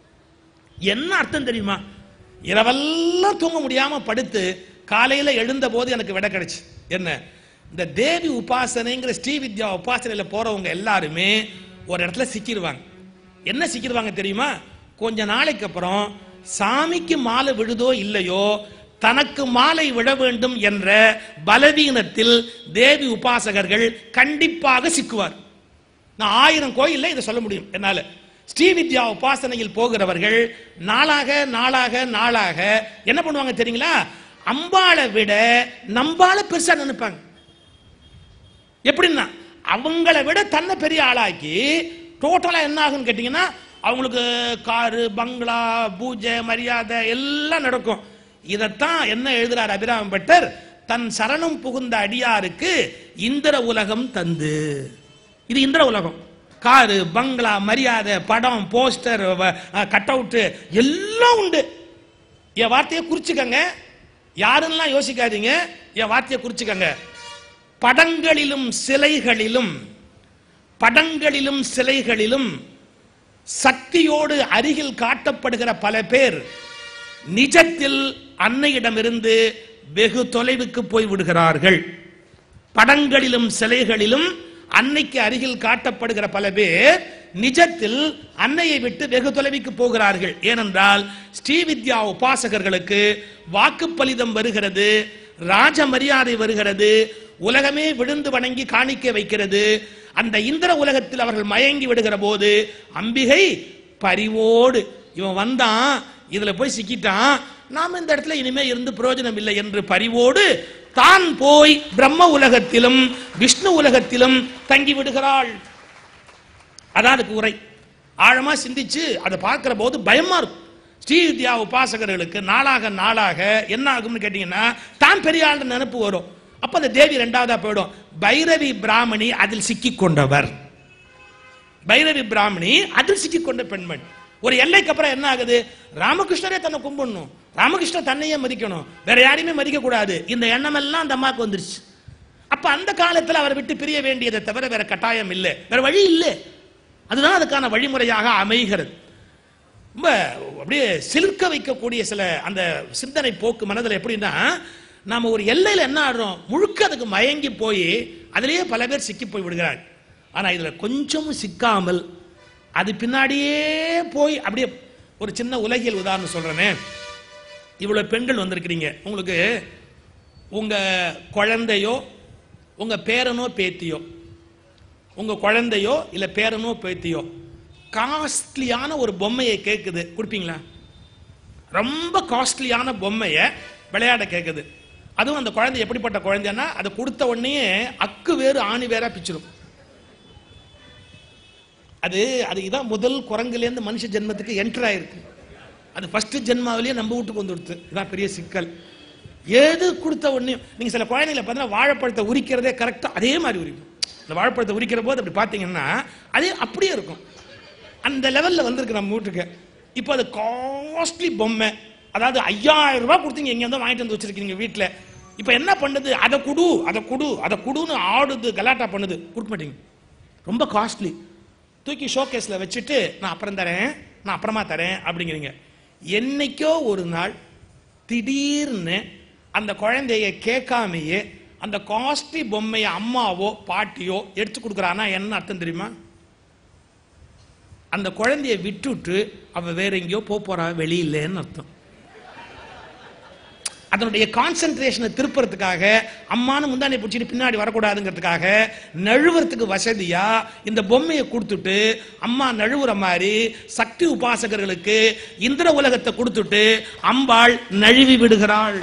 என்ன அர்த்தம் தெரியுமா இரவெல்லாம் தூங்க முடியாம படுத்து காலையில எழுந்த போது எனக்கு விட கிடைச்சு என்ன இந்த தேவி உபாசனைங்கிற ஸ்ரீவித்யா உபாசனையில போறவங்க எல்லாருமே ஒரு இடத்துல சிக்கிடுவாங்க என்ன சிக்கிடுவாங்க தெரியுமா கொஞ்ச நாளைக்கு அப்புறம் சாமிக்கு மாலை விழுதோ இல்லையோ தனக்கு மாலை விழ வேண்டும் என்ற பலவீனத்தில் தேவி உபாசகர்கள் கண்டிப்பாக சிக்குவார் நான் ஆயிரம் கோயில்ல இதை சொல்ல முடியும் என்னால ஸ்ரீவித்யா உபாசனையில் போகிறவர்கள் நாளாக நாளாக நாளாக என்ன பண்ணுவாங்க தெரியுங்களா அம்பாளை விட நம்பால பெருசா நினைப்பாங்க எப்படின்னா அவங்கள விட தன்னை பெரிய ஆளாக்கி டோட்டலா என்ன ஆகுன்னு கேட்டீங்கன்னா அவங்களுக்கு காரு பங்களா பூஜை மரியாதை எல்லாம் நடக்கும் இதைத்தான் என்ன எழுதுறார் அபிராம பட்டர் தன் சரணம் புகுந்த அடியாருக்கு இந்திர உலகம் தந்து இது இந்திர உலகம் காரு பங்களா மரியாதை படம் போஸ்டர் கட் அவுட்டு எல்லாம் உண்டு என் வார்த்தையை குறிச்சுக்கங்க யாருன்னெல்லாம் யோசிக்காதீங்க என் வார்த்தையை குறிச்சுக்கங்க படங்களிலும் சிலைகளிலும் படங்களிலும் சிலைகளிலும் சக்தியோடு அருகில் காட்டப்படுகிற பல பேர் நிஜத்தில் அன்னையிடமிருந்து வெகு தொலைவுக்கு போய் விடுகிறார்கள் படங்களிலும் சிலைகளிலும் அன்னைக்கு அருகில் காட்டப்படுகிற பல பேர் நிஜத்தில் அன்னையை விட்டு வெகு தொலைவுக்கு போகிறார்கள் ஏனென்றால் ஸ்ரீவித்யா உபாசகர்களுக்கு வாக்குப்பலிதம் வருகிறது ராஜ மரியாதை வருகிறது உலகமே விழுந்து வணங்கி காணிக்க வைக்கிறது அந்த இந்திர உலகத்தில் அவர்கள் மயங்கி விடுகிற போது அம்பிகை பரிவோடு இவன் வந்தான் இதுல போய் சிக்கிட்டான் நாம இந்த இடத்துல இனிமே இருந்து பிரயோஜனம் இல்லை என்று பரிவோடு தான் போய் பிரம்ம உலகத்திலும் விஷ்ணு உலகத்திலும் தங்கி விடுகிறாள் அதான் அதுக்கு உரை ஆழமா சிந்திச்சு அதை பார்க்கிற போது பயமா இருக்கும் ஸ்ரீவித்யா உபாசகர்களுக்கு நாளாக நாளாக என்ன ஆகும்னு கேட்டீங்கன்னா தான் பெரிய ஆள் நினைப்பு வரும் அப்ப அந்த தேவி ரெண்டாவதா போயிடும் பைரவி பிராமணி அதில் சிக்கிக் கொண்டவர் பைரவி பிராமணி அதில் சிக்கிக் கொண்ட பெண்மணி ஒரு எல்லைக்கு அப்புறம் என்ன ஆகுது ராமகிருஷ்ணரே தன்னை கும்பிடணும் ராமகிருஷ்ணர் தன்னையே மதிக்கணும் வேற யாரையுமே மதிக்க கூடாது இந்த எண்ணம் எல்லாம் அந்த அம்மாவுக்கு வந்துருச்சு அப்ப அந்த காலத்துல அவரை விட்டு பிரிய வேண்டியதை தவிர வேற கட்டாயம் இல்லை வேற வழி இல்லை அதுதான் அதுக்கான வழிமுறையாக அமைகிறது ரொம்ப அப்படியே சிலிர்க்க வைக்கக்கூடிய சில அந்த சிந்தனை போக்கு மனதில் எப்படின்னா நாம ஒரு எல்லையில் என்ன ஆடுறோம் முழுக்க அதுக்கு மயங்கி போய் அதிலேயே பல பேர் சிக்கி போய் விடுகிறாங்க ஆனா இதுல கொஞ்சமும் சிக்காமல் அது பின்னாடியே போய் அப்படியே ஒரு சின்ன உலகியல் உதாரணம் சொல்றேனே இவ்வளவு பெண்கள் வந்திருக்கிறீங்க உங்களுக்கு உங்க குழந்தையோ உங்க பேரனோ பேத்தியோ உங்க குழந்தையோ இல்ல பேரனோ பேத்தியோ காஸ்ட்லியான ஒரு பொம்மையை கேட்குது கொடுப்பீங்களா ரொம்ப காஸ்ட்லியான பொம்மையை விளையாட கேட்குது அதுவும் அந்த குழந்தை எப்படிப்பட்ட குழந்தைன்னா அதை கொடுத்த உடனே அக்கு வேறு ஆணி வேறா பிச்சிரும் அது அது இதான் முதல் குரங்குலேருந்து மனுஷ ஜென்மத்துக்கு என்டர் ஆயிருக்கு அது ஃபர்ஸ்ட் ஜென்மாவிலேயே நம்ம வீட்டுக்கு வந்து கொடுத்து இதான் பெரிய சிக்கல் எது கொடுத்த உடனே நீங்க சில குழந்தைகளை பார்த்தீங்கன்னா வாழைப்பழத்தை உரிக்கிறதே கரெக்டாக அதே மாதிரி உரிக்கும் இந்த வாழைப்பழத்தை உரிக்கிற போது அப்படி பார்த்தீங்கன்னா அதே அப்படியே இருக்கும் அந்த லெவலில் வந்திருக்கு நம்ம வீட்டுக்கு இப்போ அது காஸ்ட்லி பொம்மை அதாவது ஐயாயிரம் ரூபாய் கொடுத்தீங்க எங்க வந்து வாங்கிட்டு வந்து வச்சிருக்கீங்க வீட்டில் இப்போ என்ன பண்ணுது அதை குடு அதை குடு அதை குடுன்னு ஆடுது கலாட்டா பண்ணுது கொடுக்க மாட்டீங்க ரொம்ப காஸ்ட்லி தூக்கி ஷோகேஸில் வச்சுட்டு நான் அப்புறம் தரேன் நான் அப்புறமா தரேன் அப்படிங்கிறீங்க என்னைக்கோ ஒரு நாள் திடீர்னு அந்த குழந்தைய கேட்காமையே அந்த காஸ்ட்லி பொம்மையை அம்மாவோ பாட்டியோ எடுத்து கொடுக்குறானா என்ன அர்த்தம் தெரியுமா அந்த குழந்தைய விட்டுட்டு அவ வேற எங்கேயோ போக போறா வெளியிலன்னு அர்த்தம் அதனுடைய கான்சென்ட்ரேஷனை திருப்புறதுக்காக அம்மானு முந்தானை பிடிச்சிட்டு பின்னாடி வரக்கூடாதுங்கிறதுக்காக நழுவுறதுக்கு வசதியா இந்த பொம்மையை கொடுத்துட்டு அம்மா நழுவுற மாதிரி சக்தி உபாசகர்களுக்கு இந்திர உலகத்தை கொடுத்துட்டு அம்பாள் நழுவி விடுகிறாள்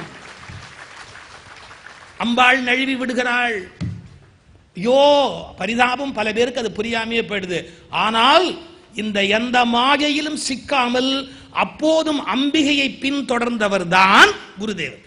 அம்பாள் நழுவி விடுகிறாள் ஐயோ பரிதாபம் பல பேருக்கு அது புரியாமையே போயிடுது ஆனால் இந்த எந்த மாயையிலும் சிக்காமல் அப்போதும் அம்பிகையை பின்தொடர்ந்தவர் தான் குருதேவர்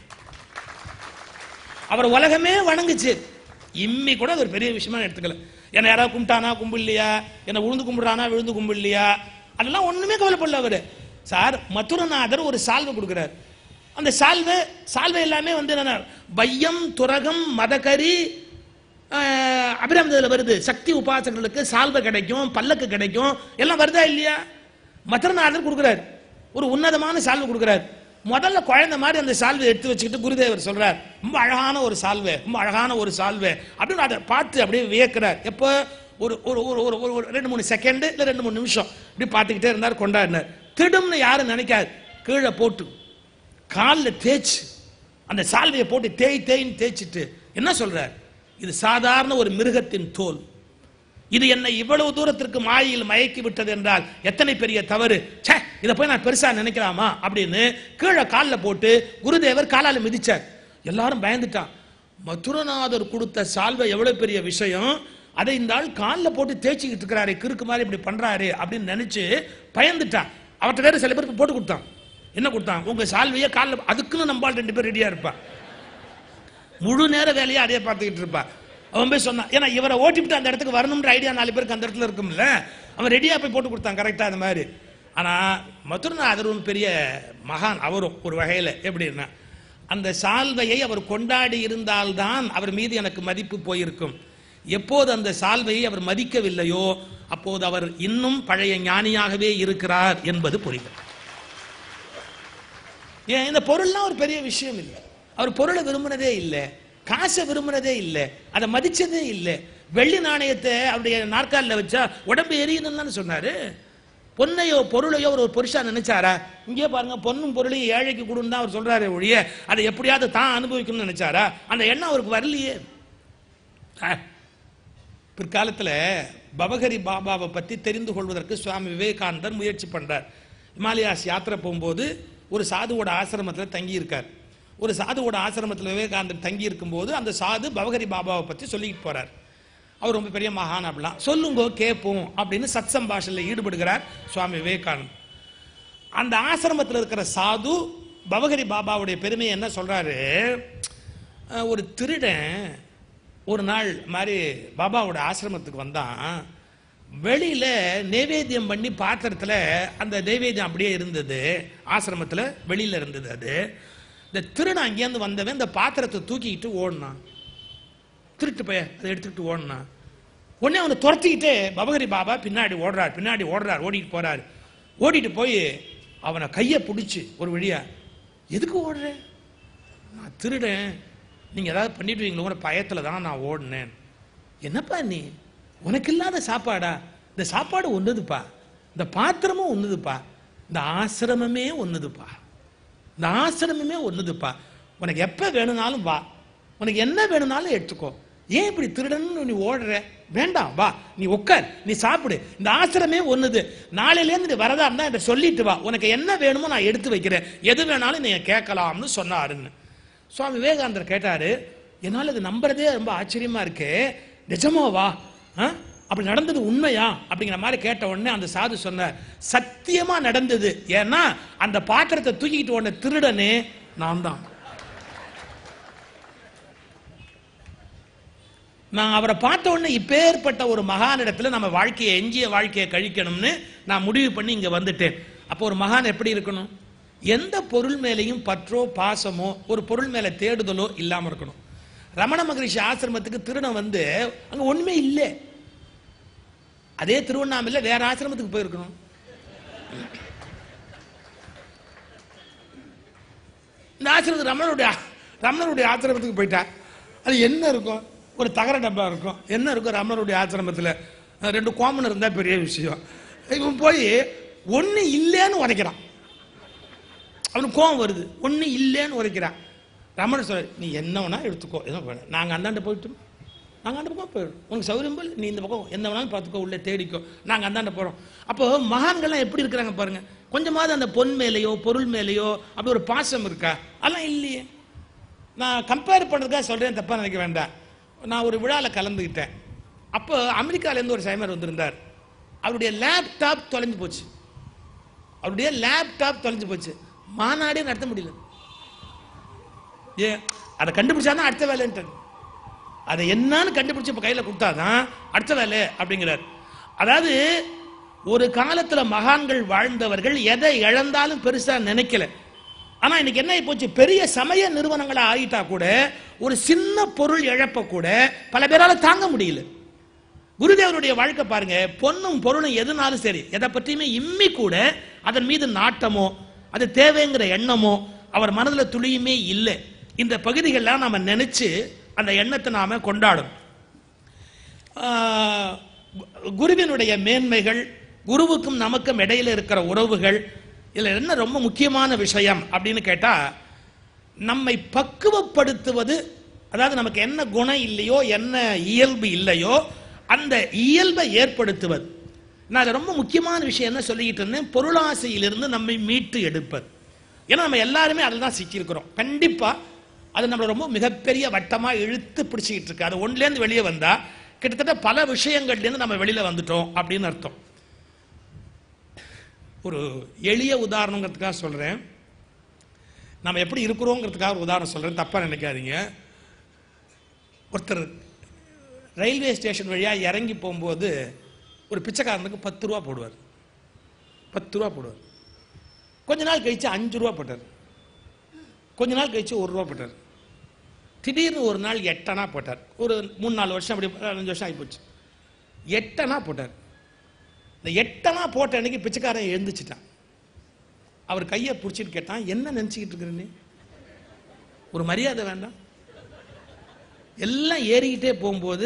அவர் உலகமே வணங்குச்சு இம்மி கூட அது ஒரு பெரிய விஷயமா எடுத்துக்கல என்ன யாராவது கும்பிட்டானா கும்பிடலையா என்ன உழுந்து கும்பிடுறானா விழுந்து கும்பிடலையா அதெல்லாம் ஒண்ணுமே கவலைப்படல அவரு சார் மதுரநாதர் ஒரு சால்வை கொடுக்குறார் அந்த சால்வை சால்வை எல்லாமே வந்து என்ன பையம் துரகம் மதகரி ஆஹ், அபிராமத்தில் வருது சக்தி உபாசகர்களுக்கு சால்வை கிடைக்கும் பல்லக்கு கிடைக்கும் எல்லாம் வருதா இல்லையா மதுரநாதர் கொடுக்குறார் ஒரு உன்னதமான சால்வை கொடுக்குறார் முதல்ல குழந்தை மாதிரி அந்த சால்வை எடுத்து வச்சுக்கிட்டு குருதேவர் சொல்றார் ரொம்ப அழகான ஒரு சால்வை ரொம்ப அழகான ஒரு சால்வை அப்படின்னு அதை பார்த்து அப்படியே வியக்கிறார் எப்போ ஒரு ஒரு ஒரு ஒரு ஒரு- ஒரு ரெண்டு மூணு செகண்ட் இல்லை ரெண்டு மூணு நிமிஷம் இப்படி பார்த்துக்கிட்டே இருந்தார் கொண்டாடினார் திடும்னு யாரும் நினைக்காது கீழே போட்டு காலில் தேய்ச்சு அந்த சால்வையை போட்டு தேய் தேய்ன்னு தேய்ச்சிட்டு என்ன சொல்றார் இது சாதாரண ஒரு மிருகத்தின் தோல் இது என்னை இவ்வளவு தூரத்திற்கு மாயில் மயக்கி விட்டது என்றால் எத்தனை பெரிய தவறு ச்சே இதை போய் நான் பெருசா நினைக்கலாமா அப்படின்னு கீழே காலில் போட்டு குருதேவர் காலால மிதிச்சார் எல்லாரும் பயந்துட்டான் மதுரநாதர் கொடுத்த சால்வை எவ்வளவு பெரிய விஷயம் அதை இந்த ஆள் காலில் போட்டு தேய்ச்சிக்கிட்டு இருக்கிறாரு கிறுக்கு மாதிரி இப்படி பண்றாரு அப்படின்னு நினைச்சு பயந்துட்டான் அவர்கிட்ட வேற சில பேருக்கு போட்டு கொடுத்தான் என்ன கொடுத்தான் உங்க சால்வையே காலில் அதுக்குன்னு நம்பால் ரெண்டு பேர் ரெடியா இருப்பான் முழு நேர வேலையை அதே பார்த்துக்கிட்டு இருப்பா அவன் போய் சொன்னான் ஏன்னா இவரை ஓட்டிவிட்டு அந்த இடத்துக்கு வரணும்ன்ற ஐடியா நாலு பேருக்கு அந்த இடத்துல இருக்கும்ல அவன் ரெடியா போய் போட்டு கொடுத்தான் கரெக்டா அந்த மாதிரி ஆனா மதுரநாதர் ஒரு பெரிய மகான் அவரும் ஒரு வகையில எப்படின்னா அந்த சால்வையை அவர் கொண்டாடி இருந்தால்தான் அவர் மீது எனக்கு மதிப்பு போயிருக்கும் எப்போது அந்த சால்வையை அவர் மதிக்கவில்லையோ அப்போது அவர் இன்னும் பழைய ஞானியாகவே இருக்கிறார் என்பது புரியும் ஏன் இந்த பொருள்லாம் ஒரு பெரிய விஷயம் இல்லை அவர் பொருளை விரும்பினதே இல்லை காசை விரும்பினதே இல்லை அதை மதிச்சதே இல்லை வெள்ளி நாணயத்தை அவருடைய நாற்காலில் வச்சா உடம்பு எரியுதுன்னு தானே சொன்னாரு பொன்னையோ பொருளையோ அவர் ஒரு பொருஷா நினைச்சாரா இங்கே பாருங்க பொண்ணும் பொருளையும் ஏழைக்கு கொடுன்னு தான் அவர் சொல்றாரு ஒழிய அதை எப்படியாவது தான் அனுபவிக்கணும்னு நினைச்சாரா அந்த எண்ணம் அவருக்கு வரலையே ஆ. பிற்காலத்தில் பவகரி பாபாவை பற்றி தெரிந்து கொள்வதற்கு சுவாமி விவேகானந்தர் முயற்சி பண்றார் இமாலயாஸ் யாத்திரை போகும்போது ஒரு சாதுவோட ஆசிரமத்தில் தங்கியிருக்கார் ஒரு சாதுவோட ஆசிரமத்தில் விவேகானந்தர் தங்கி இருக்கும்போது அந்த சாது பவகரி பாபாவை பற்றி சொல்லிக்கிட்டு போறார் அவர் ரொம்ப பெரிய மகான் அப்படிலாம் சொல்லுங்க கேட்போம் அப்படின்னு சத் சம்பாஷணையில் ஈடுபடுகிறார் சுவாமி விவேகானந்தர் அந்த ஆசிரமத்தில் இருக்கிற சாது பவகரி பாபாவுடைய பெருமையை என்ன சொல்றாரு அஹ், ஒரு திருடன் ஒரு நாள் மாதிரி பாபாவோட ஆசிரமத்துக்கு வந்தான் வெளியில நைவேத்தியம் பண்ணி பாத்திரத்துல அந்த நைவேத்தியம் அப்படியே இருந்தது ஆசிரமத்துல வெளியில இருந்தது அது இந்த திருடன் அங்கேருந்து வந்தவன் இந்த பாத்திரத்தை தூக்கிக்கிட்டு ஓடினான் திருட்டு போய் அதை எடுத்துக்கிட்டு ஓடினான் உடனே அவனை துரத்திக்கிட்டு பவகரி பாபா பின்னாடி ஓடுறார் பின்னாடி ஓடுறார் ஓடிட்டு போறாரு ஓடிட்டு போய் அவனை கையை பிடிச்சி ஒரு வழியா எதுக்கு ஓடுற நான் திருடன் நீங்க ஏதாவது பண்ணிடுவீங்களோங்கிற பயத்துல தான் நான் ஓடினேன் என்னப்பா நீ உனக்கு இல்லாத சாப்பாடா இந்த சாப்பாடு ஒண்ணுதுப்பா இந்த பாத்திரமும் ஒண்ணுதுப்பா இந்த ஆசிரமமே ஒண்ணுதுப்பா இந்த ஆசிரமமே ஒண்ணுதுப்பா உனக்கு எப்ப வேணும்னாலும் வா உனக்கு என்ன வேணும்னாலும் எடுத்துக்கோ ஏன் இப்படி திருடன்னு நீ ஓடுற வேண்டாம் வா நீ உட்கார் நீ சாப்பிடு இந்த ஆசிரமே ஒண்ணுது நாளையிலேருந்து நீ வரதா இருந்தா என்கிட்ட சொல்லிட்டு வா உனக்கு என்ன வேணுமோ நான் எடுத்து வைக்கிறேன் எது வேணாலும் நீங்க கேட்கலாம்னு சொன்னாருன்னு சுவாமி விவேகானந்தர் கேட்டாரு என்னால் இது நம்புறதே ரொம்ப ஆச்சரியமா இருக்கு நிஜமாவா ஆ? அப்படி நடந்தது உண்மையா அப்படிங்கிற மாதிரி கேட்ட உடனே அந்த சாது சொன்னார் சத்தியமா நடந்தது ஏன்னா அந்த பாத்திரத்தை தூக்கிட்டு ஓடின திருடனே நான் தான் நான் அவரை பார்த்த உடனே இப்பேற்பட்ட ஒரு மகானிடத்துல நம்ம வாழ்க்கையை எஞ்சிய வாழ்க்கையை கழிக்கணும்னு நான் முடிவு பண்ணி இங்க வந்துட்டேன் அப்போ ஒரு மகான் எப்படி இருக்கணும் எந்த பொருள் மேலேயும் பற்றோ பாசமோ ஒரு பொருள் மேல தேடுதலோ இல்லாம இருக்கணும் ரமண மகரிஷி ஆசிரமத்துக்கு திருடன் வந்து அங்க ஒண்ணுமே இல்லை அதே திருவண்ணாமலை வேற ஆசிரமத்துக்கு போயிருக்கணும் இந்த ஆசிரமத்துக்கு ரமணருடைய ரமணருடைய ஆசிரமத்துக்கு போயிட்டா அது என்ன இருக்கும் ஒரு தகர டப்பா இருக்கும் என்ன இருக்கும் ரமணருடைய ஆசிரமத்தில் ரெண்டு கோமன் இருந்தால் பெரிய விஷயம் இவன் போய் ஒன்று இல்லைன்னு உரைக்கிறான் அவனுக்கு கோவம் வருது ஒன்று இல்லைன்னு உரைக்கிறான் ரமணர் சொல்ற நீ என்ன வேணா எடுத்துக்கோ என்ன பண்ண நாங்கள் அந்தாண்ட போயிட்டோம் நாங்கள் அந்த பக்கம் போயிடும் உனக்கு சௌகரியம் போல் நீ இந்த பக்கம் என்ன வேணாலும் பார்த்துக்கோ உள்ளே தேடிக்கோ நாங்கள் அந்தாண்ட போகிறோம் அப்போ மகான்கள்லாம் எப்படி இருக்கிறாங்க பாருங்க கொஞ்சமாவது அந்த பொன் மேலேயோ பொருள் மேலேயோ அப்படி ஒரு பாசம் இருக்கா அதெல்லாம் இல்லையே நான் கம்பேர் பண்ணுறதுக்காக சொல்கிறேன் தப்பாக நினைக்க வேண்டாம் நான் ஒரு விழாவில் கலந்துக்கிட்டேன் அப்போ அமெரிக்காலேருந்து ஒரு சைமர் வந்திருந்தார் அவருடைய லேப்டாப் தொலைஞ்சு போச்சு அவருடைய லேப்டாப் தொலைஞ்சு போச்சு மாநாடே நடத்த முடியல ஏன் அதை கண்டுபிடிச்சாதான் அடுத்த வேலைன்ட்டு அதை என்னன்னு கண்டுபிடிச்சு இப்போ கையில் கொடுத்தாதான் அடுத்த வேலை அப்படிங்கிறார் அதாவது ஒரு காலத்துல மகான்கள் வாழ்ந்தவர்கள் எதை இழந்தாலும் பெருசா நினைக்கல ஆனா இன்னைக்கு என்ன ஆகி போச்சு பெரிய சமய நிறுவனங்களா ஆயிட்டா கூட ஒரு சின்ன பொருள் இழப்ப கூட பல பேரால தாங்க முடியல குருதேவருடைய வாழ்க்கை பாருங்க பொண்ணும் பொருளும் எதுனாலும் சரி எதை பற்றியுமே இம்மி கூட அதன் மீது நாட்டமோ அது தேவைங்கிற எண்ணமோ அவர் மனதுல துளியுமே இல்லை இந்த பகுதிகளெல்லாம் நாம நினைச்சு அந்த எண்ணத்தை நாம கொண்டாடும் ஆஹ், குருவினுடைய மேன்மைகள் குருவுக்கும் நமக்கும் இடையில இருக்கிற உறவுகள் இதுல என்ன ரொம்ப முக்கியமான விஷயம் அப்படின்னு கேட்டா நம்மை பக்குவப்படுத்துவது அதாவது நமக்கு என்ன குணம் இல்லையோ என்ன இயல்பு இல்லையோ அந்த இயல்பை ஏற்படுத்துவது நான் அதுல ரொம்ப முக்கியமான விஷயம் என்ன சொல்லிக்கிட்டு இருந்தேன் பொருளாசையிலிருந்து நம்மை மீட்டு எடுப்பது ஏன்னா நம்ம எல்லாருமே அதில் தான் சிக்கியிருக்கிறோம் கண்டிப்பா அது நம்மளை ரொம்ப மிகப்பெரிய வட்டமா இழுத்து பிடிச்சிக்கிட்டு இருக்கு அது ஒன்றுலேருந்து வெளியே வந்தா கிட்டத்தட்ட பல விஷயங்கள்லேருந்து நம்ம வெளியில வந்துட்டோம் அப்படின்னு அர்த்தம் ஒரு எளிய உதாரணங்கிறதுக்காக சொல்றேன் நம்ம எப்படி இருக்கிறோங்கிறதுக்காக ஒரு உதாரணம் சொல்றேன் தப்பா நினைக்காதீங்க ஒருத்தர் ரயில்வே ஸ்டேஷன் வழியா இறங்கி போகும்போது ஒரு பிச்சைக்காரனுக்கு பத்து ரூபா போடுவார் பத்து ரூபா போடுவார் கொஞ்ச நாள் கழிச்சு அஞ்சு ரூபா போட்டார் கொஞ்ச நாள் கழிச்சு ஒரு ரூபா போட்டார் திடீர்னு ஒரு நாள் எட்டனா போட்டார் ஒரு மூணு நாலு வருஷம் அப்படி அஞ்சு வருஷம் ஆகிப்போச்சு எட்டனா போட்டார் இந்த எட்டனா போட்ட அன்னைக்கு பிச்சைக்காரன் எழுந்துச்சிட்டான் அவர் கையை பிடிச்சிட்டு கேட்டான் என்ன நினச்சிக்கிட்டு இருக்கிற நீ ஒரு மரியாதை வேண்டாம் எல்லாம் ஏறிக்கிட்டே போகும்போது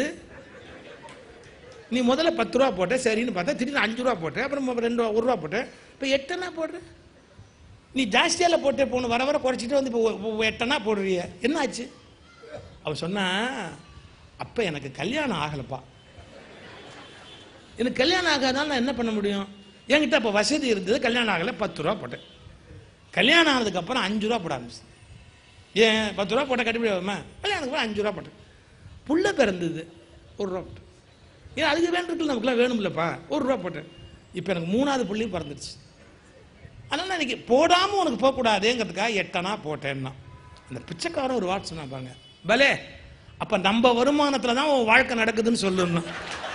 நீ முதல்ல பத்து ரூபா போட்ட சரின்னு பார்த்தா திடீர்னு அஞ்சு ரூபா போட்ட அப்புறம் ரெண்டு ரூபா ஒரு ரூபா போட்ட இப்போ எட்டனா போடுற நீ ஜாஸ்தியால போட்டே போகணும் வர வர குறைச்சிட்டு வந்து இப்போ எட்டனா போடுறிய என்ன ஆச்சு அவ சொன்னா அப்ப எனக்கு கல்யாணம் ஆகலப்பா எனக்கு கல்யாணம் ஆகாதால நான் என்ன பண்ண முடியும் என்கிட்ட அப்போ வசதி இருந்தது கல்யாணம் ஆகலை பத்து ரூபா போட்டேன் கல்யாணம் ஆனதுக்கப்புறம் அஞ்சு ரூபா போட ஆரம்பிச்சு ஏன் பத்து ரூபா போட்டால் கட்டுப்படி ஆகுமா கல்யாணத்துக்கு அப்புறம் அஞ்சு ரூபா போட்டேன் புள்ள பிறந்தது ஒரு ரூபா போட்டேன் ஏன் அதுக்கு வேண்டிருக்கு நமக்குலாம் வேணும்லப்பா ஒரு ரூபா போட்டேன் இப்போ எனக்கு மூணாவது புள்ளியும் பிறந்துருச்சு அதனால் நான் இன்னைக்கு போடாமல் உனக்கு போகக்கூடாதேங்கிறதுக்காக எட்டனா போட்டேன்னா அந்த பிச்சைக்காரன் ஒரு வார்த்தை சொன்னா பாருங்க பலே அப்போ நம்ம வருமானத்தில் தான் உன் வாழ்க்கை நடக்குதுன்னு சொல்லணும்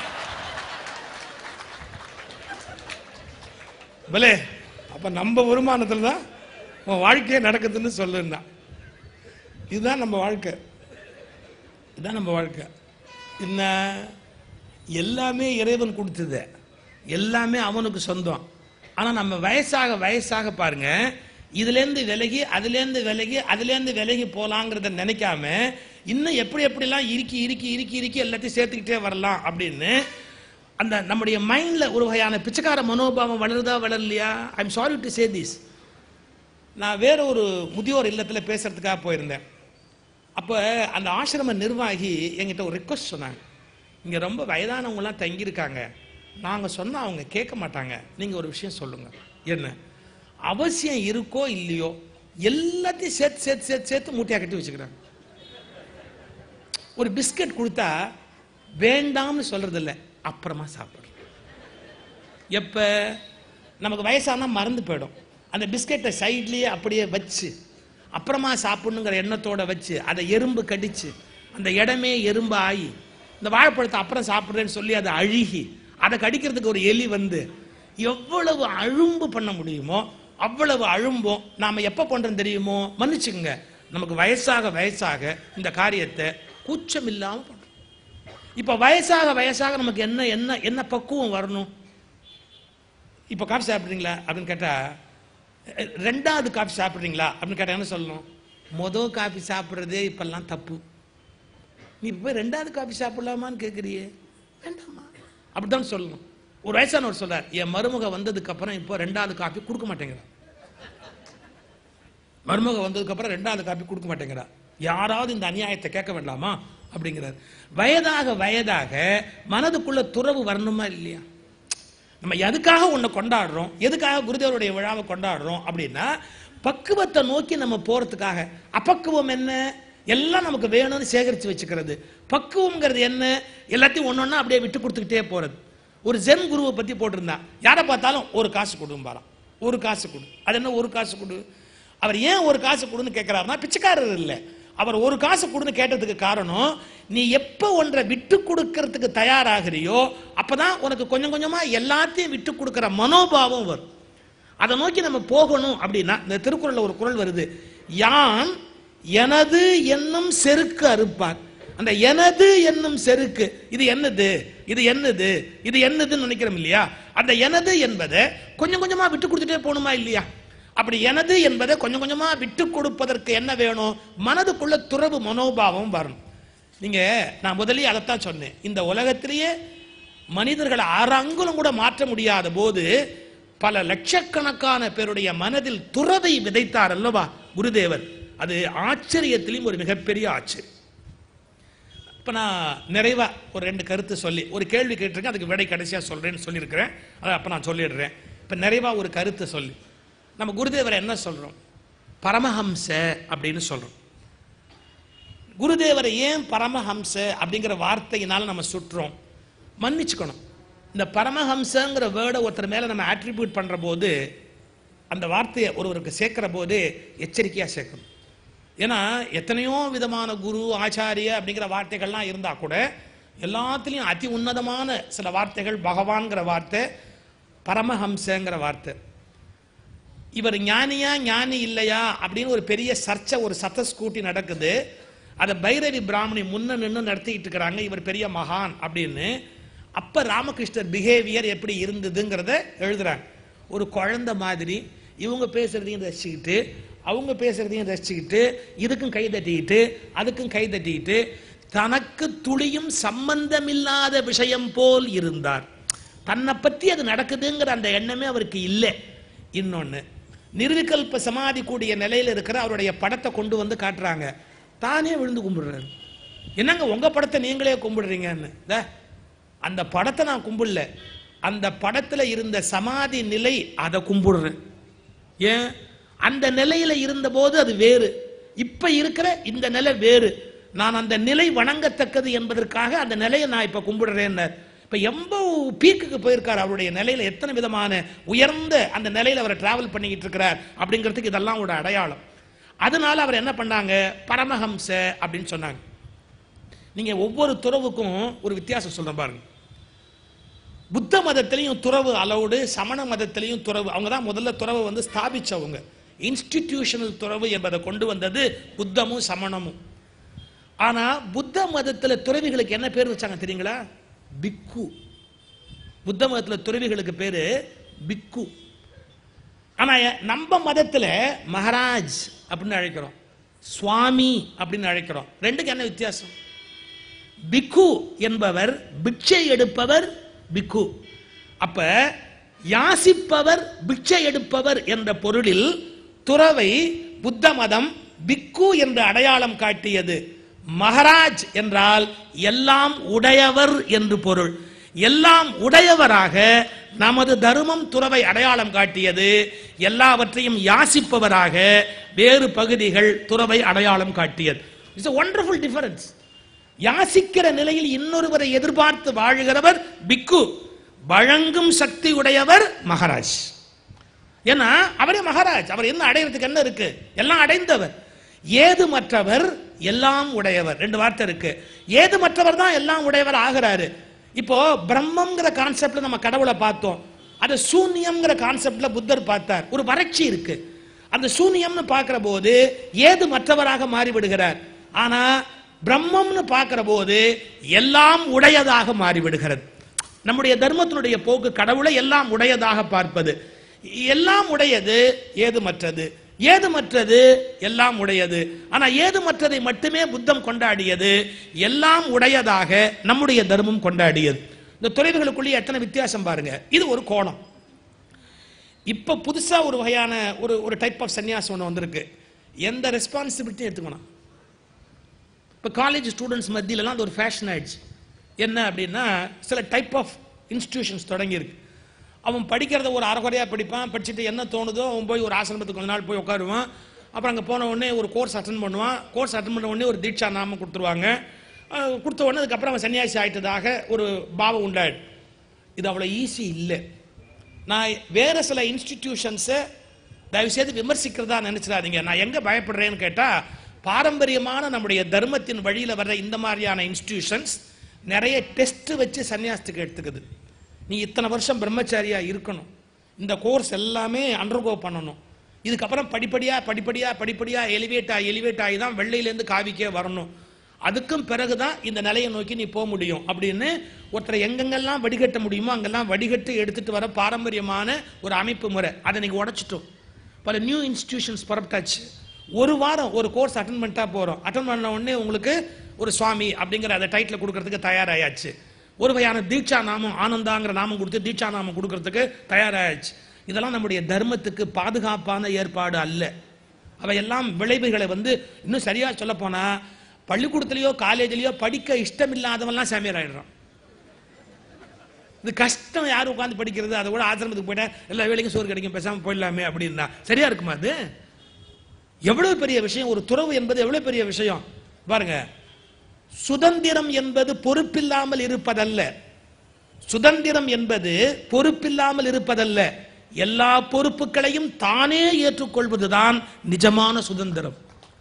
பலே அப்ப நம்ம வருமானத்தில் தான் உன் வாழ்க்கையே நடக்குதுன்னு சொல்லுன்னா இதுதான் நம்ம வாழ்க்கை இதுதான் நம்ம வாழ்க்கை என்ன எல்லாமே இறைவன் கொடுத்தது எல்லாமே அவனுக்கு சொந்தம் ஆனா நம்ம வயசாக வயசாக பாருங்க இதுலேருந்து விலகி அதுலேருந்து விலகி அதுலேருந்து விலகி போலாங்கிறத நினைக்காம இன்னும் எப்படி எப்படிலாம் இறுக்கி இறுக்கி இறுக்கி இறுக்கி எல்லாத்தையும் சேர்த்துக்கிட்டே வரலாம் அப்படின்னு அந்த நம்முடைய மைண்ட்ல ஒரு வகையான பிச்சைக்கார மனோபாவம் வளருதா வளரலையா I am sorry to say this நான் வேற ஒரு முதியோர் இல்லத்தில் பேசுறதுக்காக போயிருந்தேன் அப்போ அந்த ஆசிரம நிர்வாகி என்கிட்ட ஒரு ரிக்வஸ்ட் சொன்னாங்க இங்கே ரொம்ப வயதானவங்கலாம் தங்கியிருக்காங்க நாங்கள் சொன்னால் அவங்க கேட்க மாட்டாங்க நீங்கள் ஒரு விஷயம் சொல்லுங்க என்ன அவசியம் இருக்கோ இல்லையோ எல்லாத்தையும் சேர்த்து சேர்த்து சேர்த்து சேர்த்து மூட்டையாக கட்டி வச்சுக்கிறாங்க ஒரு பிஸ்கட் கொடுத்தா வேண்டாம்னு சொல்றதில்ல அப்புறமா சாப்பிடுறோம் எப்போ நமக்கு வயசானா மறந்து போயிடும் அந்த பிஸ்கெட்டை சைட்லேயே அப்படியே வச்சு அப்புறமா சாப்பிடணுங்கிற எண்ணத்தோட வச்சு அதை எறும்பு கடிச்சு அந்த இடமே எறும்பு ஆகி இந்த வாழைப்பழத்தை அப்புறம் சாப்பிட்றேன்னு சொல்லி அதை அழுகி அதை கடிக்கிறதுக்கு ஒரு எலி வந்து எவ்வளவு அழும்பு பண்ண முடியுமோ அவ்வளவு அழும்போம் நாம எப்போ பண்றோம் தெரியுமோ மன்னிச்சுக்கோங்க நமக்கு வயசாக வயசாக இந்த காரியத்தை கூச்சம் இல்லாமல் பண்றோம் இப்போ வயசாக வயசாக நமக்கு என்ன என்ன என்ன பக்குவம் வரணும் இப்போ காஃபி சாப்பிட்றீங்களா அப்படின்னு கேட்டால் ரெண்டாவது காஃபி சாப்பிட்றீங்களா அப்படின்னு கேட்டால் என்ன சொல்லணும் மொதல் காஃபி சாப்பிட்றதே இப்பெல்லாம் தப்பு நீ இப்போ ரெண்டாவது காஃபி சாப்பிடலாமான்னு கேட்குறியே வேண்டாமா அப்படிதான் சொல்லணும் ஒரு வயசானவர் சொல்றார் என் மருமக வந்ததுக்கு அப்புறம் இப்போ ரெண்டாவது காஃபி கொடுக்க மாட்டேங்கிறா மருமக வந்ததுக்கு அப்புறம் ரெண்டாவது காப்பி கொடுக்க மாட்டேங்கிறா யாராவது இந்த அநியாயத்தை கேட்க வேண்டாமா அப்படிங்கிறார் வயதாக வயதாக மனதுக்குள்ள துறவு வரணுமா இல்லையா நம்ம எதுக்காக ஒன்று கொண்டாடுறோம் எதுக்காக குருதேவருடைய விழாவை கொண்டாடுறோம் அப்படின்னா பக்குவத்தை நோக்கி நம்ம போறதுக்காக அப்பக்குவம் என்ன எல்லாம் நமக்கு வேணும்னு சேகரித்து வச்சுக்கிறது பக்குவம்ங்கிறது என்ன எல்லாத்தையும் ஒன்னொன்னா அப்படியே விட்டு கொடுத்துக்கிட்டே போறது ஒரு ஜென் குருவை பத்தி போட்டிருந்தான் யாரை பார்த்தாலும் ஒரு காசு கொடும்பாராம் ஒரு காசு கொடு அது என்ன ஒரு காசு கொடு அவர் ஏன் ஒரு காசு கொடுன்னு கேட்கிறாருன்னா பிச்சைக்காரர் இல்லை அவர் ஒரு காசு கொடுன்னு கேட்டதுக்கு காரணம் நீ எப்போ ஒன்றை விட்டு கொடுக்கறதுக்கு தயாராகிறியோ அப்பதான் உனக்கு கொஞ்சம் கொஞ்சமா எல்லாத்தையும் விட்டு கொடுக்கிற மனோபாவம் வரும் அதை நோக்கி நம்ம போகணும் அப்படின்னா இந்த திருக்குறள்ல ஒரு குறள் வருது யான் எனது என்னும் செருக்கு அறுப்பார் அந்த எனது என்னும் செருக்கு இது என்னது இது என்னது இது என்னதுன்னு நினைக்கிறோம் இல்லையா அந்த எனது என்பதை கொஞ்சம் கொஞ்சமா விட்டு கொடுத்துட்டே போகணுமா இல்லையா அப்படி எனது என்பதை கொஞ்சம் கொஞ்சமா விட்டு கொடுப்பதற்கு என்ன வேணும் மனதுக்குள்ள துறவு மனோபாவம் வரணும் நீங்க நான் முதல்லயே அதைத்தான் சொன்னேன் இந்த உலகத்திலேயே மனிதர்களை அரை அங்குலம் கூட மாற்ற முடியாத போது பல லட்சக்கணக்கான பேருடைய மனதில் துறவை விதைத்தார் அல்லவா குருதேவர் அது ஆச்சரியத்திலும் ஒரு மிகப்பெரிய ஆச்சரியம் இப்போ நான் நிறைவா ஒரு ரெண்டு கருத்து சொல்லி ஒரு கேள்வி கேட்டிருக்கேன் அதுக்கு விடை கடைசியாக சொல்கிறேன்னு சொல்லியிருக்கிறேன் அதை அப்போ நான் சொல்லிடுறேன் இப்போ நிறைவா ஒரு கருத்து சொல்லி நம்ம குருதேவரை என்ன சொல்கிறோம் பரமஹம்ச அப்படின்னு சொல்கிறோம் குருதேவரை ஏன் பரமஹம்ச அப்படிங்கிற வார்த்தையினால நம்ம சுற்றுறோம் மன்னிச்சுக்கணும் இந்த பரமஹம்சங்கிற வேர்டை ஒருத்தர் மேலே நம்ம ஆட்ரிபியூட் பண்ணுற போது அந்த வார்த்தையை ஒருவருக்கு சேர்க்கிற போது எச்சரிக்கையாக சேர்க்கணும் ஏன்னா எத்தனையோ விதமான குரு ஆச்சாரிய அப்படிங்கிற வார்த்தைகள்லாம் இருந்தால் கூட எல்லாத்துலேயும் அதி உன்னதமான சில வார்த்தைகள் பகவான்கிற வார்த்தை பரமஹம்சங்கிற வார்த்தை இவர் ஞானியா ஞானி இல்லையா அப்படின்னு ஒரு பெரிய சர்ச்சை ஒரு சத்த ஸ்கூட்டி நடக்குது அதை பைரவி பிராமணி முன்ன நின்று நடத்திக்கிட்டு இருக்கிறாங்க இவர் பெரிய மகான் அப்படின்னு அப்ப ராமகிருஷ்ணர் பிஹேவியர் எப்படி இருந்ததுங்கிறத எழுதுறாங்க ஒரு குழந்தை மாதிரி இவங்க பேசுறதையும் ரசிச்சுக்கிட்டு அவங்க பேசுறதையும் ரசிச்சுக்கிட்டு இதுக்கும் கை தட்டிக்கிட்டு அதுக்கும் கை தட்டிக்கிட்டு தனக்கு துளியும் சம்பந்தமில்லாத விஷயம் போல் இருந்தார் தன்னை பற்றி அது நடக்குதுங்கிற அந்த எண்ணமே அவருக்கு இல்லை இன்னொன்று நிர்விகல்ப சமாதி கூடிய நிலையில் இருக்கிற அவருடைய படத்தை கொண்டு வந்து காட்டுறாங்க தானே விழுந்து கும்பிடுறாரு என்னங்க உங்க படத்தை நீங்களே கும்பிடுறீங்கன்னு தே, அந்த படத்தை நான் கும்பிடல அந்த படத்துல இருந்த சமாதி நிலை அதை கும்பிடுறேன் ஏன் அந்த நிலையில இருந்தபோது அது வேறு இப்ப இருக்கிற இந்த நிலை வேறு நான் அந்த நிலை வணங்கத்தக்கது என்பதற்காக அந்த நிலையை நான் இப்ப கும்பிடுறேன்னு இப்ப எவ்வளவு பீக்குக்கு போயிருக்கார் அவருடைய நிலையில எத்தனை விதமான உயர்ந்த அந்த நிலையில அவர் டிராவல் பண்ணிக்கிட்டு இருக்கிறார் அப்படிங்கிறதுக்கு இதெல்லாம் ஒரு அடையாளம் அதனால அவர் என்ன பண்ணாங்க பரமஹம்ச அப்படின்னு சொன்னாங்க நீங்க ஒவ்வொரு துறவுக்கும் ஒரு வித்தியாசம் சொல்றேன் பாருங்க புத்த மதத்திலையும் துறவு அலௌடு சமண மதத்திலையும் துறவு அவங்க தான் முதல்ல துறவை வந்து ஸ்தாபிச்சவங்க இன்ஸ்டிடியூஷனல் துறவு என்பதை கொண்டு வந்தது புத்தமும் சமணமும் ஆனா புத்த மதத்துல துறவிகளுக்கு என்ன பேர் வச்சாங்க தெரியுங்களா பிக்கு புத்த மதத்துல துறவிகளுக்கு பேரு பிக்கு ஆனா நம்ம மதத்துல மகாராஜ் அப்படின்னு அழைக்கிறோம் சுவாமி அப்படின்னு அழைக்கிறோம் ரெண்டுக்கு என்ன வித்தியாசம் பிக்கு என்பவர் பிட்சை எடுப்பவர் பிக்கு அப்ப யாசிப்பவர் பிட்சை எடுப்பவர் என்ற பொருளில் துறவை புத்த மதம் பிக்கு என்று அடையாளம் காட்டியது மகாராஜ் என்றால் எல்லாம் உடையவர் என்று பொருள் எல்லாம் உடையவராக நமது தர்மம் துறவை அடையாளம் காட்டியது எல்லாவற்றையும் யாசிப்பவராக வேறு பகுதிகள் துறவை அடையாளம் காட்டியது இட்ஸ் ஒண்டர்ஃபுல் டிஃபரன்ஸ் யாசிக்கிற நிலையில் இன்னொருவரை எதிர்பார்த்து வாழுகிறவர் பிக்கு வழங்கும் சக்தி உடையவர் மகாராஜ் ஏன்னா அவரே மகாராஜ் அவர் என்ன அடையறதுக்கு என்ன இருக்கு எல்லாம் அடைந்தவர் ஏது மற்றவர் எல்லாம் உடையவர் ரெண்டு வார்த்தை இருக்கு ஏது மற்றவர் தான் எல்லாம் உடையவர் ஆகிறாரு இப்போ பிரம்மங்கிற கான்செப்ட்ல நம்ம கடவுளை பார்த்தோம் அது சூன்யம்ங்கிற கான்செப்ட்ல புத்தர் பார்த்தார் ஒரு வறட்சி இருக்கு அந்த சூன்யம்னு பார்க்கிற போது ஏது மற்றவராக மாறிவிடுகிறார் ஆனா பிரம்மம்னு பார்க்கிற போது எல்லாம் உடையதாக மாறிவிடுகிறது நம்முடைய தர்மத்தினுடைய போக்கு கடவுளை எல்லாம் உடையதாக பார்ப்பது எல்லாம் உடையது ஏதுமற்றது ஏதுமற்றது எல்லாம் உடையது ஆனா ஏதுமற்றதை மட்டுமே புத்தம் கொண்டாடியது எல்லாம் உடையதாக நம்முடைய தர்மம் கொண்டாடியது இந்த துறைவுகளுக்குள்ளேயே எத்தனை வித்தியாசம் பாருங்க இது ஒரு கோணம் இப்ப புதுசா ஒரு வகையான ஒரு ஒரு டைப் ஆஃப் சன்னியாசம் ஒன்று வந்திருக்கு எந்த ரெஸ்பான்சிபிலிட்டியும் எடுத்துக்கணும் இப்போ காலேஜ் ஸ்டூடெண்ட்ஸ் மத்தியிலலாம் அது ஒரு ஃபேஷன் ஆயிடுச்சு என்ன அப்படின்னா சில டைப் ஆஃப் இன்ஸ்டிடியூஷன்ஸ் தொடங்கியிருக்கு அவன் படிக்கிறத ஒரு அரைகுறையாக படிப்பான் படிச்சுட்டு என்ன தோணுதோ அவன் போய் ஒரு ஆசிரமத்துக்கு கொஞ்ச நாள் போய் உட்காருவான் அப்புறம் அங்கே போன உடனே ஒரு கோர்ஸ் அட்டன் பண்ணுவான் கோர்ஸ் அட்டன் பண்ண உடனே ஒரு தீட்சா நாமம் கொடுத்துருவாங்க அஹ் கொடுத்த உடனே அதுக்கப்புறம் அவன் சன்னியாசி ஆயிட்டதாக ஒரு பாவம் உண்டாயிடும் இது அவ்வளோ ஈஸி இல்லை நான் வேறு சில இன்ஸ்டிடியூஷன்ஸை தயவுசெய்து விமர்சிக்கிறதா நினைச்சிடாதீங்க நான் எங்கே பயப்படுறேன்னு கேட்டால் பாரம்பரியமான நம்முடைய தர்மத்தின் வழியில் வர்ற இந்த மாதிரியான இன்ஸ்டிடியூஷன்ஸ் நிறைய டெஸ்ட் வச்சு சன்னியாசத்துக்கு எடுத்துக்குது நீ இத்தனை வருஷம் பிரம்மச்சாரியா இருக்கணும் இந்த கோர்ஸ் எல்லாமே அண்டர்கோ பண்ணணும் இதுக்கப்புறம் படிப்படியா படிப்படியா படிப்படியா எலிவேட் ஆகி எலிவேட் ஆகி தான் வெள்ளையிலேருந்து காவிக்கே வரணும் அதுக்கும் பிறகுதான் இந்த நிலையை நோக்கி நீ போக முடியும் அப்படின்னு ஒருத்தரை எங்கெங்கெல்லாம் வடிகட்ட முடியுமோ அங்கெல்லாம் வடிகட்டு எடுத்துட்டு வர பாரம்பரியமான ஒரு அமைப்பு முறை அதை நீங்க உடைச்சிட்டோம் பல நியூ இன்ஸ்டிடியூஷன்ஸ் புறப்பட்டாச்சு ஒரு வாரம் ஒரு கோர்ஸ் அட்டன் பண்ணிட்டா போறோம் அட்டன் பண்ண உடனே உங்களுக்கு ஒரு சுவாமி அப்படிங்கிற அந்த டைட்டில் கொடுக்கறதுக்கு தயாராயாச்சு ஒரு வகையான தீட்சா நாமம் ஆனந்தாங்கிற நாமம் கொடுத்து தீட்சா நாமம் கொடுக்கறதுக்கு தயாராயாச்சு இதெல்லாம் நம்முடைய தர்மத்துக்கு பாதுகாப்பான ஏற்பாடு அல்ல அவையெல்லாம் விளைவுகளை வந்து இன்னும் சரியா சொல்ல போனா பள்ளிக்கூடத்துலயோ காலேஜ்லயோ படிக்க இஷ்டம் இல்லாதவன்லாம் சாமியார் ஆயிடுறான் இது கஷ்டம் யார் உட்காந்து படிக்கிறது அதை கூட ஆசிரமத்துக்கு போயிட்டா எல்லா வேலைக்கும் சோறு கிடைக்கும் பேசாம போயிடலாமே அப்படின்னா சரியா இருக்குமா அது எவ்வளவு பெரிய விஷயம் ஒரு துறவு என்பது எவ்வளவு பெரிய விஷயம் பாருங்க சுதந்திரம் என்பது பொறுப்பில்லாமல் இருப்பதல்ல சுதந்திரம் என்பது பொறுப்பில்லாமல் இருப்பதல்ல எல்லா பொறுப்புகளையும் தானே ஏற்றுக்கொள்வதுதான் நிஜமான சுதந்திரம்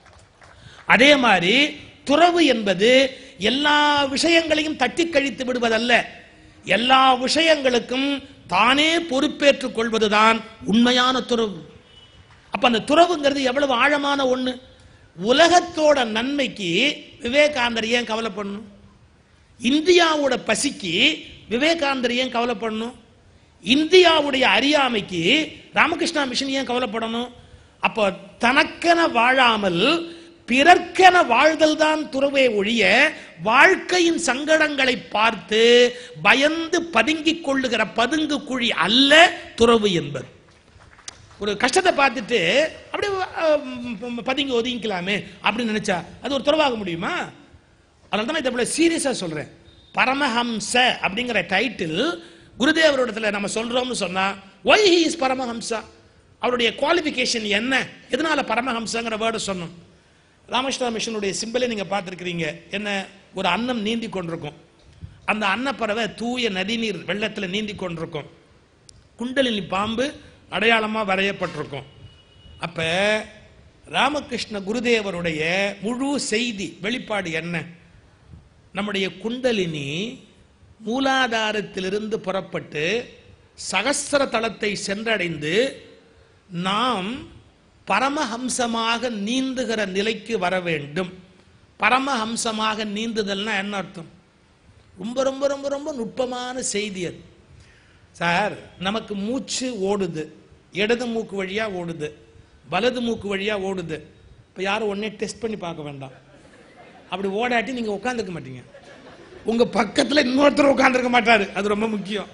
அதே மாதிரி துறவு என்பது எல்லா விஷயங்களையும் தட்டி கழித்து விடுவதல்ல எல்லா விஷயங்களுக்கும் தானே பொறுப்பேற்றுக் கொள்வதுதான் உண்மையான துறவு அப்ப அந்த துறவுங்கிறது எவ்வளவு ஆழமான ஒண்ணு உலகத்தோட நன்மைக்கு விவேகானந்தர் ஏன் கவலைப்படணும் இந்தியாவோட பசிக்கு விவேகானந்தர் ஏன் கவலைப்படணும் இந்தியாவுடைய அறியாமைக்கு ராமகிருஷ்ணா மிஷன் ஏன் கவலைப்படணும் அப்போ தனக்கென வாழாமல் பிறர்க்கென வாழ்தல் தான் துறவே ஒழிய வாழ்க்கையின் சங்கடங்களை பார்த்து பயந்து பதுங்கிக் கொள்ளுகிற பதுங்கு குழி அல்ல துறவு என்பது ஒரு கஷ்டத்தை பார்த்துட்டு அப்படியே அஹ், பதுங்கி ஒதுங்கிக்கலாமே அப்படின்னு நினைச்சா அது ஒரு துறவாக முடியுமா அதனால தான் இதை இவ்வளவு சீரியஸா சொல்றேன் பரமஹம்ச அப்படிங்கிற டைட்டில் குருதேவரோடத்துல நம்ம சொல்றோம்னு சொன்னா ஒய் ஹி இஸ் பரமஹம்சா அவருடைய குவாலிஃபிகேஷன் என்ன எதனால பரமஹம்சங்கிற வேர்டு சொன்னோம் ராமகிருஷ்ணா மிஷனுடைய சிம்பிளை நீங்க பார்த்துருக்கிறீங்க என்ன ஒரு அன்னம் நீந்தி கொண்டிருக்கும் அந்த அன்னப்பறவை தூய நதிநீர் வெள்ளத்துல நீந்தி கொண்டிருக்கும் குண்டலினி பாம்பு அடையாளமா வரையப்பட்டிருக்கும் அப்ப ராமகிருஷ்ண குருதேவருடைய முழு செய்தி வெளிப்பாடு என்ன நம்முடைய குண்டலினி மூலாதாரத்திலிருந்து புறப்பட்டு சகஸ்ர தளத்தை சென்றடைந்து நாம் பரமஹம்சமாக நீந்துகிற நிலைக்கு வர வேண்டும் பரமஹம்சமாக நீந்துதல்னா என்ன அர்த்தம் ரொம்ப ரொம்ப ரொம்ப ரொம்ப நுட்பமான செய்தி அது சார் நமக்கு மூச்சு ஓடுது இடது மூக்கு வழியா ஓடுது வலது மூக்கு வழியா ஓடுது இப்போ யாரும் உடனே டெஸ்ட் பண்ணி பார்க்க வேண்டாம் அப்படி ஓடாட்டி நீங்க உட்காந்துருக்க மாட்டீங்க உங்க பக்கத்துல இன்னொருத்தர் உட்காந்துருக்க மாட்டாரு அது ரொம்ப முக்கியம்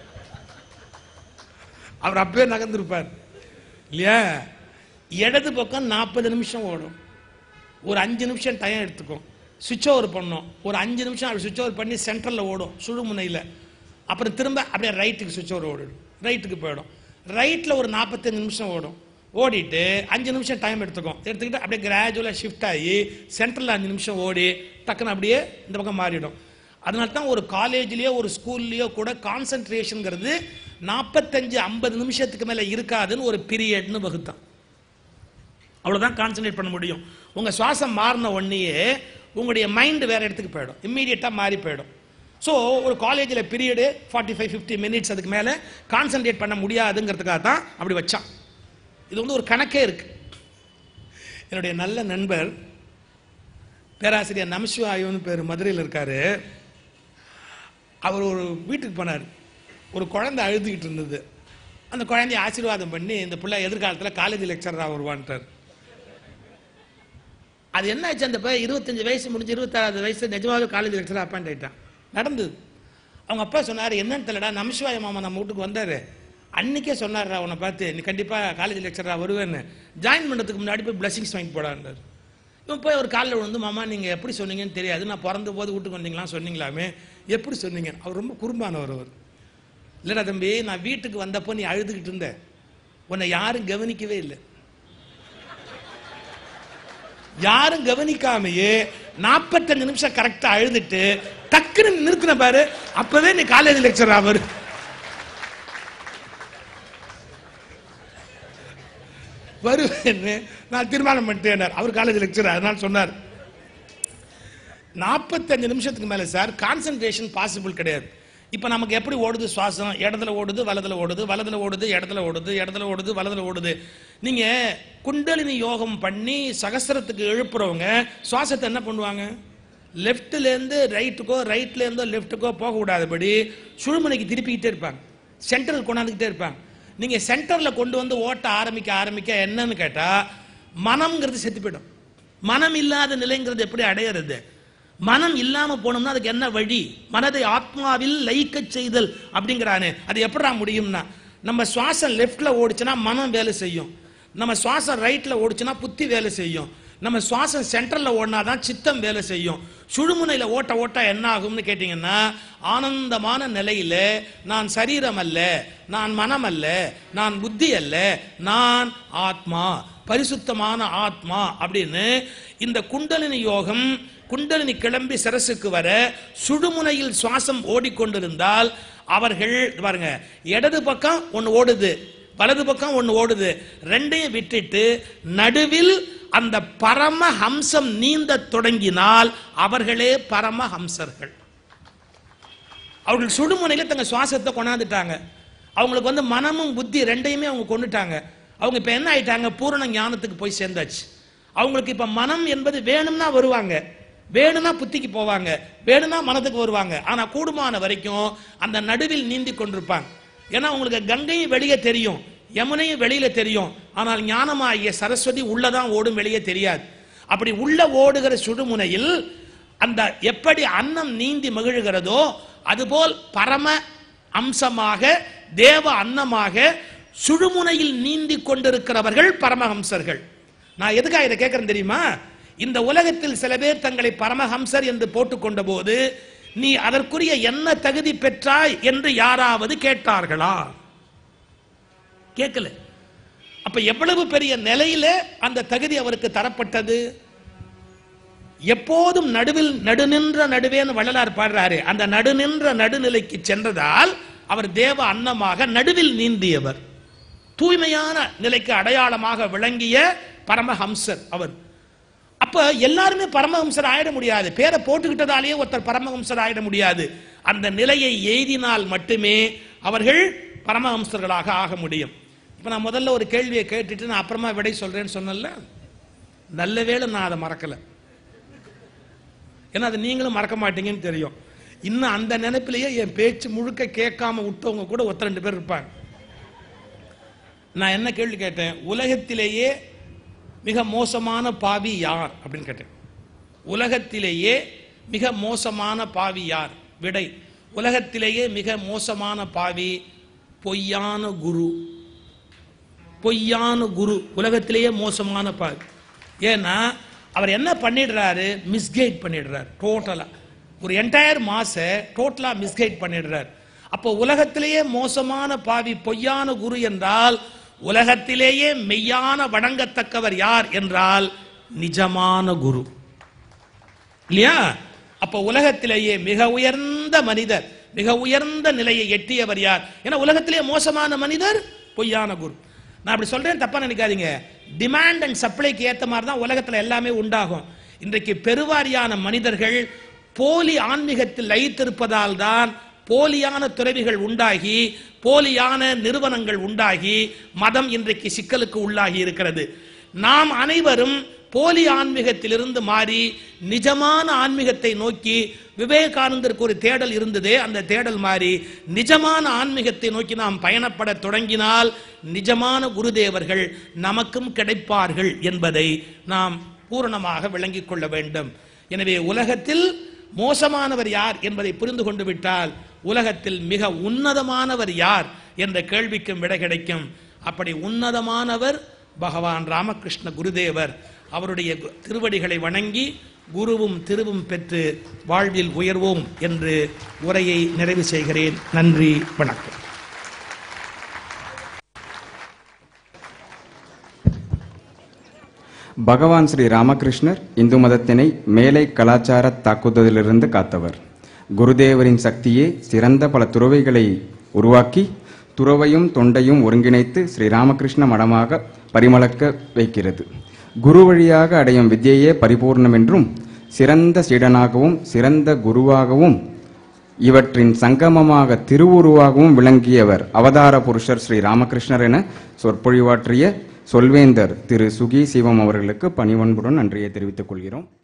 அவர் அப்பவே நகர்ந்திருப்பார் இல்லையா இடது பக்கம் நாற்பது நிமிஷம் ஓடும் ஒரு அஞ்சு நிமிஷம் டைம் எடுத்துக்கும் சுவிட்ச் ஓவர் பண்ணோம் ஒரு அஞ்சு நிமிஷம் அப்படி சுவிட்ச் ஓவர் பண்ணி சென்டரில் ஓடும் சுழுமுனையில் அப்புறம் திரும்ப அப்படியே ரைட்டுக்கு சுவிட்ச் ஓவர் ஓடிடும் ரைட்டுக்கு போயிடும் ரைட்டில் ஒரு நாற்பத்தஞ்சு நிமிஷம் ஓடும் ஓடிட்டு அஞ்சு நிமிஷம் டைம் எடுத்துக்கும் எடுத்துக்கிட்டு அப்படியே கிராஜுவலாக ஷிஃப்ட் ஆகி சென்டரில் அஞ்சு நிமிஷம் ஓடி டக்குன்னு அப்படியே இந்த பக்கம் மாறிடும் அதனால தான் ஒரு காலேஜ்லேயோ ஒரு ஸ்கூல்லையோ கூட கான்சன்ட்ரேஷனுங்கிறது நாற்பத்தஞ்சு ஐம்பது நிமிஷத்துக்கு மேலே இருக்காதுன்னு ஒரு பீரியட்னு வகுத்தான் அவ்வளவுதான் கான்சென்ட்ரேட் பண்ண முடியும் உங்க சுவாசம் மாறின உடனேயே உங்களுடைய மைண்ட் வேற இடத்துக்கு போயிடும் இம்மீடியட்டா மாறி போயிடும் ஸோ ஒரு காலேஜில் period forty five fifty minutes அதுக்கு மேலே கான்சென்ட்ரேட் பண்ண முடியாதுங்கிறதுக்காக தான் அப்படி வச்சான் இது வந்து ஒரு கணக்கே இருக்கு என்னுடைய நல்ல நண்பர் பேராசிரியர் நமசிவாயுன்னு பேர் மதுரையில் இருக்காரு அவர் ஒரு வீட்டுக்கு போனார் ஒரு குழந்தை அழுதுகிட்டு இருந்தது அந்த குழந்தைய ஆசீர்வாதம் பண்ணி இந்த பிள்ளை எதிர்காலத்தில் காலேஜ் லெக்சராக வருவான்ட்டார் அது என்ன ஆச்சு அந்த பையன் இருபத்தஞ்சு வயசு முடிஞ்சு இருபத்தாறாவது வயசு நிஜமாவே காலேஜ் லெக்சராக அப்பாயிண்ட் ஆயிட்டான் நடந்தது அவங்க அப்பா சொன்னார் என்னன்னு தெரியலடா நமசிவாய மாமா நம்ம வீட்டுக்கு வந்தார் அன்னைக்கே சொன்னார்டா உன்னை பார்த்து நீ கண்டிப்பாக காலேஜ் லெக்சராக வருவேன்னு ஜாயின் பண்ணுறதுக்கு முன்னாடி போய் பிளஸிங்ஸ் வாங்கி போடான்றார் இவன் போய் ஒரு காலில் விழுந்து மாமா நீங்கள் எப்படி சொன்னீங்கன்னு தெரியாது நான் பிறந்த போது வீட்டுக்கு வந்தீங்களா சொன்னீங்களாமே எப்படி சொன்னீங்க அவர் ரொம்ப குறும்பானவர் அவர் இல்லைடா தம்பி நான் வீட்டுக்கு வந்தப்போ நீ அழுதுகிட்டு இருந்த உன்னை யாரும் கவனிக்கவே இல்லை யாரும் கவனிக்காமையே நாற்பத்தஞ்சு நிமிஷம் கரெக்டா அழுதுட்டு டக்குன்னு நிறுத்தின பாரு அப்பவே நீ காலேஜ் லெக்சர் அவர் வருவேன்னு நான் தீர்மானம் பண்ணிட்டேன் அவர் காலேஜ் லெக்சர் அதனால சொன்னார் நாற்பத்தஞ்சு நிமிஷத்துக்கு மேலே சார் கான்சன்ட்ரேஷன் பாசிபிள் கிடையாது இப்போ நமக்கு எப்படி ஓடுது சுவாசம் இடத்துல ஓடுது வலதுல ஓடுது வலதுல ஓடுது இடத்துல ஓடுது இடத்துல ஓடுது வலதுல ஓடுது நீங்க குண்டலினி யோகம் பண்ணி சகஸ்ரத்துக்கு எழுப்புறவங்க சுவாசத்தை என்ன பண்ணுவாங்க லெஃப்ட்ல இருந்து ரைட்டுக்கோ ரைட்ல இருந்தோ லெஃப்ட்டுக்கோ போக விடாதபடி சுழுமுனைக்கு திருப்பிக்கிட்டே இருப்பாங்க சென்டருக்கு கொண்டாந்துக்கிட்டே இருப்பாங்க நீங்க சென்டர்ல கொண்டு வந்து ஓட்ட ஆரம்பிக்க ஆரம்பிக்க என்னன்னு கேட்டா மனம்ங்கிறது செத்து போயிடும் மனம் இல்லாத நிலைங்கிறது எப்படி அடையிறது மனம் இல்லாம போனோம்னா அதுக்கு என்ன வழி மனதை ஆத்மாவில் லயிக்க செய்தல் அப்படிங்கிறானே அது எப்படா முடியும்னா நம்ம சுவாசம் லெஃப்ட்ல ஓடிச்சுன்னா மனம் வேலை செய்யும் நம்ம சுவாசம் ரைட்ல ஓடிச்சுன்னா புத்தி வேலை செய்யும் நம்ம சுவாசம் சென்ட்ரல்ல ஓடினாதான் சித்தம் வேலை செய்யும் சுழுமுனையில ஓட்ட ஓட்ட என்ன ஆகும்னு கேட்டீங்கன்னா ஆனந்தமான நிலையில நான் சரீரம் அல்ல நான் மனம் அல்ல நான் புத்தி அல்ல நான் ஆத்மா பரிசுத்தமான ஆத்மா அப்படின்னு இந்த குண்டலினி யோகம் குண்டலினி கிளம்பி சிரசுக்கு வர சுடுமுனையில் சுவாசம் ஓடிக்கொண்டிருந்தால் அவர்கள் பாருங்க இடது பக்கம் ஒன்று ஓடுது வலது பக்கம் ஒன்று ஓடுது ரெண்டையும் விட்டுட்டு நடுவில் அந்த பரம ஹம்சம் நீந்த தொடங்கினால் அவர்களே பரம ஹம்சர்கள் அவர்கள் சுடுமுனையில் தங்க சுவாசத்தை கொண்டாந்துட்டாங்க அவங்களுக்கு வந்து மனமும் புத்தி ரெண்டையுமே அவங்க கொண்டுட்டாங்க அவங்க இப்போ என்ன ஆயிட்டாங்க பூரண ஞானத்துக்கு போய் சேர்ந்தாச்சு அவங்களுக்கு இப்போ மனம் என்பது வேணும்னா வருவாங்க வேணும்னா புத்திக்கு போவாங்க வேணும்னா மனத்துக்கு வருவாங்க ஆனால் கூடுமான வரைக்கும் அந்த நடுவில் நீந்தி கொண்டிருப்பாங்க ஏன்னா உங்களுக்கு கங்கையும் வெளியே தெரியும் யமுனையும் வெளியில தெரியும் ஆனால் ஞானமாகிய சரஸ்வதி உள்ளதான் ஓடும் வெளியே தெரியாது அப்படி உள்ள ஓடுகிற சுடுமுனையில் அந்த எப்படி அன்னம் நீந்தி மகிழுகிறதோ அதுபோல் பரம அம்சமாக தேவ அன்னமாக சுழுமுனையில் நீந்தி கொண்டிருக்கிறவர்கள் பரமஹம்சர்கள் நான் எதுக்காக இதை கேட்கறேன் தெரியுமா இந்த உலகத்தில் சில பேர் தங்களை பரமஹம்சர் என்று போட்டுக்கொண்ட போது நீ அதற்குரிய என்ன தகுதி பெற்றாய் என்று யாராவது கேட்டார்களா கேட்கல அப்ப எவ்வளவு பெரிய நிலையில அந்த தகுதி அவருக்கு தரப்பட்டது எப்போதும் நடுவில் நடுநின்ற நடுவேன்னு வள்ளலார் பாடுறாரு அந்த நடுநின்ற நடுநிலைக்கு சென்றதால் அவர் தேவ அன்னமாக நடுவில் நீந்தியவர் தூய்மையான நிலைக்கு அடையாளமாக விளங்கிய பரமஹம்சர் அவர் அப்ப எல்லாருமே பரமஹம்சர் ஆயிட முடியாது பேரை போட்டுக்கிட்டதாலேயே ஒருத்தர் பரமஹம்சர் ஆயிட முடியாது அந்த நிலையை எய்தினால் மட்டுமே அவர்கள் பரமஹம்சர்களாக ஆக முடியும் இப்ப நான் முதல்ல ஒரு கேள்வியை கேட்டுட்டு நான் அப்புறமா விடை சொல்றேன்னு சொன்னேன்ல நல்ல வேளை நான் அதை மறக்கல ஏன்னா அதை நீங்களும் மறக்க மாட்டீங்கன்னு தெரியும் இன்னும் அந்த நினைப்பிலேயே என் பேச்சு முழுக்க கேட்காம விட்டவங்க கூட ஒருத்தர் ரெண்டு பேர் இருப்பாங்க நான் என்ன கேள்வி கேட்டேன் உலகத்திலேயே மிக மோசமான பாவி யார் அப்படின்னு கேட்டேன் உலகத்திலேயே மிக மோசமான பாவி யார் விடை உலகத்திலேயே மிக மோசமான பாவி பொய்யான குரு பொய்யான குரு உலகத்திலேயே மோசமான பாவி ஏன்னா அவர் என்ன பண்ணிடுறாரு மிஸ்கைட் பண்ணிடுறாரு டோட்டலா ஒரு என்டையர் மாச டோட்டலா மிஸ்கைட் பண்ணிடுறாரு அப்போ உலகத்திலேயே மோசமான பாவி பொய்யான குரு என்றால் உலகத்திலேயே மெய்யான வணங்கத்தக்கவர் யார் என்றால் நிஜமான குரு இல்லையா அப்ப உலகத்திலேயே மிக உயர்ந்த மனிதர் மிக உயர்ந்த நிலையை எட்டியவர் யார் ஏன்னா உலகத்திலேயே மோசமான மனிதர் பொய்யான குரு நான் அப்படி சொல்றேன் தப்பா நினைக்காதீங்க டிமாண்ட் அண்ட் சப்ளைக்கு ஏத்த மாதிரி தான் உலகத்துல எல்லாமே உண்டாகும் இன்றைக்கு பெருவாரியான மனிதர்கள் போலி ஆன்மீகத்தில் லயித்திருப்பதால் தான் போலியான துறவிகள் உண்டாகி போலியான நிறுவனங்கள் உண்டாகி மதம் இன்றைக்கு சிக்கலுக்கு உள்ளாகி இருக்கிறது நாம் அனைவரும் போலி ஆன்மீகத்திலிருந்து மாறி நிஜமான ஆன்மீகத்தை நோக்கி விவேகானந்தருக்கு ஒரு தேடல் இருந்ததே அந்த தேடல் மாறி நிஜமான ஆன்மீகத்தை நோக்கி நாம் பயணப்பட தொடங்கினால் நிஜமான குருதேவர்கள் நமக்கும் கிடைப்பார்கள் என்பதை நாம் பூரணமாக விளங்கிக் கொள்ள வேண்டும் எனவே உலகத்தில் மோசமானவர் யார் என்பதை புரிந்து கொண்டு விட்டால் உலகத்தில் மிக உன்னதமானவர் யார் என்ற கேள்விக்கும் விடை கிடைக்கும் அப்படி உன்னதமானவர் பகவான் ராமகிருஷ்ண குருதேவர் அவருடைய கு- திருவடிகளை வணங்கி குருவும் திருவும் பெற்று வாழ்வில் உயர்வோம் என்று உரையை நிறைவு செய்கிறேன் நன்றி வணக்கம் பகவான் ஸ்ரீ ராமகிருஷ்ணர் இந்து மதத்தினை மேலை கலாச்சார தாக்குதலிலிருந்து காத்தவர் குருதேவரின் சக்தியே சிறந்த பல துறவைகளை உருவாக்கி துறவையும் தொண்டையும் ஒருங்கிணைத்து ஸ்ரீ ராமகிருஷ்ண மடமாக பரிமளக்க வைக்கிறது குரு வழியாக அடையும் வித்யையே பரிபூர்ணம் என்றும் சிறந்த சீடனாகவும் சிறந்த குருவாகவும் இவற்றின் சங்கமமாக திருவுருவாகவும் விளங்கியவர் அவதார புருஷர் ஸ்ரீ ராமகிருஷ்ணர் என சொற்பொழிவாற்றிய சொல்வேந்தர் திரு சுகி சிவம் அவர்களுக்கு பணிவன்புடன் நன்றியை தெரிவித்துக் கொள்கிறோம்